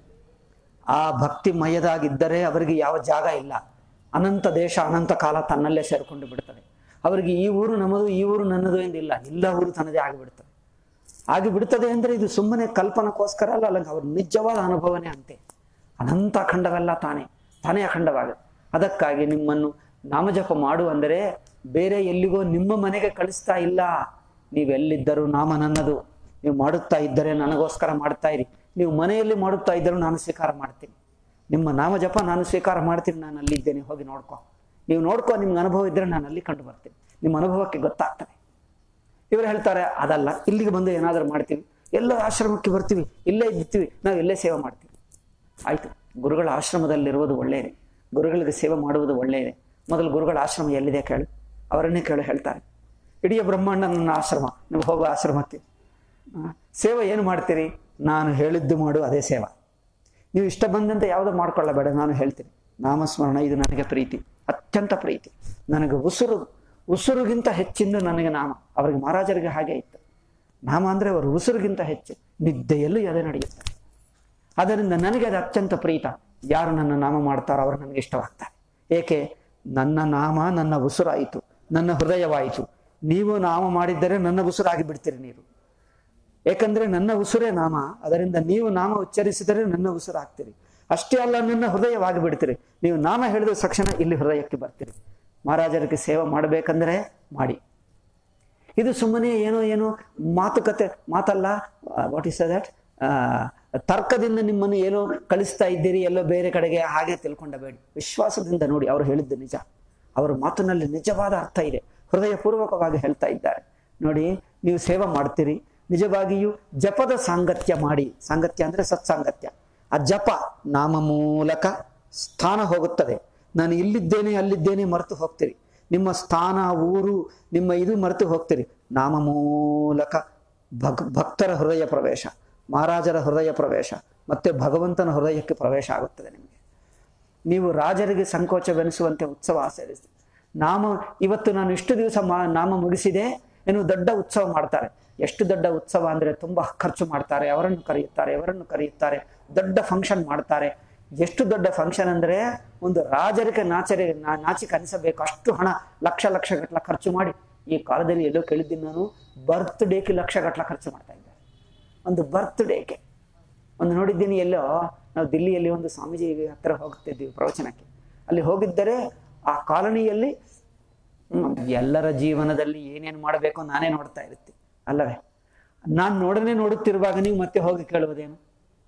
[SPEAKER 1] ಆ ಭಕ್ತಿಮಯದಾಗಿದ್ದರೆ ಅವರಿಗೆ ಯಾವ ಜಾಗ ಇಲ್ಲ ಅನಂತ ದೇಶ ಅನಂತ ಕಾಲ ತನ್ನಲ್ಲೇ ಸೇರಿಕೊಂಡು ಬಿಡ್ತದೆ ಅವರಿಗೆ ಈ ಊರು ನಮ್ಮದು ಈ ಊರು ನನ್ನದು ಎಂದಿಲ್ಲ ಎಲ್ಲ ಊರು ತನ್ನದೇ ಆಗಿಬಿಡ್ತದೆ ಆಗಿ ಬಿಡ್ತದೆ ಅಂದ್ರೆ ಇದು ಸುಮ್ಮನೆ ಕಲ್ಪನಕ್ಕೋಸ್ಕರ ಅಲ್ಲ ಅಲ್ಲ ಅವ್ರ ನಿಜವಾದ ಅನುಭವನೇ ಅಂತೆ ಅನಂತ ಅಖಂಡವೆಲ್ಲ ತಾನೇ ತಾನೇ ಅಖಂಡವಾಗ ಅದಕ್ಕಾಗಿ ನಿಮ್ಮನ್ನು ನಾಮಜಪ ಮಾಡು ಅಂದರೆ ಬೇರೆ ಎಲ್ಲಿಗೋ ನಿಮ್ಮ ಮನೆಗೆ ಕಳಿಸ್ತಾ ಇಲ್ಲ ನೀವೆಲ್ಲಿದ್ದರೂ ನಾಮ ನನ್ನದು ನೀವು ಮಾಡುತ್ತಾ ಇದ್ದರೆ ನನಗೋಸ್ಕರ ಮಾಡ್ತಾ ಇರಿ ನೀವು ಮನೆಯಲ್ಲಿ ಮಾಡುತ್ತಾ ಇದ್ದರೂ ನಾನು ಸ್ವೀಕಾರ ಮಾಡ್ತೀನಿ ನಿಮ್ಮ ನಾಮಜಪ ನಾನು ಸ್ವೀಕಾರ ಮಾಡ್ತೀನಿ ನಾನು ಅಲ್ಲಿದ್ದೇನೆ ಹೋಗಿ ನೋಡ್ಕೊ ನೀವು ನೋಡ್ಕೊ ನಿಮ್ಗೆ ಅನುಭವ ಇದ್ದರೆ ನಾನು ಅಲ್ಲಿ ಕಂಡು ಬರ್ತೀನಿ ನಿಮ್ಮ ಅನುಭವಕ್ಕೆ ಗೊತ್ತಾಗ್ತದೆ ಇವರು ಹೇಳ್ತಾರೆ ಅದಲ್ಲ ಇಲ್ಲಿಗೆ ಬಂದು ಏನಾದರೂ ಮಾಡ್ತೀವಿ ಎಲ್ಲ ಆಶ್ರಮಕ್ಕೆ ಬರ್ತೀವಿ ಇಲ್ಲೇ ಇರ್ತೀವಿ ನಾವು ಇಲ್ಲೇ ಸೇವೆ ಮಾಡ್ತೀವಿ ಆಯ್ತು ಗುರುಗಳ ಆಶ್ರಮದಲ್ಲಿರುವುದು ಒಳ್ಳೆಯದೇ ಗುರುಗಳಿಗೆ ಸೇವೆ ಮಾಡುವುದು ಒಳ್ಳೆಯದೇ ಮೊದಲು ಗುರುಗಳ ಆಶ್ರಮ ಎಲ್ಲಿದೆ ಕೇಳು ಅವರನ್ನೇ ಕೇಳು ಹೇಳ್ತಾರೆ ಇಡೀ ಬ್ರಹ್ಮಾಂಡ ನನ್ನ ಆಶ್ರಮ ನೀವು ಹೋಗೋ ಆಶ್ರಮಕ್ಕೆ ಆ, ಸೇವೆ ಏನು ಮಾಡ್ತೀರಿ ನಾನು ಹೇಳಿದ್ದು ಮಾಡು ಅದೇ ಸೇವಾ ನೀವು ಇಷ್ಟ ಬಂದಂತೆ ಯಾವುದೋ ಮಾಡ್ಕೊಳ್ಳಬೇಡ ನಾನು ಹೇಳ್ತೀನಿ ನಾಮಸ್ಮರಣ ಇದು ನನಗೆ ಪ್ರೀತಿ ಅತ್ಯಂತ ಪ್ರೀತಿ ನನಗೆ ಉಸಿರು ಉಸಿರುಗಿಂತ ಹೆಚ್ಚಿಂದು ನನಗೆ ನಾಮ ಅವರಿಗೆ ಮಹಾರಾಜರಿಗೆ ಹಾಗೆ ಇತ್ತು ನಾಮ ಅಂದರೆ ಅವರು ಉಸಿರುಗಿಂತ ಹೆಚ್ಚು ನಿದ್ದೆಯಲ್ಲೂ ಅದೇ ನಡೆಯುತ್ತೆ ಆದ್ದರಿಂದ ನನಗೆ ಅದು ಅತ್ಯಂತ ಪ್ರೀತ ಯಾರು ನನ್ನ ನಾಮ ಮಾಡ್ತಾರೋ ಅವರು ನನಗೆ ಇಷ್ಟವಾಗ್ತಾರೆ ಏಕೆ ನನ್ನ ನಾಮ ನನ್ನ ಉಸಿರಾಯಿತು ನನ್ನ ಹೃದಯವಾಯಿತು ನೀವು ನಾಮ ಮಾಡಿದ್ದರೆ ನನ್ನ ಉಸಿರಾಗಿ ಬಿಡ್ತೀರಿ ನೀವು ಏಕೆಂದ್ರೆ ನನ್ನ ಉಸಿರೇ ನಾಮ ಅದರಿಂದ ನೀವು ನಾಮ ಉಚ್ಚರಿಸಿದರೆ ನನ್ನ ಉಸಿರು ಆಗ್ತೀರಿ ಅಷ್ಟೇ ಅಲ್ಲ ನನ್ನ ಹೃದಯವಾಗಿ ಬಿಡ್ತೀರಿ ನೀವು ನಾಮ ಹೇಳಿದ ತಕ್ಷಣ ಇಲ್ಲಿ ಹೃದಯಕ್ಕೆ ಬರ್ತೀರಿ ಮಹಾರಾಜರಿಗೆ ಸೇವೆ ಮಾಡಬೇಕಂದ್ರೆ ಮಾಡಿ ಇದು ಸುಮ್ಮನೆ ಏನೋ ಏನೋ ಮಾತುಕತೆ ಮಾತಲ್ಲ ವಾಟ್ ಇಸ್ ದಟ್ ತರ್ಕದಿಂದ ನಿಮ್ಮನ್ನು ಏನೋ ಕಳಿಸ್ತಾ ಇದ್ದೀರಿ ಎಲ್ಲೋ ಬೇರೆ ಕಡೆಗೆ ಹಾಗೆ ತಿಳ್ಕೊಂಡಬೇಡಿ ವಿಶ್ವಾಸದಿಂದ ನೋಡಿ ಅವರು ಹೇಳಿದ್ದು ನಿಜ ಅವರ ಮಾತಿನಲ್ಲಿ ನಿಜವಾದ ಅರ್ಥ ಇದೆ ಹೃದಯಪೂರ್ವಕವಾಗಿ ಹೇಳ್ತಾ ಇದ್ದಾರೆ ನೋಡಿ ನೀವು ಸೇವೆ ಮಾಡ್ತೀರಿ ನಿಜವಾಗಿಯೂ ಜಪದ ಸಾಂಗತ್ಯ ಮಾಡಿ ಸಾಂಗತ್ಯ ಅಂದ್ರೆ ಸತ್ಸಾಂಗತ್ಯ ಆ ಜಪ ನಾಮ ಮೂಲಕ ಸ್ಥಾನ ಹೋಗುತ್ತದೆ ನಾನು ಇಲ್ಲಿದ್ದೇನೆ ಅಲ್ಲಿದ್ದೇನೆ ಮರೆತು ಹೋಗ್ತೀರಿ ನಿಮ್ಮ ಸ್ಥಾನ ಊರು ನಿಮ್ಮ ಇದು ಮರೆತು ಹೋಗ್ತೀರಿ ನಾಮ ಮೂಲಕ ಭಕ್ ಭಕ್ತರ ಹೃದಯ ಪ್ರವೇಶ ಮಹಾರಾಜರ ಹೃದಯ ಪ್ರವೇಶ ಮತ್ತೆ ಭಗವಂತನ ಹೃದಯಕ್ಕೆ ಪ್ರವೇಶ ಆಗುತ್ತದೆ ನಿಮಗೆ ನೀವು ರಾಜರಿಗೆ ಸಂಕೋಚವೆನಿಸುವಂತೆ ಉತ್ಸವ ಆಚರಿಸಿ ನಾಮ ಇವತ್ತು ನಾನು ಇಷ್ಟು ದಿವಸ ಮಾ ನಾಮ ಮುಗಿಸಿದೆ ಏನು ದೊಡ್ಡ ಉತ್ಸವ ಮಾಡ್ತಾರೆ ಎಷ್ಟು ದೊಡ್ಡ ಉತ್ಸವ ಅಂದ್ರೆ ತುಂಬಾ ಖರ್ಚು ಮಾಡ್ತಾರೆ ಅವರನ್ನು ಕರೆಯುತ್ತಾರೆ ಅವರನ್ನು ಕರೆಯುತ್ತಾರೆ ದೊಡ್ಡ ಫಂಕ್ಷನ್ ಮಾಡ್ತಾರೆ ಎಷ್ಟು ದೊಡ್ಡ ಫಂಕ್ಷನ್ ಅಂದ್ರೆ ಒಂದು ರಾಜರಿಗೆ ನಾಚರಿ ನಾ- ನಾಚಿಕೆ ಅನಿಸಬೇಕು ಅಷ್ಟು ಹಣ ಲಕ್ಷ ಲಕ್ಷ ಗಟ್ಟಲ ಖರ್ಚು ಮಾಡಿ ಈ ಕಾಲದಲ್ಲಿ ಎಲ್ಲೋ ಕೇಳಿದ್ದೀನಿ ನಾನು ಬರ್ತ್ ಡೇಗೆ ಲಕ್ಷ ಗಟ್ಟಲ ಖರ್ಚು ಮಾಡ್ತಾ ಇದ್ದಾರೆ ಒಂದು ಬರ್ತ್ ಡೇಗೆ ಒಂದು ನೋಡಿದ್ದೀನಿ ಎಲ್ಲೋ ನಾವು ದಿಲ್ಲಿಯಲ್ಲಿ ಒಂದು ಸ್ವಾಮೀಜಿ ಹತ್ರ ಹೋಗ್ತಿದ್ದೀವಿ ಪ್ರವಚನಕ್ಕೆ ಅಲ್ಲಿ ಹೋಗಿದ್ದರೆ ಆ ಕಾಲನಿಯಲ್ಲಿ ಹ್ಮ್, ಎಲ್ಲರ ಜೀವನದಲ್ಲಿ ಏನೇನು ಮಾಡಬೇಕು ನಾನೇ ನೋಡ್ತಾ ಇರ್ತೀನಿ ಅಲ್ಲವೇ ನಾನು ನೋಡನೆ ನೋಡುತ್ತಿರುವಾಗ ನೀವು ಮತ್ತೆ ಹೋಗಿ ಕೇಳುವುದೇನು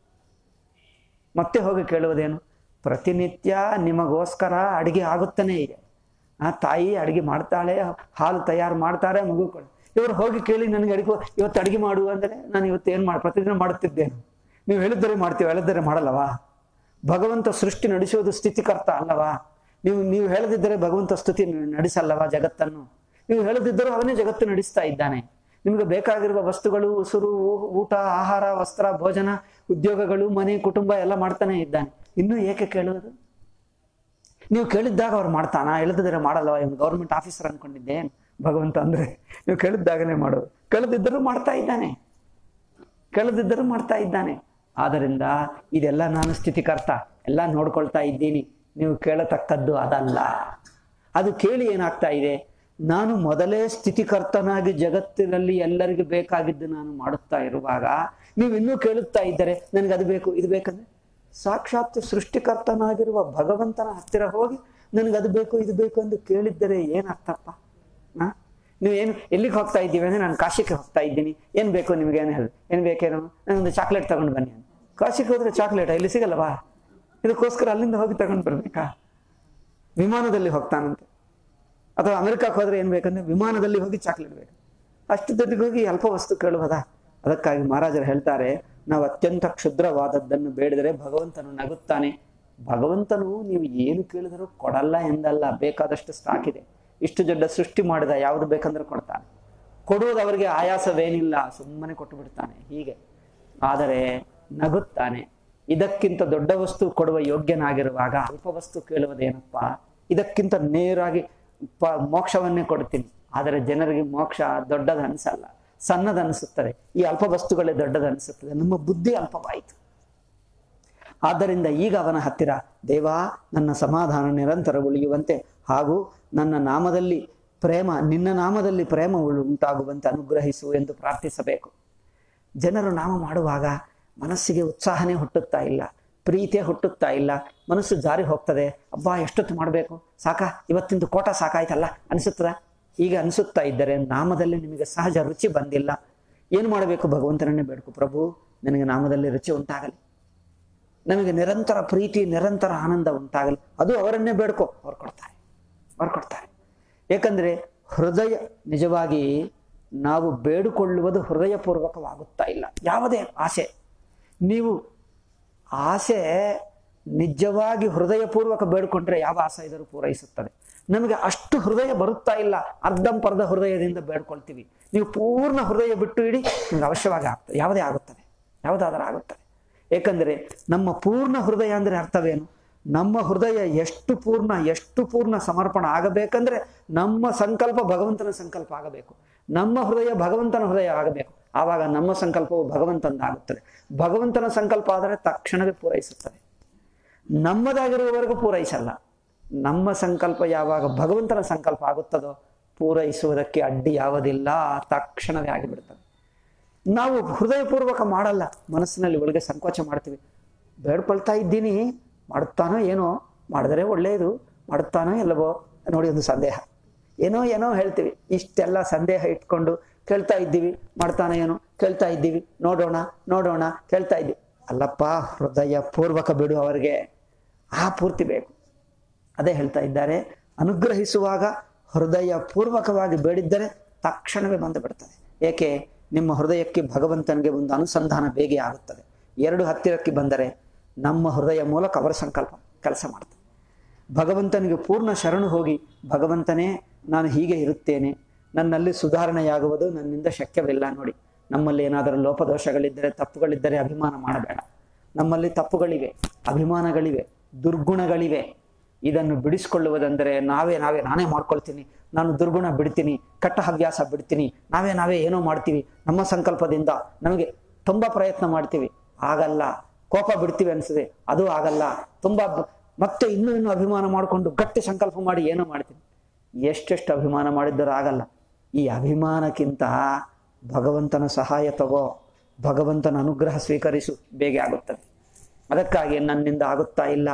[SPEAKER 1] ಮತ್ತೆ ಹೋಗಿ ಕೇಳುವುದೇನು ಪ್ರತಿನಿತ್ಯ ನಿಮಗೋಸ್ಕರ ಅಡಿಗೆ ಆಗುತ್ತಾನೆ ಇದೆ ಆ ತಾಯಿ ಅಡಿಗೆ ಮಾಡ್ತಾಳೆ ಹಾಲು ತಯಾರು ಮಾಡ್ತಾರೆ ಮಗು ಕೊಡ ಇವರು ಹೋಗಿ ಕೇಳಿ ನನಗೆ ಅಡಿಗೆ ಇವತ್ತು ಅಡಿಗೆ ಮಾಡು ಅಂದರೆ ನಾನು ಇವತ್ತು ಏನು ಮಾಡಿ ಪ್ರತಿದಿನ ಮಾಡುತ್ತಿದ್ದೇನೆ ನೀವು ಹೇಳಿದ್ದರೆ ಮಾಡ್ತೀವಿ ಹೇಳಿದ್ದರೆ ಮಾಡಲ್ಲವಾ ಭಗವಂತ ಸೃಷ್ಟಿ ನಡೆಸುವುದು ಸ್ಥಿತಿಕರ್ತ ಅಲ್ಲವಾ ನೀವು ನೀವು ಹೇಳದಿದ್ದರೆ ಭಗವಂತ ಸ್ತುತಿ ನಡೆಸಲ್ಲವಾ ಜಗತ್ತನ್ನು ನೀವು ಹೇಳದಿದ್ದರೂ ಅವನೇ ಜಗತ್ತು ನಡೆಸ್ತಾ ಇದ್ದಾನೆ ನಿಮಗೆ ಬೇಕಾಗಿರುವ ವಸ್ತುಗಳು ಉಸುರು ಊ- ಊಟ ಆಹಾರ ವಸ್ತ್ರ ಭೋಜನ ಉದ್ಯೋಗಗಳು ಮನೆ ಕುಟುಂಬ ಎಲ್ಲ ಮಾಡ್ತಾನೆ ಇದ್ದಾನೆ ಇನ್ನೂ ಏಕೆ ಕೇಳುವುದು ನೀವು ಕೇಳಿದ್ದಾಗ ಅವ್ರು ಮಾಡ್ತಾನ ಹೇಳಿದ್ರೆ ಮಾಡಲ್ಲವ ಇವನು ಗೌರ್ಮೆಂಟ್ ಆಫೀಸರ್ ಅನ್ಕೊಂಡಿದ್ದೆ ಭಗವಂತ ಅಂದ್ರೆ ನೀವು ಕೇಳಿದ್ದಾಗನೇ ಮಾಡೋದು ಕೇಳದಿದ್ದರೂ ಮಾಡ್ತಾ ಇದ್ದಾನೆ ಕೇಳದಿದ್ದರೂ ಮಾಡ್ತಾ ಇದ್ದಾನೆ ಆದ್ದರಿಂದ ಇದೆಲ್ಲ ನಾನು ಸ್ಥಿತಿಕರ್ತ ಎಲ್ಲ ನೋಡ್ಕೊಳ್ತಾ ಇದ್ದೀನಿ ನೀವು ಕೇಳತಕ್ಕದ್ದು ಅದಲ್ಲ ಅದು ಕೇಳಿ ಏನಾಗ್ತಾ ಇದೆ ನಾನು ಮೊದಲೇ ಸ್ಥಿತಿಕರ್ತನಾಗಿ ಜಗತ್ತಿನಲ್ಲಿ ಎಲ್ಲರಿಗೂ ಬೇಕಾಗಿದ್ದು ನಾನು ಮಾಡುತ್ತಾ ಇರುವಾಗ ನೀವು ಇನ್ನೂ ಕೇಳುತ್ತಾ ಇದ್ದರೆ ನನಗೆ ಅದು ಬೇಕು ಇದು ಬೇಕಂದ್ರೆ ಸಾಕ್ಷಾತ್ ಸೃಷ್ಟಿಕರ್ತನಾಗಿರುವ ಭಗವಂತನ ಹತ್ತಿರ ಹೋಗಿ ನನಗೆ ಅದು ಬೇಕು ಇದು ಬೇಕು ಎಂದು ಕೇಳಿದ್ದರೆ ಏನರ್ಥಪ್ಪ ಹಾ ನೀವು ಏನು ಎಲ್ಲಿಗೆ ಹೋಗ್ತಾ ಇದ್ದೀವಿ ಅಂದ್ರೆ ನಾನು ಕಾಶಿಗೆ ಹೋಗ್ತಾ ಇದ್ದೀನಿ ಏನು ಬೇಕು ನಿಮಗೆ ಏನು ಹೇಳಿ ಏನು ಬೇಕೇನು ನನಗೊಂದು ಚಾಕ್ಲೇಟ್ ತಗೊಂಡು ಬನ್ನಿ ಅಂತ ಕಾಶಿಗೆ ಹೋದ್ರೆ ಚಾಕ್ಲೇಟ್ ಇಲ್ಲಿ ಸಿಗಲ್ಲವಾ ಇದಕ್ಕೋಸ್ಕರ ಅಲ್ಲಿಂದ ಹೋಗಿ ತಗೊಂಡು ಬರ್ಬೇಕಾ ವಿಮಾನದಲ್ಲಿ ಹೋಗ್ತಾನಂತೆ ಅಥವಾ ಅಮೆರಿಕಕ್ಕೆ ಹೋದ್ರೆ ಏನು ಬೇಕಂದ್ರೆ ವಿಮಾನದಲ್ಲಿ ಹೋಗಿ ಚಾಕ್ಲೇಟ್ ಬೇಕು ಅಷ್ಟು ದುಡ್ಡಿಗೆ ಹೋಗಿ ಅಲ್ಪ ವಸ್ತು ಕೇಳುವುದಾ ಅದಕ್ಕಾಗಿ ಮಹಾರಾಜರು ಹೇಳ್ತಾರೆ ನಾವು ಅತ್ಯಂತ ಕ್ಷುದ್ರವಾದದ್ದನ್ನು ಬೇಡಿದರೆ ಭಗವಂತನು ನಗುತ್ತಾನೆ ಭಗವಂತನು ನೀವು ಏನು ಕೇಳಿದರೂ ಕೊಡಲ್ಲ ಎಂದಲ್ಲ ಬೇಕಾದಷ್ಟು ಸ್ಟಾಕ್ ಇದೆ ಇಷ್ಟು ದೊಡ್ಡ ಸೃಷ್ಟಿ ಮಾಡಿದ ಯಾವುದು ಬೇಕಂದ್ರೆ ಕೊಡ್ತಾನೆ ಕೊಡುವುದು ಅವರಿಗೆ ಆಯಾಸವೇನಿಲ್ಲ ಸುಮ್ಮನೆ ಕೊಟ್ಟು ಬಿಡ್ತಾನೆ ಹೀಗೆ ಆದರೆ ನಗುತ್ತಾನೆ ಇದಕ್ಕಿಂತ ದೊಡ್ಡ ವಸ್ತು ಕೊಡುವ ಯೋಗ್ಯನಾಗಿರುವಾಗ ಅಲ್ಪ ವಸ್ತು ಕೇಳುವುದೇನಪ್ಪ ಇದಕ್ಕಿಂತ ನೇರಾಗಿ ಪ ಮೋಕ್ಷವನ್ನೇ ಕೊಡ್ತೀನಿ ಆದರೆ ಜನರಿಗೆ ಮೋಕ್ಷ ದೊಡ್ಡದು ಅನಿಸಲ್ಲ ಸಣ್ಣದು ಅನಿಸುತ್ತದೆ ಈ ಅಲ್ಪ ವಸ್ತುಗಳೇ ದೊಡ್ಡದು ಅನಿಸುತ್ತದೆ ನಮ್ಮ ಬುದ್ಧಿ ಅಲ್ಪವಾಯಿತು ಆದ್ದರಿಂದ ಈಗ ಅವನ ಹತ್ತಿರ ದೇವಾ ನನ್ನ ಸಮಾಧಾನ ನಿರಂತರ ಉಳಿಯುವಂತೆ ಹಾಗೂ ನನ್ನ ನಾಮದಲ್ಲಿ ಪ್ರೇಮ ನಿನ್ನ ನಾಮದಲ್ಲಿ ಪ್ರೇಮ ಉಳು- ಉಂಟಾಗುವಂತೆ ಅನುಗ್ರಹಿಸು ಎಂದು ಪ್ರಾರ್ಥಿಸಬೇಕು ಜನರು ನಾಮ ಮಾಡುವಾಗ ಮನಸ್ಸಿಗೆ ಉತ್ಸಾಹನೇ ಹುಟ್ಟುತ್ತಾ ಇಲ್ಲ ಪ್ರೀತಿಯೇ ಹುಟ್ಟುತ್ತಾ ಇಲ್ಲ ಮನಸ್ಸು ಜಾರಿ ಹೋಗ್ತದೆ ಅಬ್ಬಾ ಎಷ್ಟೊತ್ತು ಮಾಡಬೇಕು ಸಾಕಾ ಇವತ್ತಿಂದು ಕೋಟ ಸಾಕಾಯ್ತಲ್ಲ ಅನಿಸುತ್ತದ ಈಗ ಅನಿಸುತ್ತಾ ಇದ್ದರೆ ನಾಮದಲ್ಲಿ ನಿಮಗೆ ಸಹಜ ರುಚಿ ಬಂದಿಲ್ಲ ಏನು ಮಾಡಬೇಕು ಭಗವಂತನನ್ನೇ ಬೇಡ್ಕು ಪ್ರಭು ನನಗೆ ನಾಮದಲ್ಲಿ ರುಚಿ ಉಂಟಾಗಲಿ ನಮಗೆ ನಿರಂತರ ಪ್ರೀತಿ ನಿರಂತರ ಆನಂದ ಉಂಟಾಗಲಿ ಅದು ಅವರನ್ನೇ ಬೇಡ್ಕೋ ಅವ್ರು ಕೊಡ್ತಾರೆ ಅವ್ರು ಕೊಡ್ತಾರೆ ಏಕೆಂದ್ರೆ ಹೃದಯ ನಿಜವಾಗಿ ನಾವು ಬೇಡಿಕೊಳ್ಳುವುದು ಹೃದಯಪೂರ್ವಕವಾಗುತ್ತಾ ಇಲ್ಲ ಯಾವುದೇ ಆಸೆ ನೀವು ಆಸೆ ನಿಜವಾಗಿ ಹೃದಯಪೂರ್ವಕ ಬೇಡ್ಕೊಂಡ್ರೆ ಯಾವ ಆಸೆ ಇದ್ರೂ ಪೂರೈಸುತ್ತದೆ ನಮಗೆ ಅಷ್ಟು ಹೃದಯ ಬರುತ್ತಾ ಇಲ್ಲ ಅರ್ಧಂಪರ್ಧ ಹೃದಯದಿಂದ ಬೇಡ್ಕೊಳ್ತೀವಿ ನೀವು ಪೂರ್ಣ ಹೃದಯ ಬಿಟ್ಟು ಇಡಿ ನಿಮ್ಗೆ ಅವಶ್ಯವಾಗಿ ಆಗ್ತದೆ ಯಾವುದೇ ಆಗುತ್ತದೆ ಯಾವುದಾದರೂ ಆಗುತ್ತದೆ ಏಕೆಂದರೆ ನಮ್ಮ ಪೂರ್ಣ ಹೃದಯ ಅಂದರೆ ಅರ್ಥವೇನು ನಮ್ಮ ಹೃದಯ ಎಷ್ಟು ಪೂರ್ಣ ಎಷ್ಟು ಪೂರ್ಣ ಸಮರ್ಪಣ ಆಗಬೇಕಂದ್ರೆ ನಮ್ಮ ಸಂಕಲ್ಪ ಭಗವಂತನ ಸಂಕಲ್ಪ ಆಗಬೇಕು ನಮ್ಮ ಹೃದಯ ಭಗವಂತನ ಹೃದಯ ಆಗಬೇಕು ಆವಾಗ ನಮ್ಮ ಸಂಕಲ್ಪವು ಭಗವಂತಂದಾಗುತ್ತದೆ ಭಗವಂತನ ಸಂಕಲ್ಪ ಆದರೆ ತಕ್ಷಣವೇ ಪೂರೈಸುತ್ತದೆ ನಮ್ಮದಾಗಿರುವವರೆಗೂ ಪೂರೈಸಲ್ಲ ನಮ್ಮ ಸಂಕಲ್ಪ ಯಾವಾಗ ಭಗವಂತನ ಸಂಕಲ್ಪ ಆಗುತ್ತದೋ ಪೂರೈಸುವುದಕ್ಕೆ ಅಡ್ಡಿ ಯಾವುದಿಲ್ಲ ತಕ್ಷಣವೇ ಆಗಿಬಿಡ್ತದೆ ನಾವು ಹೃದಯಪೂರ್ವಕ ಮಾಡಲ್ಲ ಮನಸ್ಸಿನಲ್ಲಿ ಒಳಗೆ ಸಂಕೋಚ ಮಾಡ್ತೀವಿ ಬೇಡ್ಕೊಳ್ತಾ ಇದ್ದೀನಿ ಮಾಡುತ್ತಾನೋ ಏನೋ ಮಾಡಿದರೆ ಒಳ್ಳೆಯದು ಮಾಡುತ್ತಾನೋ ಎಲ್ಲವೋ ನೋಡಿ ಒಂದು ಸಂದೇಹ ಏನೋ ಏನೋ ಹೇಳ್ತೀವಿ ಇಷ್ಟೆಲ್ಲ ಸಂದೇಹ ಇಟ್ಕೊಂಡು ಕೇಳ್ತಾ ಇದ್ದೀವಿ ಮಾಡ್ತಾನೆ ಏನೋ ಕೇಳ್ತಾ ಇದ್ದೀವಿ ನೋಡೋಣ ನೋಡೋಣ ಕೇಳ್ತಾ ಇದ್ದೀವಿ ಅಲ್ಲಪ್ಪ ಹೃದಯ ಪೂರ್ವಕ ಬಿಡು ಅವರಿಗೆ ಆ ಪೂರ್ತಿ ಬೇಕು ಅದೇ ಹೇಳ್ತಾ ಇದ್ದಾರೆ ಅನುಗ್ರಹಿಸುವಾಗ ಹೃದಯ ಪೂರ್ವಕವಾಗಿ ಬೇಡಿದ್ದರೆ ತಕ್ಷಣವೇ ಬಂದು ಬಿಡ್ತದೆ ಏಕೆ ನಿಮ್ಮ ಹೃದಯಕ್ಕೆ ಭಗವಂತನಿಗೆ ಒಂದು ಅನುಸಂಧಾನ ಬೇಗ ಆಗುತ್ತದೆ ಎರಡು ಹತ್ತಿರಕ್ಕೆ ಬಂದರೆ ನಮ್ಮ ಹೃದಯ ಮೂಲಕ ಅವರ ಸಂಕಲ್ಪ ಕೆಲಸ ಮಾಡ್ತದೆ ಭಗವಂತನಿಗೆ ಪೂರ್ಣ ಶರಣು ಹೋಗಿ ಭಗವಂತನೇ ನಾನು ಹೀಗೆ ಇರುತ್ತೇನೆ ನನ್ನಲ್ಲಿ ಸುಧಾರಣೆಯಾಗುವುದು ನನ್ನಿಂದ ಶಕ್ಯವಿಲ್ಲ ನೋಡಿ ನಮ್ಮಲ್ಲಿ ಏನಾದರೂ ಲೋಪದೋಷಗಳಿದ್ದರೆ ತಪ್ಪುಗಳಿದ್ದರೆ ಅಭಿಮಾನ ಮಾಡಬೇಡ ನಮ್ಮಲ್ಲಿ ತಪ್ಪುಗಳಿವೆ ಅಭಿಮಾನಗಳಿವೆ ದುರ್ಗುಣಗಳಿವೆ ಇದನ್ನು ಬಿಡಿಸ್ಕೊಳ್ಳುವುದಂದರೆ ನಾವೇ ನಾವೇ ನಾನೇ ಮಾಡ್ಕೊಳ್ತೀನಿ ನಾನು ದುರ್ಗುಣ ಬಿಡ್ತೀನಿ ಕಟ್ಟ ಹವ್ಯಾಸ ಬಿಡ್ತೀನಿ ನಾವೇ ನಾವೇ ಏನೋ ಮಾಡ್ತೀವಿ ನಮ್ಮ ಸಂಕಲ್ಪದಿಂದ ನಮಗೆ ತುಂಬ ಪ್ರಯತ್ನ ಮಾಡ್ತೀವಿ ಆಗಲ್ಲ ಕೋಪ ಬಿಡ್ತೀವಿ ಅನ್ಸುತ್ತೆ ಅದು ಆಗಲ್ಲ ತುಂಬ ಬ- ಮತ್ತೆ ಇನ್ನೂ ಇನ್ನೂ ಅಭಿಮಾನ ಮಾಡಿಕೊಂಡು ಗಟ್ಟಿ ಸಂಕಲ್ಪ ಮಾಡಿ ಏನೋ ಮಾಡ್ತೀನಿ ಎಷ್ಟೆಷ್ಟು ಅಭಿಮಾನ ಮಾಡಿದ್ದರೂ ಆಗಲ್ಲ ಈ ಅಭಿಮಾನಕ್ಕಿಂತ ಭಗವಂತನ ಸಹಾಯ ತಗೋ ಭಗವಂತನ ಅನುಗ್ರಹ ಸ್ವೀಕರಿಸು ಬೇಗ ಆಗುತ್ತದೆ ಅದಕ್ಕಾಗಿ ನನ್ನಿಂದ ಆಗುತ್ತಾ ಇಲ್ಲ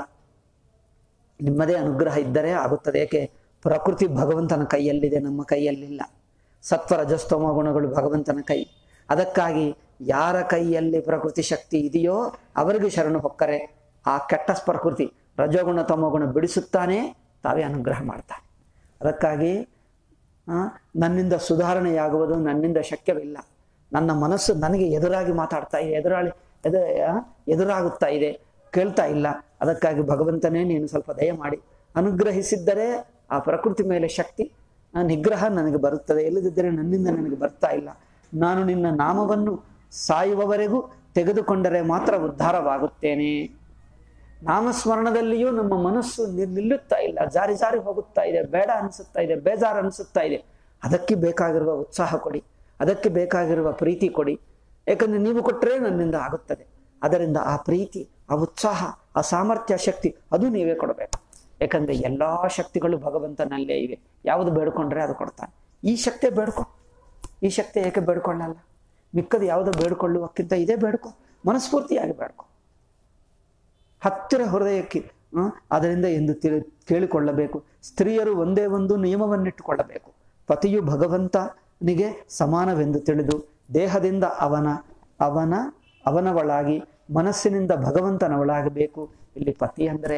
[SPEAKER 1] ನಿಮ್ಮದೇ ಅನುಗ್ರಹ ಇದ್ದರೆ ಆಗುತ್ತದೆ ಏಕೆ ಪ್ರಕೃತಿ ಭಗವಂತನ ಕೈಯಲ್ಲಿದೆ ನಮ್ಮ ಕೈಯಲ್ಲಿಲ್ಲ ಸತ್ವ ರಜಸ್ತಮ ಗುಣಗಳು ಭಗವಂತನ ಕೈ ಅದಕ್ಕಾಗಿ ಯಾರ ಕೈಯಲ್ಲಿ ಪ್ರಕೃತಿ ಶಕ್ತಿ ಇದೆಯೋ ಅವರಿಗೆ ಶರಣು ಹೊಕ್ಕರೆ ಆ ಕೆಟ್ಟ ಪ್ರಕೃತಿ ರಜೋಗುಣ ತಮೋಗುಣ ಬಿಡಿಸುತ್ತಾನೆ ತಾವೇ ಅನುಗ್ರಹ ಮಾಡ್ತಾನೆ ಅದಕ್ಕಾಗಿ ಆ, ನನ್ನಿಂದ ಸುಧಾರಣೆಯಾಗುವುದು ನನ್ನಿಂದ ಶಕ್ಯವಿಲ್ಲ ನನ್ನ ಮನಸ್ಸು ನನಗೆ ಎದುರಾಗಿ ಮಾತಾಡ್ತಾ ಇದೆ ಎದುರಾಳಿ ಎದು ಆ, ಎದುರಾಗುತ್ತಾ ಇದೆ ಕೇಳ್ತಾ ಇಲ್ಲ ಅದಕ್ಕಾಗಿ ಭಗವಂತನೇ ನೀನು ಸ್ವಲ್ಪ ದಯ ಮಾಡಿ ಅನುಗ್ರಹಿಸಿದ್ದರೆ ಆ ಪ್ರಕೃತಿ ಮೇಲೆ ಶಕ್ತಿ ಆ ನಿಗ್ರಹ ನನಗೆ ಬರುತ್ತದೆ ಇಲ್ಲದಿದ್ದರೆ ನನ್ನಿಂದ ನನಗೆ ಬರ್ತಾ ಇಲ್ಲ ನಾನು ನಿನ್ನ ನಾಮವನ್ನು ಸಾಯುವವರೆಗೂ ತೆಗೆದುಕೊಂಡರೆ ಮಾತ್ರ ಉದ್ಧಾರವಾಗುತ್ತೇನೆ ನಾಮಸ್ಮರಣದಲ್ಲಿಯೂ ನಮ್ಮ ಮನಸ್ಸು ನಿ- ನಿಲ್ಲುತ್ತಾ ಇಲ್ಲ ಜಾರಿ ಜಾರಿ ಹೋಗುತ್ತಾ ಇದೆ ಬೇಡ ಅನಿಸುತ್ತಾ ಇದೆ ಬೇಜಾರು ಅನಿಸುತ್ತಾ ಇದೆ ಅದಕ್ಕೆ ಬೇಕಾಗಿರುವ ಉತ್ಸಾಹ ಕೊಡಿ ಅದಕ್ಕೆ ಬೇಕಾಗಿರುವ ಪ್ರೀತಿ ಕೊಡಿ ಯಾಕಂದ್ರೆ ನೀವು ಕೊಟ್ಟರೆ ನನ್ನಿಂದ ಆಗುತ್ತದೆ ಅದರಿಂದ ಆ ಪ್ರೀತಿ ಆ ಉತ್ಸಾಹ ಆ ಸಾಮರ್ಥ್ಯ ಶಕ್ತಿ ಅದು ನೀವೇ ಕೊಡಬೇಕು ಯಾಕಂದ್ರೆ ಎಲ್ಲಾ ಶಕ್ತಿಗಳು ಭಗವಂತನಲ್ಲೇ ಇವೆ ಯಾವುದು ಬೇಡ್ಕೊಂಡ್ರೆ ಅದು ಕೊಡ್ತಾನೆ ಈ ಶಕ್ತಿ ಬೇಡ್ಕೊ ಈ ಶಕ್ತಿ ಏಕೆ ಬೇಡ್ಕೊಳ್ಳಲ್ಲ ಮಿಕ್ಕದು ಯಾವುದೋ ಬೇಡ್ಕೊಳ್ಳುವಕ್ಕಿಂತ ಇದೇ ಬೇಡ್ಕೊ ಮನಸ್ಫೂರ್ತಿಯಾಗಿ ಬೇಡ್ಕೊ ಹತ್ತಿರ ಹೃದಯಕ್ಕೆ ಆ, ಅದರಿಂದ ಎಂದು ತಿಳಿ ಕೇಳಿಕೊಳ್ಳಬೇಕು ಸ್ತ್ರೀಯರು ಒಂದೇ ಒಂದು ನಿಯಮವನ್ನಿಟ್ಟುಕೊಳ್ಳಬೇಕು ಪತಿಯು ಭಗವಂತನಿಗೆ ಸಮಾನವೆಂದು ತಿಳಿದು ದೇಹದಿಂದ ಅವನ ಅವನ ಅವನವಳಾಗಿ ಮನಸ್ಸಿನಿಂದ ಭಗವಂತನವಳಾಗಬೇಕು ಇಲ್ಲಿ ಪತಿ ಅಂದರೆ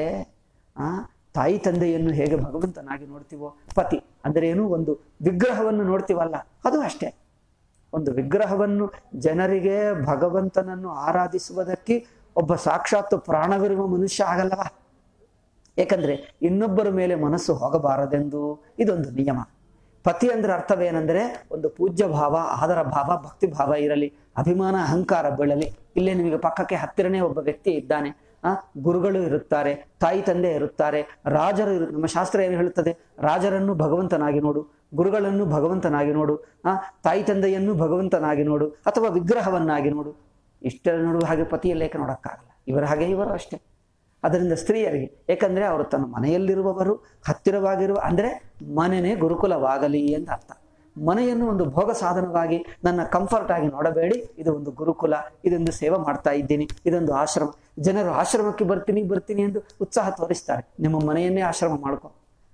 [SPEAKER 1] ಆ ತಾಯಿ ತಂದೆಯನ್ನು ಹೇಗೆ ಭಗವಂತನಾಗಿ ನೋಡ್ತೀವೋ ಪತಿ ಅಂದರೆ ಏನು ಒಂದು ವಿಗ್ರಹವನ್ನು ನೋಡ್ತೀವಲ್ಲ ಅದು ಅಷ್ಟೇ ಒಂದು ವಿಗ್ರಹವನ್ನು ಜನರಿಗೆ ಭಗವಂತನನ್ನು ಆರಾಧಿಸುವುದಕ್ಕೆ ಒಬ್ಬ ಸಾಕ್ಷಾತ್ ಪ್ರಾಣವಿರುವ ಮನುಷ್ಯ ಆಗಲ್ಲವಾ ಏಕೆಂದ್ರೆ ಇನ್ನೊಬ್ಬರ ಮೇಲೆ ಮನಸ್ಸು ಹೋಗಬಾರದೆಂದು ಇದೊಂದು ನಿಯಮ ಪತಿ ಅಂದ್ರೆ ಅರ್ಥವೇನೆಂದರೆ ಒಂದು ಪೂಜ್ಯ ಭಾವ ಆದರ ಭಾವ ಭಕ್ತಿ ಭಾವ ಇರಲಿ ಅಭಿಮಾನ ಅಹಂಕಾರ ಬೀಳಲಿ ಇಲ್ಲೇ ನಿಮಗೆ ಪಕ್ಕಕ್ಕೆ ಹತ್ತಿರನೇ ಒಬ್ಬ ವ್ಯಕ್ತಿ ಇದ್ದಾನೆ ಆ ಗುರುಗಳು ಇರುತ್ತಾರೆ ತಾಯಿ ತಂದೆ ಇರುತ್ತಾರೆ ರಾಜರು ಇರು ನಮ್ಮ ಶಾಸ್ತ್ರ ಏನು ಹೇಳುತ್ತದೆ ರಾಜರನ್ನು ಭಗವಂತನಾಗಿ ನೋಡು ಗುರುಗಳನ್ನು ಭಗವಂತನಾಗಿ ನೋಡು ಆ ತಾಯಿ ತಂದೆಯನ್ನು ಭಗವಂತನಾಗಿ ನೋಡು ಅಥವಾ ವಿಗ್ರಹವನ್ನಾಗಿ ನೋಡು ಇಷ್ಟೆಲ್ಲ ನೋಡುವ ಹಾಗೆ ಪತಿಯಲ್ಲೇಕೆ ನೋಡೋಕ್ಕಾಗಲ್ಲ ಇವರ ಹಾಗೆ ಇವರು ಅಷ್ಟೇ ಅದರಿಂದ ಸ್ತ್ರೀಯರಿಗೆ ಏಕೆಂದ್ರೆ ಅವರು ತನ್ನ ಮನೆಯಲ್ಲಿರುವವರು ಹತ್ತಿರವಾಗಿರುವ ಅಂದರೆ ಮನೆನೇ ಗುರುಕುಲವಾಗಲಿ ಅಂತ ಅರ್ಥ ಮನೆಯನ್ನು ಒಂದು ಭೋಗ ಸಾಧನವಾಗಿ ನನ್ನ ಕಂಫರ್ಟ್ ಆಗಿ ನೋಡಬೇಡಿ ಇದು ಒಂದು ಗುರುಕುಲ ಇದೊಂದು ಸೇವೆ ಮಾಡ್ತಾ ಇದ್ದೀನಿ ಇದೊಂದು ಆಶ್ರಮ ಜನರು ಆಶ್ರಮಕ್ಕೆ ಬರ್ತೀನಿ ಬರ್ತೀನಿ ಎಂದು ಉತ್ಸಾಹ ತೋರಿಸ್ತಾರೆ ನಿಮ್ಮ ಮನೆಯನ್ನೇ ಆಶ್ರಮ ಮಾಡ್ಕೊ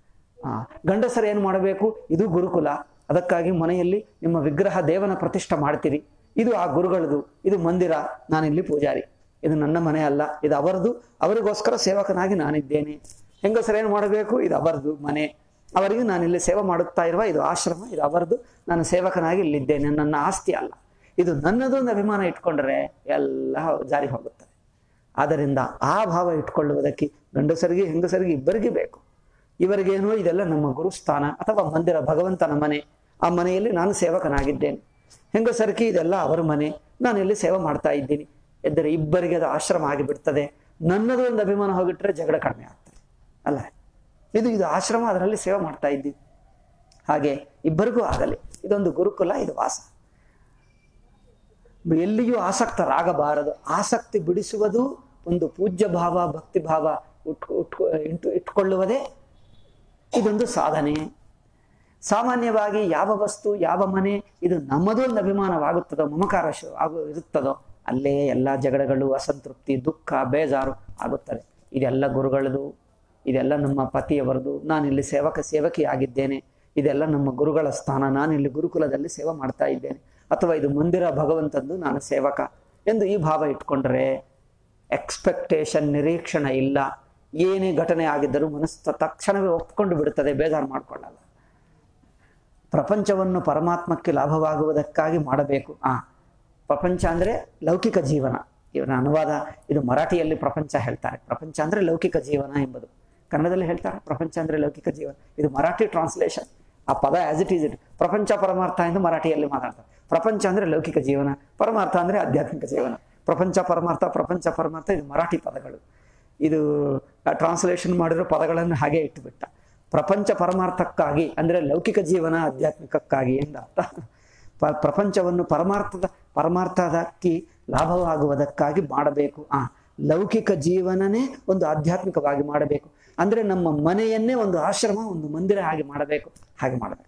[SPEAKER 1] ಆ ಗಂಡಸರು ಏನು ಮಾಡಬೇಕು ಇದು ಗುರುಕುಲ ಅದಕ್ಕಾಗಿ ಮನೆಯಲ್ಲಿ ನಿಮ್ಮ ವಿಗ್ರಹ ದೇವನ ಪ್ರತಿಷ್ಠೆ ಮಾಡ್ತೀರಿ ಇದು ಆ ಗುರುಗಳದು ಇದು ಮಂದಿರ ನಾನಿಲ್ಲಿ ಪೂಜಾರಿ ಇದು ನನ್ನ ಮನೆ ಅಲ್ಲ ಇದು ಅವರದು ಅವರಿಗೋಸ್ಕರ ಸೇವಕನಾಗಿ ನಾನಿದ್ದೇನೆ ಹೆಂಗಸರು ಏನು ಮಾಡಬೇಕು ಇದು ಅವರದು ಮನೆ ಅವರಿಗೆ ನಾನು ಇಲ್ಲಿ ಸೇವೆ ಮಾಡುತ್ತಾ ಇರುವ ಇದು ಆಶ್ರಮ ಇದು ಅವರದು ನಾನು ಸೇವಕನಾಗಿ ಇಲ್ಲಿದ್ದೇನೆ ನನ್ನ ಆಸ್ತಿ ಅಲ್ಲ ಇದು ನನ್ನದು ಒಂದು ಅಭಿಮಾನ ಇಟ್ಕೊಂಡ್ರೆ ಎಲ್ಲ ಜಾರಿ ಹೋಗುತ್ತದೆ ಆದ್ದರಿಂದ ಆ ಭಾವ ಇಟ್ಕೊಳ್ಳುವುದಕ್ಕೆ ಗಂಡಸರಿಗೆ ಹೆಂಗಸರಿಗೆ ಇಬ್ಬರಿಗೆ ಬೇಕು ಇವರಿಗೇನೋ ಇದೆಲ್ಲ ನಮ್ಮ ಗುರುಸ್ಥಾನ ಅಥವಾ ಮಂದಿರ ಭಗವಂತನ ಮನೆ ಆ ಮನೆಯಲ್ಲಿ ನಾನು ಸೇವಕನಾಗಿದ್ದೇನೆ ಹೆಂಗಸರಿಗೆ ಇದೆಲ್ಲ ಅವರ ಮನೆ ನಾನು ಇಲ್ಲಿ ಸೇವೆ ಮಾಡ್ತಾ ಇದ್ದೀನಿ ಎಂದರೆ ಇಬ್ಬರಿಗೆ ಅದು ಆಶ್ರಮ ಆಗಿಬಿಡ್ತದೆ ನನ್ನದು ಒಂದು ಅಭಿಮಾನ ಹೋಗಿಟ್ರೆ ಜಗಳ ಕಡಿಮೆ ಆಗ್ತದೆ ಅಲ್ಲ ಇದು ಇದು ಆಶ್ರಮ ಅದರಲ್ಲಿ ಸೇವೆ ಮಾಡ್ತಾ ಇದ್ದೀವಿ ಹಾಗೆ ಇಬ್ಬರಿಗೂ ಆಗಲಿ ಇದೊಂದು ಗುರುಕುಲ ಇದು ವಾಸ ಎಲ್ಲಿಯೂ ಆಸಕ್ತರಾಗಬಾರದು ಆಸಕ್ತಿ ಬಿಡಿಸುವುದು ಒಂದು ಪೂಜ್ಯ ಭಾವ ಭಕ್ತಿ ಭಾವ ಉಟ್ ಉಟ್ಕೊ ಇಟ್ಟು ಇಟ್ಕೊಳ್ಳುವುದೇ ಇದೊಂದು ಸಾಧನೆ ಸಾಮಾನ್ಯವಾಗಿ ಯಾವ ವಸ್ತು ಯಾವ ಮನೆ ಇದು ನಮ್ಮದು ಒಂದು ಅಭಿಮಾನವಾಗುತ್ತದೋ ಮಮಕಾರ ಶು- ಆಗು ಇರುತ್ತದೋ ಅಲ್ಲೇ ಎಲ್ಲ ಜಗಳಗಳು ಅಸಂತೃಪ್ತಿ ದುಃಖ ಬೇಜಾರು ಆಗುತ್ತದೆ ಇದೆಲ್ಲ ಗುರುಗಳದು ಇದೆಲ್ಲ ನಮ್ಮ ಪತಿಯವರದು ನಾನು ಇಲ್ಲಿ ಸೇವಕ ಸೇವಕಿ ಆಗಿದ್ದೇನೆ ಇದೆಲ್ಲ ನಮ್ಮ ಗುರುಗಳ ಸ್ಥಾನ ನಾನು ಇಲ್ಲಿ ಗುರುಕುಲದಲ್ಲಿ ಸೇವೆ ಮಾಡ್ತಾ ಇದ್ದೇನೆ ಅಥವಾ ಇದು ಮಂದಿರ ಭಗವಂತಂದು ನಾನು ಸೇವಕ ಎಂದು ಈ ಭಾವ ಇಟ್ಕೊಂಡ್ರೆ ಎಕ್ಸ್ಪೆಕ್ಟೇಷನ್ ನಿರೀಕ್ಷಣೆ ಇಲ್ಲ ಏನೇ ಘಟನೆ ಆಗಿದ್ದರೂ ಮನಸ್ಸು ತಕ್ಷಣವೇ ಒಪ್ಕೊಂಡು ಬಿಡುತ್ತದೆ ಬೇಜಾರು ಮಾಡ್ಕೊಳ್ಳಲ್ಲ ಪ್ರಪಂಚವನ್ನು ಪರಮಾತ್ಮಕ್ಕೆ ಲಾಭವಾಗುವುದಕ್ಕಾಗಿ ಮಾಡಬೇಕು ಆ ಪ್ರಪಂಚ ಅಂದರೆ ಲೌಕಿಕ ಜೀವನ ಇವನ ಅನುವಾದ ಇದು ಮರಾಠಿಯಲ್ಲಿ ಪ್ರಪಂಚ ಹೇಳ್ತಾರೆ ಪ್ರಪಂಚ ಅಂದರೆ ಲೌಕಿಕ ಜೀವನ ಎಂಬುದು ಕನ್ನಡದಲ್ಲಿ ಹೇಳ್ತಾರೆ ಪ್ರಪಂಚ ಅಂದರೆ ಲೌಕಿಕ ಜೀವನ ಇದು ಮರಾಠಿ ಟ್ರಾನ್ಸ್ಲೇಷನ್ ಆ ಪದ ಆಸ್ ಇಟ್ ಈಸ್ ಇಟ್ ಪ್ರಪಂಚ ಪರಮಾರ್ಥ ಎಂದು ಮರಾಠಿಯಲ್ಲಿ ಮಾತಾಡ್ತಾರೆ ಪ್ರಪಂಚ ಅಂದರೆ ಲೌಕಿಕ ಜೀವನ ಪರಮಾರ್ಥ ಅಂದರೆ ಆಧ್ಯಾತ್ಮಿಕ ಜೀವನ ಪ್ರಪಂಚ ಪರಮಾರ್ಥ ಪ್ರಪಂಚ ಪರಮಾರ್ಥ ಇದು ಮರಾಠಿ ಪದಗಳು ಇದು ಟ್ರಾನ್ಸ್ಲೇಷನ್ ಮಾಡಿರೋ ಪದಗಳನ್ನು ಹಾಗೆ ಇಟ್ಟುಬಿಟ್ಟ ಪ್ರಪಂಚ ಪರಮಾರ್ಥಕ್ಕಾಗಿ ಅಂದರೆ ಲೌಕಿಕ ಜೀವನ ಆಧ್ಯಾತ್ಮಿಕಕ್ಕಾಗಿ ಎಂದ ಅರ್ಥ ಪ- ಪ್ರಪಂಚವನ್ನು ಪರಮಾರ್ಥದ ಪರಮಾರ್ಥದಕ್ಕೆ ಲಾಭವಾಗುವುದಕ್ಕಾಗಿ ಮಾಡಬೇಕು ಆ ಲೌಕಿಕ ಜೀವನನೇ ಒಂದು ಆಧ್ಯಾತ್ಮಿಕವಾಗಿ ಮಾಡಬೇಕು ಅಂದರೆ ನಮ್ಮ ಮನೆಯನ್ನೇ ಒಂದು ಆಶ್ರಮ ಒಂದು ಮಂದಿರ ಹಾಗೆ ಮಾಡಬೇಕು ಹಾಗೆ ಮಾಡಬೇಕು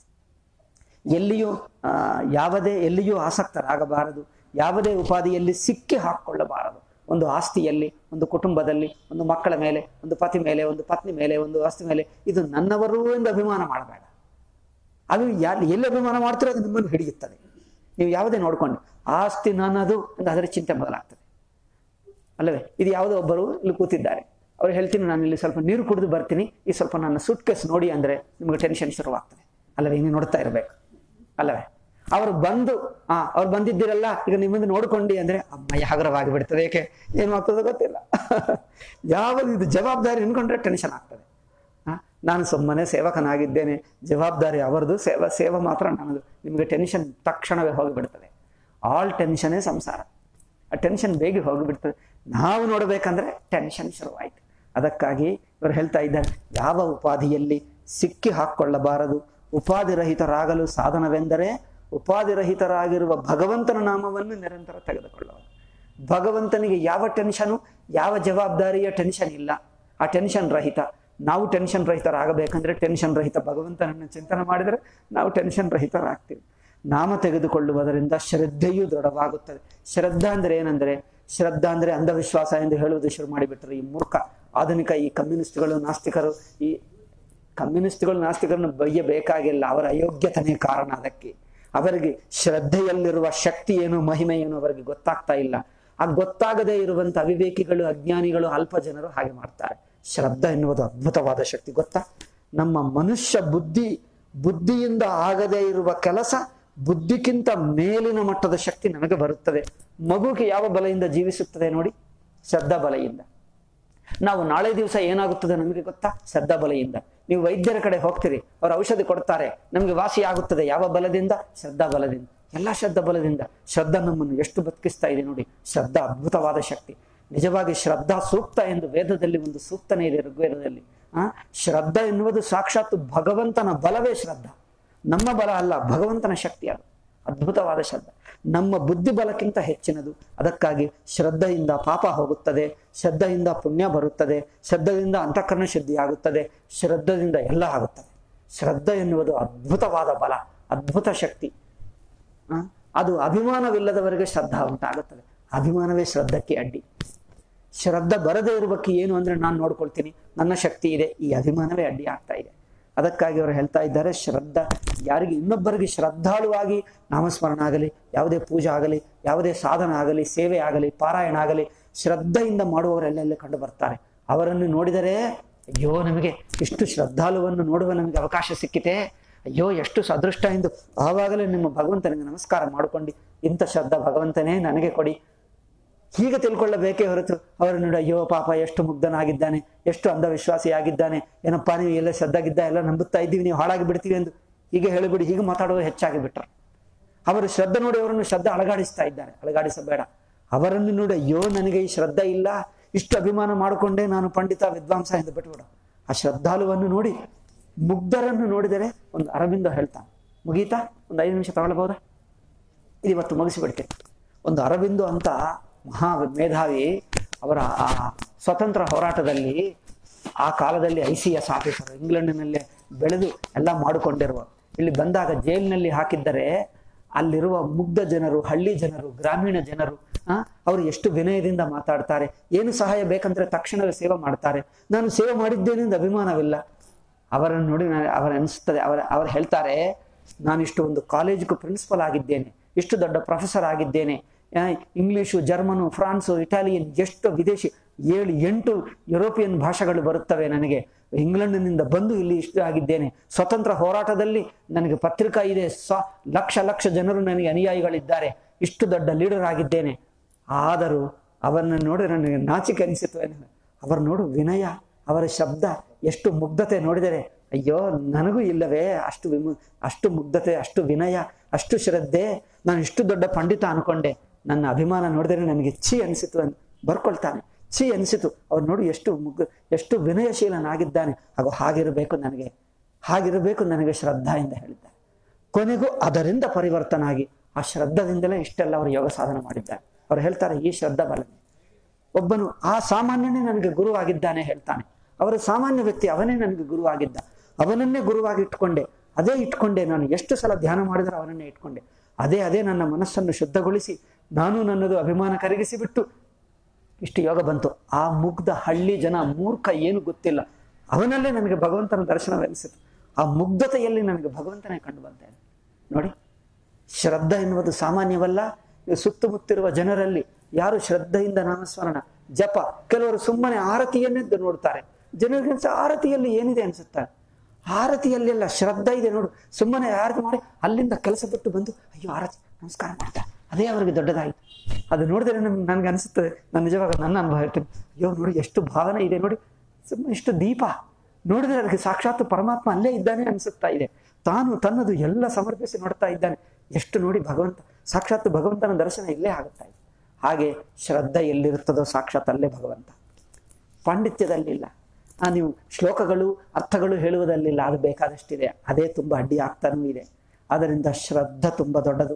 [SPEAKER 1] ಎಲ್ಲಿಯೂ ಆ, ಯಾವುದೇ ಎಲ್ಲಿಯೂ ಆಸಕ್ತರಾಗಬಾರದು ಯಾವುದೇ ಉಪಾಧಿಯಲ್ಲಿ ಸಿಕ್ಕಿ ಹಾಕಿಕೊಳ್ಳಬಾರದು ಒಂದು ಆಸ್ತಿಯಲ್ಲಿ ಒಂದು ಕುಟುಂಬದಲ್ಲಿ ಒಂದು ಮಕ್ಕಳ ಮೇಲೆ ಒಂದು ಪತಿ ಮೇಲೆ ಒಂದು ಪತ್ನಿ ಮೇಲೆ ಒಂದು ಆಸ್ತಿ ಮೇಲೆ ಇದು ನನ್ನವರು ಎಂದು ಅಭಿಮಾನ ಮಾಡಬೇಡ ಅದು ಯಾರು ಎಲ್ಲಿ ಅಭಿಮಾನ ಮಾಡ್ತೀರೋ ಅದು ನಿಮ್ಮನ್ನು ಹಿಡಿಯುತ್ತದೆ ನೀವು ಯಾವುದೇ ನೋಡ್ಕೊಂಡು ಆಸ್ತಿ ನನ್ನದು ಅಂತ ಅದರ ಚಿಂತೆ ಮೊದಲಾಗ್ತದೆ ಅಲ್ಲವೇ ಇದು ಯಾವುದೋ ಒಬ್ಬರು ಇಲ್ಲಿ ಕೂತಿದ್ದಾರೆ ಅವ್ರು ಹೇಳ್ತೀನಿ ನಾನು ಇಲ್ಲಿ ಸ್ವಲ್ಪ ನೀರು ಕುಡಿದು ಬರ್ತೀನಿ ಈ ಸ್ವಲ್ಪ ನನ್ನ ಸುಟ್ ಕೇಸ್ ನೋಡಿ ಅಂದ್ರೆ ನಿಮಗೆ ಟೆನ್ಷನ್ ಶುರುವಾಗ್ತದೆ ಅಲ್ಲವೇ ಹಿಂಗೆ ನೋಡ್ತಾ ಇರಬೇಕು ಅಲ್ಲವೇ ಅವರು ಬಂದು ಆ ಅವ್ರು ಬಂದಿದ್ದೀರಲ್ಲ ಈಗ ನಿಮ್ಮಿಂದ ನೋಡ್ಕೊಂಡಿ ಅಂದ್ರೆ ಅಮ್ಮಯ್ಯ ಹಗರವಾಗಿ ಬಿಡ್ತದೆ ಏಕೆ ಏನು ಆಗ್ತದೋ ಗೊತ್ತಿಲ್ಲ ಯಾವಾಗ ಇದು ಜವಾಬ್ದಾರಿ ಅನ್ಕೊಂಡ್ರೆ ಟೆನ್ಷನ್ ಆಗ್ತದೆ ಆ, ನಾನು ಸುಮ್ಮನೆ ಸೇವಕನಾಗಿದ್ದೇನೆ ಜವಾಬ್ದಾರಿ ಅವರದು ಸೇವ ಸೇವೆ ಮಾತ್ರ ನನ್ನದು ನಿಮಗೆ ಟೆನ್ಷನ್ ತಕ್ಷಣವೇ ಹೋಗಿಬಿಡ್ತದೆ ಆಲ್ ಟೆನ್ಷನೇ ಸಂಸಾರ ಆ ಟೆನ್ಷನ್ ಬೇಗ ಹೋಗಿಬಿಡ್ತದೆ ನಾವು ನೋಡಬೇಕಂದ್ರೆ ಟೆನ್ಷನ್ ಶುರುವಾಯಿತು ಅದಕ್ಕಾಗಿ ಇವರು ಹೇಳ್ತಾ ಇದ್ದಾರೆ ಯಾವ ಉಪಾಧಿಯಲ್ಲಿ ಸಿಕ್ಕಿ ಹಾಕ್ಕೊಳ್ಳಬಾರದು ಉಪಾಧಿರಹಿತರಾಗಲು ಸಾಧನವೆಂದರೆ ಉಪಾಧಿರಹಿತರಾಗಿರುವ ಭಗವಂತನ ನಾಮವನ್ನು ನಿರಂತರ ತೆಗೆದುಕೊಳ್ಳುವುದು ಭಗವಂತನಿಗೆ ಯಾವ ಟೆನ್ಷನು ಯಾವ ಜವಾಬ್ದಾರಿಯ ಟೆನ್ಷನ್ ಇಲ್ಲ ಆ ಟೆನ್ಷನ್ ರಹಿತ ನಾವು ಟೆನ್ಷನ್ ರಹಿತರಾಗಬೇಕಂದ್ರೆ ಟೆನ್ಷನ್ ರಹಿತ ಭಗವಂತನನ್ನು ಚಿಂತನೆ ಮಾಡಿದರೆ ನಾವು ಟೆನ್ಷನ್ ರಹಿತರಾಗ್ತೀವಿ ನಾಮ ತೆಗೆದುಕೊಳ್ಳುವುದರಿಂದ ಶ್ರದ್ಧೆಯೂ ದೃಢವಾಗುತ್ತದೆ ಶ್ರದ್ಧಾ ಅಂದ್ರೆ ಏನಂದ್ರೆ ಶ್ರದ್ಧಾ ಅಂದ್ರೆ ಅಂಧವಿಶ್ವಾಸ ಎಂದು ಹೇಳುವುದು ಶುರು ಮಾಡಿಬಿಟ್ರೆ ಈ ಮೂರ್ಖ ಆಧುನಿಕ ಈ ಕಮ್ಯುನಿಸ್ಟ್ಗಳು ನಾಸ್ತಿಕರು ಈ ಕಮ್ಯುನಿಸ್ಟ್ಗಳು ನಾಸ್ತಿಕರನ್ನು ಬಯ್ಯಬೇಕಾಗಿಲ್ಲ ಅವರ ಅಯೋಗ್ಯತನೇ ಕಾರಣ ಅದಕ್ಕೆ ಅವರಿಗೆ ಶ್ರದ್ಧೆಯಲ್ಲಿರುವ ಶಕ್ತಿ ಏನು ಮಹಿಮೆ ಏನು ಅವರಿಗೆ ಗೊತ್ತಾಗ್ತಾ ಇಲ್ಲ ಆ ಗೊತ್ತಾಗದೇ ಇರುವಂತ ಅವಿವೇಕಿಗಳು ಅಜ್ಞಾನಿಗಳು ಅಲ್ಪ ಜನರು ಹಾಗೆ ಮಾಡ್ತಾರೆ ಶ್ರದ್ಧಾ ಎನ್ನುವುದು ಅದ್ಭುತವಾದ ಶಕ್ತಿ ಗೊತ್ತಾ ನಮ್ಮ ಮನುಷ್ಯ ಬುದ್ಧಿ ಬುದ್ಧಿಯಿಂದ ಆಗದೇ ಇರುವ ಕೆಲಸ ಬುದ್ಧಿಗಿಂತ ಮೇಲಿನ ಮಟ್ಟದ ಶಕ್ತಿ ನಮಗೆ ಬರುತ್ತದೆ ಮಗುಗೆ ಯಾವ ಬಲೆಯಿಂದ ಜೀವಿಸುತ್ತದೆ ನೋಡಿ ಶ್ರದ್ಧಾ ಬಲೆಯಿಂದ ನಾವು ನಾಳೆ ದಿವಸ ಏನಾಗುತ್ತದೆ ನಮಗೆ ಗೊತ್ತಾ ಶ್ರದ್ಧಾ ಬಲೆಯಿಂದ ನೀವು ವೈದ್ಯರ ಕಡೆ ಹೋಗ್ತೀರಿ ಅವ್ರು ಔಷಧಿ ಕೊಡ್ತಾರೆ ನಮಗೆ ವಾಸಿ ಆಗುತ್ತದೆ ಯಾವ ಬಲದಿಂದ ಶ್ರದ್ಧಾ ಬಲದಿಂದ ಎಲ್ಲ ಶ್ರದ್ಧಾ ಬಲದಿಂದ ಶ್ರದ್ಧಾ ನಮ್ಮನ್ನು ಎಷ್ಟು ಬದುಕಿಸ್ತಾ ಇದೆ ನೋಡಿ ಶ್ರದ್ಧಾ ಅದ್ಭುತವಾದ ಶಕ್ತಿ ನಿಜವಾಗಿ ಶ್ರದ್ಧಾ ಸೂಕ್ತ ಎಂದು ವೇದದಲ್ಲಿ ಒಂದು ಸೂಕ್ತನೇ ಇದೆ ಋಗ್ವೇದದಲ್ಲಿ ಆ ಶ್ರದ್ಧಾ ಎನ್ನುವುದು ಸಾಕ್ಷಾತ್ ಭಗವಂತನ ಬಲವೇ ಶ್ರದ್ಧಾ ನಮ್ಮ ಬಲ ಅಲ್ಲ ಭಗವಂತನ ಶಕ್ತಿ ಅದು ಅದ್ಭುತವಾದ ಶ್ರದ್ಧೆ ನಮ್ಮ ಬುದ್ಧಿ ಬಲಕ್ಕಿಂತ ಹೆಚ್ಚಿನದು ಅದಕ್ಕಾಗಿ ಶ್ರದ್ಧೆಯಿಂದ ಪಾಪ ಹೋಗುತ್ತದೆ ಶ್ರದ್ಧೆಯಿಂದ ಪುಣ್ಯ ಬರುತ್ತದೆ ಶ್ರದ್ಧೆಯಿಂದ ಅಂತಃಕರಣ ಶುದ್ಧಿ ಆಗುತ್ತದೆ ಶ್ರದ್ಧೆಯಿಂದ ಎಲ್ಲ ಆಗುತ್ತದೆ ಶ್ರದ್ಧೆ ಎನ್ನುವುದು ಅದ್ಭುತವಾದ ಬಲ ಅದ್ಭುತ ಶಕ್ತಿ ಆ, ಅದು ಅಭಿಮಾನವಿಲ್ಲದವರಿಗೆ ಶ್ರದ್ಧಾ ಉಂಟಾಗುತ್ತದೆ ಅಭಿಮಾನವೇ ಶ್ರದ್ಧಕ್ಕೆ ಅಡ್ಡಿ ಶ್ರದ್ಧೆ ಬರದೇ ಇರುವಕ್ಕೆ ಏನು ಅಂದ್ರೆ ನಾನು ನೋಡ್ಕೊಳ್ತೀನಿ ನನ್ನ ಶಕ್ತಿ ಇದೆ ಈ ಅಭಿಮಾನವೇ ಅಡ್ಡಿ ಆಗ್ತಾ ಇದೆ ಅದಕ್ಕಾಗಿ ಅವರು ಹೇಳ್ತಾ ಇದ್ದಾರೆ ಶ್ರದ್ಧಾ ಯಾರಿಗೆ ಇನ್ನೊಬ್ಬರಿಗೆ ಶ್ರದ್ಧಾಳುವಾಗಿ ನಾಮಸ್ಮರಣ ಆಗಲಿ ಯಾವುದೇ ಪೂಜೆ ಆಗಲಿ ಯಾವುದೇ ಸಾಧನ ಆಗಲಿ ಸೇವೆ ಆಗಲಿ ಪಾರಾಯಣ ಆಗಲಿ ಶ್ರದ್ಧೆಯಿಂದ ಮಾಡುವವರೆಲ್ಲೆಲ್ಲ ಕಂಡು ಬರ್ತಾರೆ ಅವರನ್ನು ನೋಡಿದರೆ ಅಯ್ಯೋ ನಮಗೆ ಇಷ್ಟು ಶ್ರದ್ಧಾಳುವನ್ನು ನೋಡುವ ನಮಗೆ ಅವಕಾಶ ಸಿಕ್ಕಿತೆ ಅಯ್ಯೋ ಎಷ್ಟು ಅದೃಷ್ಟ ಎಂದು ಆವಾಗಲೇ ನಿಮ್ಮ ಭಗವಂತನಿಗೆ ನಮಸ್ಕಾರ ಮಾಡಿಕೊಂಡು ಇಂಥ ಶ್ರದ್ಧಾ ಭಗವಂತನೇ ನನಗೆ ಕೊಡಿ ಹೀಗೆ ತಿಳ್ಕೊಳ್ಳಬೇಕೇ ಹೊರತು ಅವರನ್ನು ನೋಡಿ ಅಯ್ಯೋ ಪಾಪ ಎಷ್ಟು ಮುಗ್ಧನಾಗಿದ್ದಾನೆ ಎಷ್ಟು ಅಂಧವಿಶ್ವಾಸಿಯಾಗಿದ್ದಾನೆ ಏನಪ್ಪ ನೀವು ಎಲ್ಲ ಶ್ರದ್ಧಾಗಿದ್ದ ಎಲ್ಲ ನಂಬುತ್ತಾ ಇದ್ದೀವಿ ನೀವು ಹಾಳಾಗಿ ಬಿಡ್ತೀವಿ ಎಂದು ಹೀಗೆ ಹೇಳಿಬಿಡಿ ಹೀಗೆ ಮಾತಾಡುವ ಹೆಚ್ಚಾಗಿ ಬಿಟ್ರು ಅವರು ಶ್ರದ್ಧೆ ನೋಡಿ ಅವರನ್ನು ಶ್ರದ್ಧೆ ಅಳಗಾಡಿಸ್ತಾ ಇದ್ದಾರೆ ಅಳಗಾಡಿಸಬೇಡ ಅವರನ್ನು ನೋಡಿ ಅಯ್ಯೋ ನನಗೆ ಈ ಶ್ರದ್ಧೆ ಇಲ್ಲ ಇಷ್ಟು ಅಭಿಮಾನ ಮಾಡಿಕೊಂಡೇ ನಾನು ಪಂಡಿತ ವಿದ್ವಾಂಸ ಎಂದು ಬಿಟ್ಬಿಡು ಆ ಶ್ರದ್ಧಾಳುವನ್ನು ನೋಡಿ ಮುಗ್ಧರನ್ನು ನೋಡಿದರೆ ಒಂದು ಅರವಿಂದ ಹೇಳ್ತಾನೆ ಮುಗೀತಾ ಒಂದು ಐದು ನಿಮಿಷ ತಗೊಳ್ಬಹುದಾ ಇದು ಇವತ್ತು ಮುಗಿಸಿಬಿಡ್ತೇನೆ ಒಂದು ಅರವಿಂದು ಅಂತ ಮಹಾ ಮೇಧಾವಿ ಅವರ ಆ ಸ್ವತಂತ್ರ ಹೋರಾಟದಲ್ಲಿ ಆ ಕಾಲದಲ್ಲಿ ಐ ಸಿ ಎಸ್ ಆಫೀಸರ್ ಇಂಗ್ಲೆಂಡಿನಲ್ಲೇ ಬೆಳೆದು ಎಲ್ಲ ಮಾಡಿಕೊಂಡಿರುವ ಇಲ್ಲಿ ಬಂದಾಗ ಜೈಲಿನಲ್ಲಿ ಹಾಕಿದ್ದರೆ ಅಲ್ಲಿರುವ ಮುಗ್ಧ ಜನರು ಹಳ್ಳಿ ಜನರು ಗ್ರಾಮೀಣ ಜನರು ಆ ಅವರು ಎಷ್ಟು ವಿನಯದಿಂದ ಮಾತಾಡ್ತಾರೆ ಏನು ಸಹಾಯ ಬೇಕಂದ್ರೆ ತಕ್ಷಣವೇ ಸೇವೆ ಮಾಡ್ತಾರೆ ನಾನು ಸೇವೆ ಮಾಡಿದ್ದೇನೆ ಎಂದು ಅಭಿಮಾನವಿಲ್ಲ ಅವರನ್ನು ನೋಡಿ ನಾನು ಅವರ ಅನಿಸ್ತದೆ ಅವರ ಅವ್ರು ಹೇಳ್ತಾರೆ ನಾನು ಇಷ್ಟು ಒಂದು ಕಾಲೇಜಿಗೂ ಪ್ರಿನ್ಸಿಪಲ್ ಆಗಿದ್ದೇನೆ ಇಷ್ಟು ದೊಡ್ಡ ಪ್ರೊಫೆಸರ್ ಆಗಿದ್ದೇನೆ ಆ, ಇಂಗ್ಲಿಷು ಜರ್ಮನು ಫ್ರಾನ್ಸು ಇಟಾಲಿಯನ್ ಎಷ್ಟು ವಿದೇಶಿ ಏಳು ಎಂಟು ಯುರೋಪಿಯನ್ ಭಾಷೆಗಳು ಬರುತ್ತವೆ ನನಗೆ ಇಂಗ್ಲೆಂಡಿನಿಂದ ಬಂದು ಇಲ್ಲಿ ಇಷ್ಟು ಆಗಿದ್ದೇನೆ ಸ್ವತಂತ್ರ ಹೋರಾಟದಲ್ಲಿ ನನಗೆ ಪತ್ರಿಕಾ ಇದೆ ಸ ಲಕ್ಷ ಲಕ್ಷ ಜನರು ನನಗೆ ಅನುಯಾಯಿಗಳಿದ್ದಾರೆ ಇಷ್ಟು ದೊಡ್ಡ ಲೀಡರ್ ಆಗಿದ್ದೇನೆ ಆದರೂ ಅವರನ್ನು ನೋಡಿ ನನಗೆ ನಾಚಿಕೆ ಅನಿಸಿತು ಏನೋ. ಅವರು ನೋಡು ವಿನಯ ಅವರ ಶಬ್ದ ಎಷ್ಟು ಮುಗ್ಧತೆ ನೋಡಿದರೆ ಅಯ್ಯೋ ನನಗೂ ಇಲ್ಲವೇ ಅಷ್ಟು ವಿಮು ಅಷ್ಟು ಮುಗ್ಧತೆ ಅಷ್ಟು ವಿನಯ ಅಷ್ಟು ಶ್ರದ್ಧೆ ನಾನು ಇಷ್ಟು ದೊಡ್ಡ ಪಂಡಿತ ಅನ್ಕೊಂಡೆ ನನ್ನ ಅಭಿಮಾನ ನೋಡಿದರೆ ನನಗೆ ಛೀ ಅನಿಸಿತು ಅಂತ ಬರ್ಕೊಳ್ತಾನೆ ಛೀ ಅನಿಸಿತು ಅವ್ರು ನೋಡಿ ಎಷ್ಟು ಮುಗ್ ಎಷ್ಟು ವಿನಯಶೀಲನಾಗಿದ್ದಾನೆ ಹಾಗೂ ಹಾಗಿರಬೇಕು ನನಗೆ ಹಾಗಿರಬೇಕು ನನಗೆ ಶ್ರದ್ಧಾ ಎಂದು ಹೇಳಿದ್ದಾರೆ ಕೊನೆಗೂ ಅದರಿಂದ ಪರಿವರ್ತನ ಆಗಿ ಆ ಶ್ರದ್ಧದಿಂದಲೇ ಇಷ್ಟೆಲ್ಲ ಅವರು ಯೋಗ ಸಾಧನೆ ಮಾಡಿದ್ದಾರೆ ಅವ್ರು ಹೇಳ್ತಾರೆ ಈ ಶ್ರದ್ಧಾ ಬಲನೆ ಒಬ್ಬನು ಆ ಸಾಮಾನ್ಯನೇ ನನಗೆ ಗುರುವಾಗಿದ್ದಾನೆ ಹೇಳ್ತಾನೆ ಅವರ ಸಾಮಾನ್ಯ ವ್ಯಕ್ತಿ ಅವನೇ ನನಗೆ ಗುರುವಾಗಿದ್ದ ಅವನನ್ನೇ ಗುರುವಾಗಿ ಇಟ್ಕೊಂಡೆ ಅದೇ ಇಟ್ಕೊಂಡೆ ನಾನು ಎಷ್ಟು ಸಲ ಧ್ಯಾನ ಮಾಡಿದ್ರೆ ಅವನನ್ನೇ ಇಟ್ಕೊಂಡೆ ಅದೇ ಅದೇ ನನ್ನ ಮನಸ್ಸನ್ನು ಶುದ್ಧಗೊಳಿಸಿ ನಾನು ನನ್ನದು ಅಭಿಮಾನ ಕರಗಿಸಿ ಬಿಟ್ಟು ಇಷ್ಟು ಯೋಗ ಬಂತು ಆ ಮುಗ್ಧ ಹಳ್ಳಿ ಜನ ಮೂರ್ಖ ಏನು ಗೊತ್ತಿಲ್ಲ ಅವನಲ್ಲೇ ನನಗೆ ಭಗವಂತನ ದರ್ಶನವೆನಿಸಿತು ಆ ಮುಗ್ಧತೆಯಲ್ಲಿ ನನಗೆ ಭಗವಂತನೇ ಕಂಡು ಬಂತ ನೋಡಿ ಶ್ರದ್ಧೆ ಎನ್ನುವುದು ಸಾಮಾನ್ಯವಲ್ಲ ಈ ಸುತ್ತಮುತ್ತಿರುವ ಜನರಲ್ಲಿ ಯಾರು ಶ್ರದ್ಧೆಯಿಂದ ನಾಮಸ್ಮರಣ ಜಪ ಕೆಲವರು ಸುಮ್ಮನೆ ಆರತಿಯನ್ನೆದ್ದು ನೋಡ್ತಾರೆ ಜನರಿಗೆ ಅನ್ಸ ಆರತಿಯಲ್ಲಿ ಏನಿದೆ ಅನ್ಸುತ್ತಾರೆ ಆರತಿಯಲ್ಲೆಲ್ಲ ಶ್ರದ್ಧೆ ಇದೆ ನೋಡು ಸುಮ್ಮನೆ ಆರತಿ ಮಾಡಿ ಅಲ್ಲಿಂದ ಕೆಲಸ ಬಿಟ್ಟು ಬಂದು ಅಯ್ಯೋ ಆರತಿ ನಮಸ್ಕಾರ ಮಾಡ್ತಾರೆ ಅದೇ ಅವರಿಗೆ ದೊಡ್ಡದಾಯಿತು ಅದು ನೋಡಿದ್ರೆ ನಮ್ಗೆ ನನ್ಗೆ ಅನಿಸುತ್ತದೆ ನಾನು ನಿಜವಾಗ ನನ್ನ ಅನುಭವ ಹೇಳ್ತೀನಿ ಅಯ್ಯೋ ನೋಡಿ ಎಷ್ಟು ಭಾವನೆ ಇದೆ ನೋಡಿ ಸುಮ್ಮನೆ ಇಷ್ಟು ದೀಪ ನೋಡಿದ್ರೆ ಅದಕ್ಕೆ ಸಾಕ್ಷಾತ್ ಪರಮಾತ್ಮ ಅಲ್ಲೇ ಇದ್ದಾನೆ ಅನಿಸುತ್ತಾ ಇದೆ ತಾನು ತನ್ನದು ಎಲ್ಲ ಸಮರ್ಪಿಸಿ ನೋಡ್ತಾ ಇದ್ದಾನೆ ಎಷ್ಟು ನೋಡಿ ಭಗವಂತ ಸಾಕ್ಷಾತ್ ಭಗವಂತನ ದರ್ಶನ ಇಲ್ಲೇ ಆಗುತ್ತಾ ಇದೆ ಹಾಗೆ ಶ್ರದ್ಧೆ ಎಲ್ಲಿರುತ್ತದೋ ಸಾಕ್ಷಾತ್ ಅಲ್ಲೇ ಭಗವಂತ ಪಾಂಡಿತ್ಯದಲ್ಲಿಲ್ಲ ಆ ನೀವು ಶ್ಲೋಕಗಳು ಅರ್ಥಗಳು ಹೇಳುವುದಲ್ಲಿಲ್ಲ ಅದು ಬೇಕಾದಷ್ಟಿದೆ ಅದೇ ತುಂಬ ಅಡ್ಡಿ ಆಗ್ತಾನೂ ಇದೆ ಅದರಿಂದ ಶ್ರದ್ಧೆ ತುಂಬ ದೊಡ್ಡದು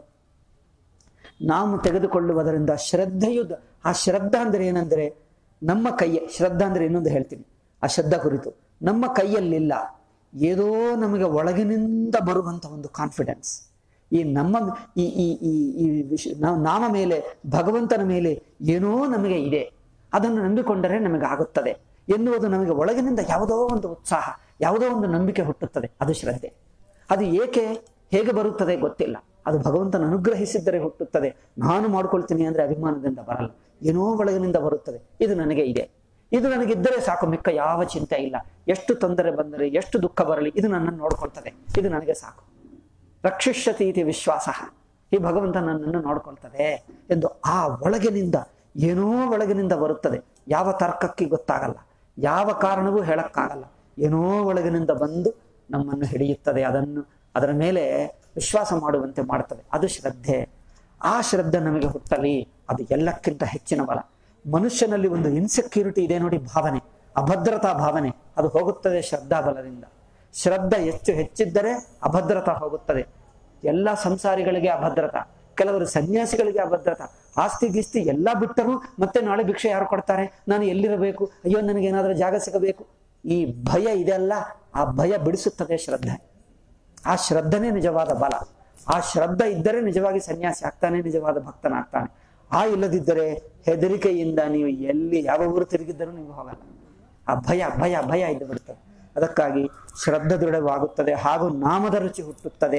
[SPEAKER 1] ನಾವು ತೆಗೆದುಕೊಳ್ಳುವುದರಿಂದ ಶ್ರದ್ಧೆಯು ದ- ಆ ಶ್ರದ್ಧಾ ಅಂದ್ರೆ ಏನಂದ್ರೆ ನಮ್ಮ ಕೈಯ ಶ್ರದ್ಧಾ ಅಂದ್ರೆ ಇನ್ನೊಂದು ಹೇಳ್ತೀನಿ ಆ ಶ್ರದ್ಧಾ ಕುರಿತು ನಮ್ಮ ಕೈಯಲ್ಲಿಲ್ಲ ಏನೋ ನಮಗೆ ಒಳಗಿನಿಂದ ಬರುವಂತ ಒಂದು ಕಾನ್ಫಿಡೆನ್ಸ್ ಈ ನಮ್ಮ ಈ ಈ ಈ ಈ ವಿಷ ನಾವು ನಾಮ ಮೇಲೆ ಭಗವಂತನ ಮೇಲೆ ಏನೋ ನಮಗೆ ಇದೆ ಅದನ್ನು ನಂಬಿಕೊಂಡರೆ ನಮಗೆ ಆಗುತ್ತದೆ ಎನ್ನುವುದು ನಮಗೆ ಒಳಗಿನಿಂದ ಯಾವುದೋ ಒಂದು ಉತ್ಸಾಹ ಯಾವುದೋ ಒಂದು ನಂಬಿಕೆ ಹುಟ್ಟುತ್ತದೆ ಅದು ಶ್ರದ್ಧೆ ಅದು ಏಕೆ ಹೇಗೆ ಬರುತ್ತದೆ ಗೊತ್ತಿಲ್ಲ ಅದು ಭಗವಂತನ ಅನುಗ್ರಹಿಸಿದ್ದರೆ ಹುಟ್ಟುತ್ತದೆ ನಾನು ಮಾಡ್ಕೊಳ್ತೀನಿ ಅಂದ್ರೆ ಅಭಿಮಾನದಿಂದ ಬರಲ್ಲ ಏನೋ ಒಳಗಿನಿಂದ ಬರುತ್ತದೆ ಇದು ನನಗೆ ಇದೆ ಇದು ನನಗಿದ್ದರೆ ಸಾಕು ಮಿಕ್ಕ ಯಾವ ಚಿಂತೆ ಇಲ್ಲ ಎಷ್ಟು ತೊಂದರೆ ಬಂದರೆ ಎಷ್ಟು ದುಃಖ ಬರಲಿ ಇದು ನನ್ನನ್ನು ನೋಡ್ಕೊಳ್ತದೆ ಇದು ನನಗೆ ಸಾಕು ರಕ್ಷಿಷ್ಯತಿ ಇತಿ ವಿಶ್ವಾಸ ಈ ಭಗವಂತ ನನ್ನನ್ನು ನೋಡ್ಕೊಳ್ತದೆ ಎಂದು ಆ ಒಳಗಿನಿಂದ ಏನೋ ಒಳಗಿನಿಂದ ಬರುತ್ತದೆ ಯಾವ ತರ್ಕಕ್ಕೆ ಗೊತ್ತಾಗಲ್ಲ ಯಾವ ಕಾರಣವೂ ಹೇಳಕ್ಕಾಗಲ್ಲ ಏನೋ ಒಳಗಿನಿಂದ ಬಂದು ನಮ್ಮನ್ನು ಹಿಡಿಯುತ್ತದೆ ಅದನ್ನು ಅದರ ಮೇಲೆ ವಿಶ್ವಾಸ ಮಾಡುವಂತೆ ಮಾಡುತ್ತದೆ ಅದು ಶ್ರದ್ಧೆ ಆ ಶ್ರದ್ಧೆ ನಮಗೆ ಹುಟ್ಟಲಿ ಅದು ಎಲ್ಲಕ್ಕಿಂತ ಹೆಚ್ಚಿನ ಬಲ ಮನುಷ್ಯನಲ್ಲಿ ಒಂದು ಇನ್ಸೆಕ್ಯೂರಿಟಿ ಇದೆ ನೋಡಿ ಭಾವನೆ ಅಭದ್ರತಾ ಭಾವನೆ ಅದು ಹೋಗುತ್ತದೆ ಶ್ರದ್ಧಾ ಬಲದಿಂದ ಶ್ರದ್ಧೆ ಹೆಚ್ಚು ಹೆಚ್ಚಿದ್ದರೆ ಅಭದ್ರತಾ ಹೋಗುತ್ತದೆ ಎಲ್ಲ ಸಂಸಾರಿಗಳಿಗೆ ಅಭದ್ರತಾ ಕೆಲವರು ಸನ್ಯಾಸಿಗಳಿಗೆ ಅಭದ್ರತಾ ಆಸ್ತಿ ಗೀಸ್ತಿ ಎಲ್ಲ ಬಿಟ್ಟರು ಮತ್ತೆ ನಾಳೆ ಭಿಕ್ಷೆ ಯಾರು ಕೊಡ್ತಾರೆ ನಾನು ಎಲ್ಲಿರಬೇಕು ಅಯ್ಯೋ ನನಗೇನಾದ್ರೂ ಜಾಗ ಸಿಗಬೇಕು ಈ ಭಯ ಇದೆಲ್ಲ ಆ ಭಯ ಬಿಡಿಸುತ್ತದೆ ಶ್ರದ್ಧೆ ಆ ಶ್ರದ್ಧನೇ ನಿಜವಾದ ಬಲ ಆ ಶ್ರದ್ಧೆ ಇದ್ದರೆ ನಿಜವಾಗಿ ಸನ್ಯಾಸಿ ಆಗ್ತಾನೆ ನಿಜವಾದ ಭಕ್ತನಾಗ್ತಾನೆ ಆ ಇಲ್ಲದಿದ್ದರೆ ಹೆದರಿಕೆಯಿಂದ ನೀವು ಎಲ್ಲಿ ಯಾವ ಊರು ತಿರುಗಿದ್ದರೂ ನೀವು ಹೋಗಲ್ಲ ಆ ಭಯ ಭಯ ಭಯ ಇದ್ದು ಬಿಡುತ್ತದೆ ಅದಕ್ಕಾಗಿ ಶ್ರದ್ಧೆ ದೃಢವಾಗುತ್ತದೆ ಹಾಗೂ ನಾಮದ ರುಚಿ ಹುಟ್ಟುತ್ತದೆ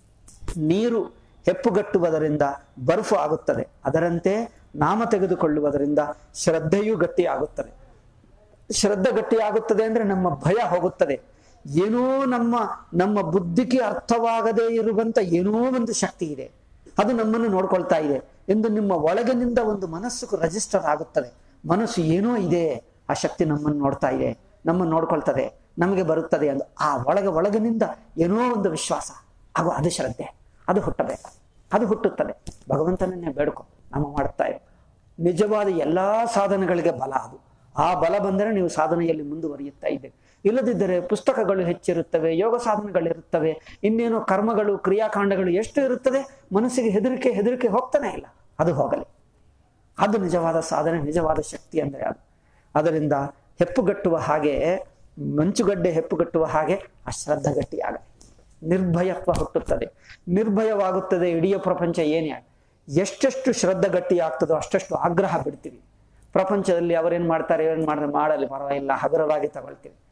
[SPEAKER 1] ನೀರು ಹೆಪ್ಪುಗಟ್ಟುವುದರಿಂದ ಬರ್ಫು ಆಗುತ್ತದೆ ಅದರಂತೆ ನಾಮ ತೆಗೆದುಕೊಳ್ಳುವುದರಿಂದ ಶ್ರದ್ಧೆಯೂ ಗಟ್ಟಿಯಾಗುತ್ತದೆ ಶ್ರದ್ಧೆ ಗಟ್ಟಿಯಾಗುತ್ತದೆ ಅಂದ್ರೆ ನಮ್ಮ ಭಯ ಹೋಗುತ್ತದೆ ಏನೋ ನಮ್ಮ ನಮ್ಮ ಬುದ್ಧಿಗೆ ಅರ್ಥವಾಗದೇ ಇರುವಂತ ಏನೋ ಒಂದು ಶಕ್ತಿ ಇದೆ ಅದು ನಮ್ಮನ್ನು ನೋಡ್ಕೊಳ್ತಾ ಇದೆ ಎಂದು ನಿಮ್ಮ ಒಳಗಿನಿಂದ ಒಂದು ಮನಸ್ಸು ರಿಜಿಸ್ಟರ್ ಆಗುತ್ತದೆ ಮನಸ್ಸು ಏನೋ ಇದೆ ಆ ಶಕ್ತಿ ನಮ್ಮನ್ನು ನೋಡ್ತಾ ಇದೆ ನಮ್ಮನ್ನು ನೋಡ್ಕೊಳ್ತದೆ ನಮಗೆ ಬರುತ್ತದೆ ಎಂದು ಆ ಒಳಗೆ ಒಳಗಿನಿಂದ ಏನೋ ಒಂದು ವಿಶ್ವಾಸ ಹಾಗೂ ಅದು ಶ್ರದ್ಧೆ ಅದು ಹುಟ್ಟಬೇಕು ಅದು ಹುಟ್ಟುತ್ತದೆ ಭಗವಂತನನ್ನೇ ಬೇಡ್ಕೊ ನಾವು ಮಾಡುತ್ತಾ ಇರೋ ನಿಜವಾದ ಎಲ್ಲಾ ಸಾಧನೆಗಳಿಗೆ ಬಲ ಅದು ಆ ಬಲ ಬಂದರೆ ನೀವು ಸಾಧನೆಯಲ್ಲಿ ಮುಂದುವರಿಯುತ್ತಾ ಇದ್ದೀರಿ ಇಲ್ಲದಿದ್ದರೆ ಪುಸ್ತಕಗಳು ಹೆಚ್ಚಿರುತ್ತವೆ ಯೋಗ ಸಾಧನೆಗಳಿರುತ್ತವೆ ಇನ್ನೇನೋ ಕರ್ಮಗಳು ಕ್ರಿಯಾಕಾಂಡಗಳು ಎಷ್ಟು ಇರುತ್ತದೆ ಮನಸ್ಸಿಗೆ ಹೆದರಿಕೆ ಹೆದರಿಕೆ ಹೋಗ್ತಾನೆ ಇಲ್ಲ ಅದು ಹೋಗಲಿ ಅದು ನಿಜವಾದ ಸಾಧನೆ ನಿಜವಾದ ಶಕ್ತಿ ಅಂದರೆ ಅದು ಅದರಿಂದ ಹೆಪ್ಪುಗಟ್ಟುವ ಹಾಗೆ ಮಂಚುಗಡ್ಡೆ ಹೆಪ್ಪುಗಟ್ಟುವ ಹಾಗೆ ಆ ಶ್ರದ್ಧೆ ಗಟ್ಟಿಯಾಗಲಿ ನಿರ್ಭಯತ್ವ ಹುಟ್ಟುತ್ತದೆ ನಿರ್ಭಯವಾಗುತ್ತದೆ ಇಡೀ ಪ್ರಪಂಚ ಏನೇ ಎಷ್ಟೆಷ್ಟು ಶ್ರದ್ಧೆ ಗಟ್ಟಿ ಆಗ್ತದೋ ಅಷ್ಟಷ್ಟು ಆಗ್ರಹ ಬಿಡ್ತೀವಿ ಪ್ರಪಂಚದಲ್ಲಿ ಅವರೇನ್ ಮಾಡ್ತಾರೆ ಏನ್ ಮಾಡ್ತಾರೆ ಮಾಡಲಿ ಪರವಾಗಿಲ್ಲ ಹಗುರವಾಗಿ ತಗೊಳ್ತೀವಿ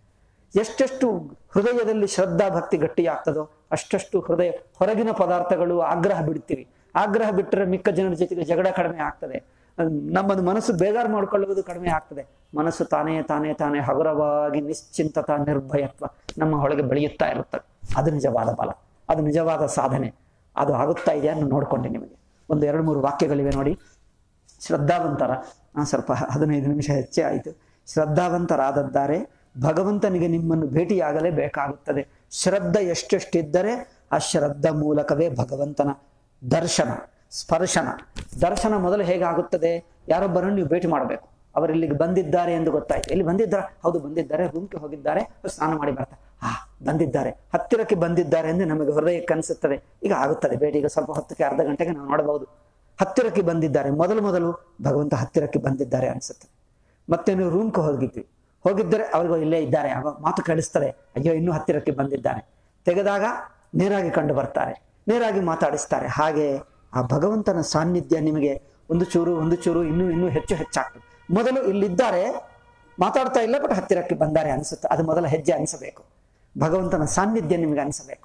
[SPEAKER 1] ಎಷ್ಟೆಷ್ಟು ಹೃದಯದಲ್ಲಿ ಶ್ರದ್ಧಾ ಭಕ್ತಿ ಗಟ್ಟಿಯಾಗ್ತದೋ ಅಷ್ಟಷ್ಟು ಹೃದಯ ಹೊರಗಿನ ಪದಾರ್ಥಗಳು ಆಗ್ರಹ ಬಿಡ್ತೀವಿ ಆಗ್ರಹ ಬಿಟ್ಟರೆ ಮಿಕ್ಕ ಜನರ ಜೊತೆಗೆ ಜಗಳ ಕಡಿಮೆ ಆಗ್ತದೆ ನಮ್ಮದು ಮನಸ್ಸು ಬೇಜಾರು ಮಾಡ್ಕೊಳ್ಳುವುದು ಕಡಿಮೆ ಆಗ್ತದೆ ಮನಸ್ಸು ತಾನೇ ತಾನೇ ತಾನೇ ಹಗುರವಾಗಿ ನಿಶ್ಚಿಂತತ ನಿರ್ಭಯತ್ವ ನಮ್ಮ ಒಳಗೆ ಬೆಳೆಯುತ್ತಾ ಇರುತ್ತದೆ ಅದು ನಿಜವಾದ ಬಲ ಅದು ನಿಜವಾದ ಸಾಧನೆ ಅದು ಆಗುತ್ತಾ ಇದೆಯಾ ನಾನು ನೋಡ್ಕೊಂಡೆ ನಿಮಗೆ ಒಂದು ಎರಡು ಮೂರು ವಾಕ್ಯಗಳಿವೆ ನೋಡಿ ಶ್ರದ್ಧಾವಂತರ ಆ, ಸ್ವಲ್ಪ ಹದಿನೈದು ನಿಮಿಷ ಹೆಚ್ಚೇ ಆಯಿತು ಶ್ರದ್ಧಾವಂತರಾದದ್ದಾರೆ ಭಗವಂತನಿಗೆ ನಿಮ್ಮನ್ನು ಭೇಟಿಯಾಗಲೇ ಬೇಕಾಗುತ್ತದೆ ಶ್ರದ್ಧೆ ಎಷ್ಟೆಷ್ಟಿದ್ದರೆ ಆ ಶ್ರದ್ಧಾ ಮೂಲಕವೇ ಭಗವಂತನ ದರ್ಶನ ಸ್ಪರ್ಶನ ದರ್ಶನ ಮೊದಲು ಹೇಗಾಗುತ್ತದೆ ಯಾರೊಬ್ಬರನ್ನು ನೀವು ಭೇಟಿ ಮಾಡಬೇಕು ಅವರು ಇಲ್ಲಿಗೆ ಬಂದಿದ್ದಾರೆ ಎಂದು ಗೊತ್ತಾಯ್ತು ಇಲ್ಲಿ ಬಂದಿದ್ದಾರೆ ಹೌದು ಬಂದಿದ್ದಾರೆ ರೂಮ್ಗೆ ಹೋಗಿದ್ದಾರೆ ಸ್ನಾನ ಮಾಡಿ ಬರ್ತಾರೆ ಆ ಬಂದಿದ್ದಾರೆ ಹತ್ತಿರಕ್ಕೆ ಬಂದಿದ್ದಾರೆ ಎಂದು ನಮಗೆ ಹೃದಯಕ್ಕೆ ಅನಿಸುತ್ತದೆ ಈಗ ಆಗುತ್ತದೆ ಭೇಟಿ ಈಗ ಸ್ವಲ್ಪ ಹೊತ್ತಕ್ಕೆ ಅರ್ಧ ಗಂಟೆಗೆ ನಾವು ನೋಡಬಹುದು ಹತ್ತಿರಕ್ಕೆ ಬಂದಿದ್ದಾರೆ ಮೊದಲು ಮೊದಲು ಭಗವಂತ ಹತ್ತಿರಕ್ಕೆ ಬಂದಿದ್ದಾರೆ ಅನಿಸುತ್ತೆ ಮತ್ತೆ ನೀವು ರೂಮ್ಗೆ ಹೋಗಿದ್ವಿ ಹೋಗಿದ್ದರೆ ಅವ್ರಿಗೂ ಇಲ್ಲೇ ಇದ್ದಾರೆ ಆಗ ಮಾತು ಕೇಳಿಸ್ತದೆ ಅಯ್ಯೋ ಇನ್ನೂ ಹತ್ತಿರಕ್ಕೆ ಬಂದಿದ್ದಾನೆ ತೆಗೆದಾಗ ನೇರಾಗಿ ಕಂಡು ಬರ್ತಾರೆ ನೇರಾಗಿ ಮಾತಾಡಿಸ್ತಾರೆ ಹಾಗೆ ಆ ಭಗವಂತನ ಸಾನ್ನಿಧ್ಯ ನಿಮಗೆ ಒಂದು ಚೂರು ಒಂದು ಚೂರು ಇನ್ನೂ ಇನ್ನೂ ಹೆಚ್ಚು ಹೆಚ್ಚಾಗ್ತದೆ ಮೊದಲು ಇಲ್ಲಿದ್ದಾರೆ ಮಾತಾಡ್ತಾ ಇಲ್ಲ ಬಟ್ ಹತ್ತಿರಕ್ಕೆ ಬಂದಾರೆ ಅನಿಸುತ್ತೆ ಅದು ಮೊದಲ ಹೆಜ್ಜೆ ಅನಿಸಬೇಕು ಭಗವಂತನ ಸಾನ್ನಿಧ್ಯ ನಿಮಗೆ ಅನಿಸಬೇಕು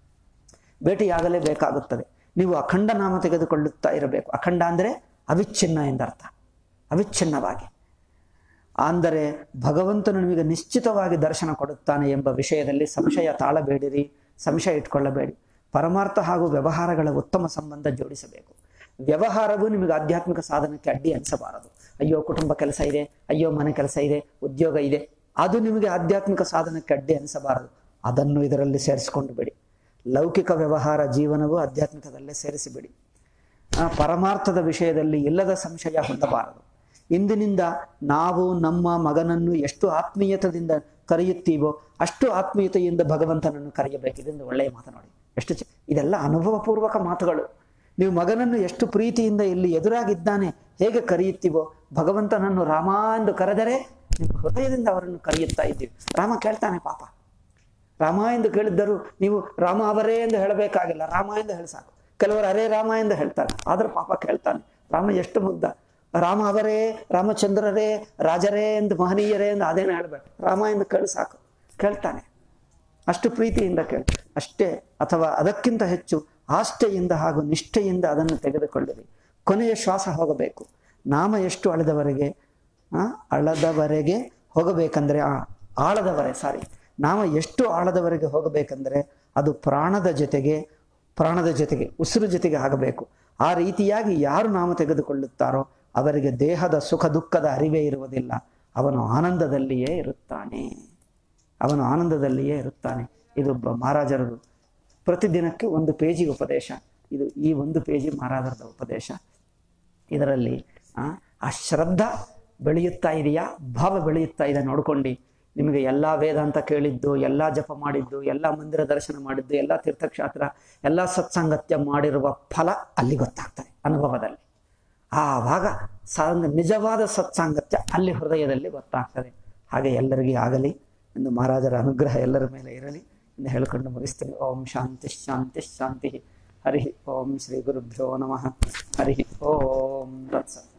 [SPEAKER 1] ಭೇಟಿಯಾಗಲೇ ಬೇಕಾಗುತ್ತದೆ ನೀವು ಅಖಂಡ ನಾಮ ತೆಗೆದುಕೊಳ್ಳುತ್ತಾ ಇರಬೇಕು ಅಖಂಡ ಅಂದರೆ ಅವಿಚ್ಛಿನ್ನ ಎಂದರ್ಥ ಅವಿಚ್ಛಿನ್ನವಾಗಿ ಅಂದರೆ ಭಗವಂತನು ನಿಮಗೆ ನಿಶ್ಚಿತವಾಗಿ ದರ್ಶನ ಕೊಡುತ್ತಾನೆ ಎಂಬ ವಿಷಯದಲ್ಲಿ ಸಂಶಯ ತಾಳಬೇಡಿರಿ ಸಂಶಯ ಇಟ್ಕೊಳ್ಳಬೇಡಿ ಪರಮಾರ್ಥ ಹಾಗೂ ವ್ಯವಹಾರಗಳ ಉತ್ತಮ ಸಂಬಂಧ ಜೋಡಿಸಬೇಕು ವ್ಯವಹಾರವು ನಿಮಗೆ ಆಧ್ಯಾತ್ಮಿಕ ಸಾಧನಕ್ಕೆ ಅಡ್ಡಿ ಅನಿಸಬಾರದು ಅಯ್ಯೋ ಕುಟುಂಬ ಕೆಲಸ ಇದೆ ಅಯ್ಯೋ ಮನೆ ಕೆಲಸ ಇದೆ ಉದ್ಯೋಗ ಇದೆ ಅದು ನಿಮಗೆ ಆಧ್ಯಾತ್ಮಿಕ ಸಾಧನಕ್ಕೆ ಅಡ್ಡಿ ಅನಿಸಬಾರದು ಅದನ್ನು ಇದರಲ್ಲಿ ಸೇರಿಸಿಕೊಂಡು ಬಿಡಿ ಲೌಕಿಕ ವ್ಯವಹಾರ ಜೀವನವು ಆಧ್ಯಾತ್ಮಿಕದಲ್ಲೇ ಸೇರಿಸಿಬಿಡಿ ಆ ಪರಮಾರ್ಥದ ವಿಷಯದಲ್ಲಿ ಇಲ್ಲದ ಸಂಶಯ ಹೊಂದಬಾರದು ಇಂದಿನಿಂದ ನಾವು ನಮ್ಮ ಮಗನನ್ನು ಎಷ್ಟು ಆತ್ಮೀಯತದಿಂದ ಕರೆಯುತ್ತೀವೋ ಅಷ್ಟು ಆತ್ಮೀಯತೆಯಿಂದ ಭಗವಂತನನ್ನು ಕರೆಯಬೇಕು ಇದೊಂದು ಒಳ್ಳೆಯ ಮಾತು ನೋಡಿ ಎಷ್ಟು ಚ ಇದೆಲ್ಲ ಅನುಭವಪೂರ್ವಕ ಮಾತುಗಳು ನೀವು ಮಗನನ್ನು ಎಷ್ಟು ಪ್ರೀತಿಯಿಂದ ಇಲ್ಲಿ ಎದುರಾಗಿದ್ದಾನೆ ಹೇಗೆ ಕರೆಯುತ್ತೀವೋ ಭಗವಂತನನ್ನು ರಾಮ ಎಂದು ಕರೆದರೆ ನಿಮ್ಮ ಹೃದಯದಿಂದ ಅವರನ್ನು ಕರೆಯುತ್ತಾ ಇದ್ದೀವಿ ರಾಮ ಕೇಳ್ತಾನೆ ಪಾಪ ರಾಮ ಎಂದು ಕೇಳಿದ್ದರು ನೀವು ರಾಮ ಅವರೇ ಎಂದು ಹೇಳಬೇಕಾಗಿಲ್ಲ ರಾಮ ಎಂದು ಹೇಳಿ ಸಾಕು ಕೆಲವರು ಅರೇ ರಾಮ ಎಂದು ಹೇಳ್ತಾರೆ ಆದ್ರೆ ಪಾಪ ಕೇಳ್ತಾನೆ ರಾಮ ಎಷ್ಟು ಮುಗ್ಧ ರಾಮ ಅವರೇ ರಾಮಚಂದ್ರರೇ ರಾಜರೇ ಎಂದು ಮಹನೀಯರೇ ಎಂದು ಅದೇನು ಹೇಳ್ಬೇಕು ರಾಮ ಎಂದು ಕೇಳಿ ಸಾಕು ಕೇಳ್ತಾನೆ ಅಷ್ಟು ಪ್ರೀತಿಯಿಂದ ಕೇಳಿ ಅಷ್ಟೇ ಅಥವಾ ಅದಕ್ಕಿಂತ ಹೆಚ್ಚು ಆಸ್ಥೆಯಿಂದ ಹಾಗೂ ನಿಷ್ಠೆಯಿಂದ ಅದನ್ನು ತೆಗೆದುಕೊಳ್ಳಿರಿ ಕೊನೆಯ ಶ್ವಾಸ ಹೋಗಬೇಕು ನಾಮ ಎಷ್ಟು ಅಳೆದವರೆಗೆ ಆ, ಅಳದವರೆಗೆ ಹೋಗಬೇಕಂದ್ರೆ ಆ ಆಳದವರೆ ಸಾರಿ ನಾಮ ಎಷ್ಟು ಆಳದವರೆಗೆ ಹೋಗಬೇಕಂದ್ರೆ ಅದು ಪ್ರಾಣದ ಜೊತೆಗೆ ಪ್ರಾಣದ ಜೊತೆಗೆ ಉಸಿರು ಜೊತೆಗೆ ಆಗಬೇಕು ಆ ರೀತಿಯಾಗಿ ಯಾರು ನಾಮ ತೆಗೆದುಕೊಳ್ಳುತ್ತಾರೋ ಅವರಿಗೆ ದೇಹದ ಸುಖ ದುಃಖದ ಅರಿವೇ ಇರುವುದಿಲ್ಲ ಅವನು ಆನಂದದಲ್ಲಿಯೇ ಇರುತ್ತಾನೆ ಅವನು ಆನಂದದಲ್ಲಿಯೇ ಇರುತ್ತಾನೆ ಇದು ಬ- ಮಹಾರಾಜರದು ಪ್ರತಿದಿನಕ್ಕೆ ಒಂದು ಪೇಜಿ ಉಪದೇಶ ಇದು ಈ ಒಂದು ಪೇಜಿ ಮಹಾರಾಜರದ ಉಪದೇಶ ಇದರಲ್ಲಿ ಆ, ಆ ಶ್ರದ್ಧಾ ಬೆಳೆಯುತ್ತಾ ಇದೆಯಾ ಭಾವ ಬೆಳೆಯುತ್ತಾ ಇದೆ ನೋಡ್ಕೊಂಡು ನಿಮಗೆ ಎಲ್ಲ ವೇದಾಂತ ಕೇಳಿದ್ದು ಎಲ್ಲ ಜಪ ಮಾಡಿದ್ದು ಎಲ್ಲ ಮಂದಿರ ದರ್ಶನ ಮಾಡಿದ್ದು ಎಲ್ಲ ತೀರ್ಥಕ್ಷೇತ್ರ ಎಲ್ಲ ಸತ್ಸಂಗತ್ಯ ಮಾಡಿರುವ ಫಲ ಅಲ್ಲಿ ಗೊತ್ತಾಗ್ತದೆ ಅನುಭವದಲ್ಲಿ ಆವಾಗ ಸಂಗ ನಿಜವಾದ ಸತ್ಸಾಂಗತ್ಯ ಅಲ್ಲಿ ಹೃದಯದಲ್ಲಿ ಗೊತ್ತಾಗ್ತದೆ ಹಾಗೆ ಎಲ್ಲರಿಗೂ ಆಗಲಿ ಎಂದು ಮಹಾರಾಜರ ಅನುಗ್ರಹ ಎಲ್ಲರ ಮೇಲೆ ಇರಲಿ ಎಂದು ಹೇಳಿಕೊಂಡು ಮುಗಿಸ್ತೇನೆ ಓಂ ಶಾಂತಿ ಶಾಂತಿ ಶಾಂತಿ ಹರಿ ಓಂ ಶ್ರೀ ಗುರುಭ್ಯೋ ನಮಃ ಹರಿ ಓಂ ತತ್ಸ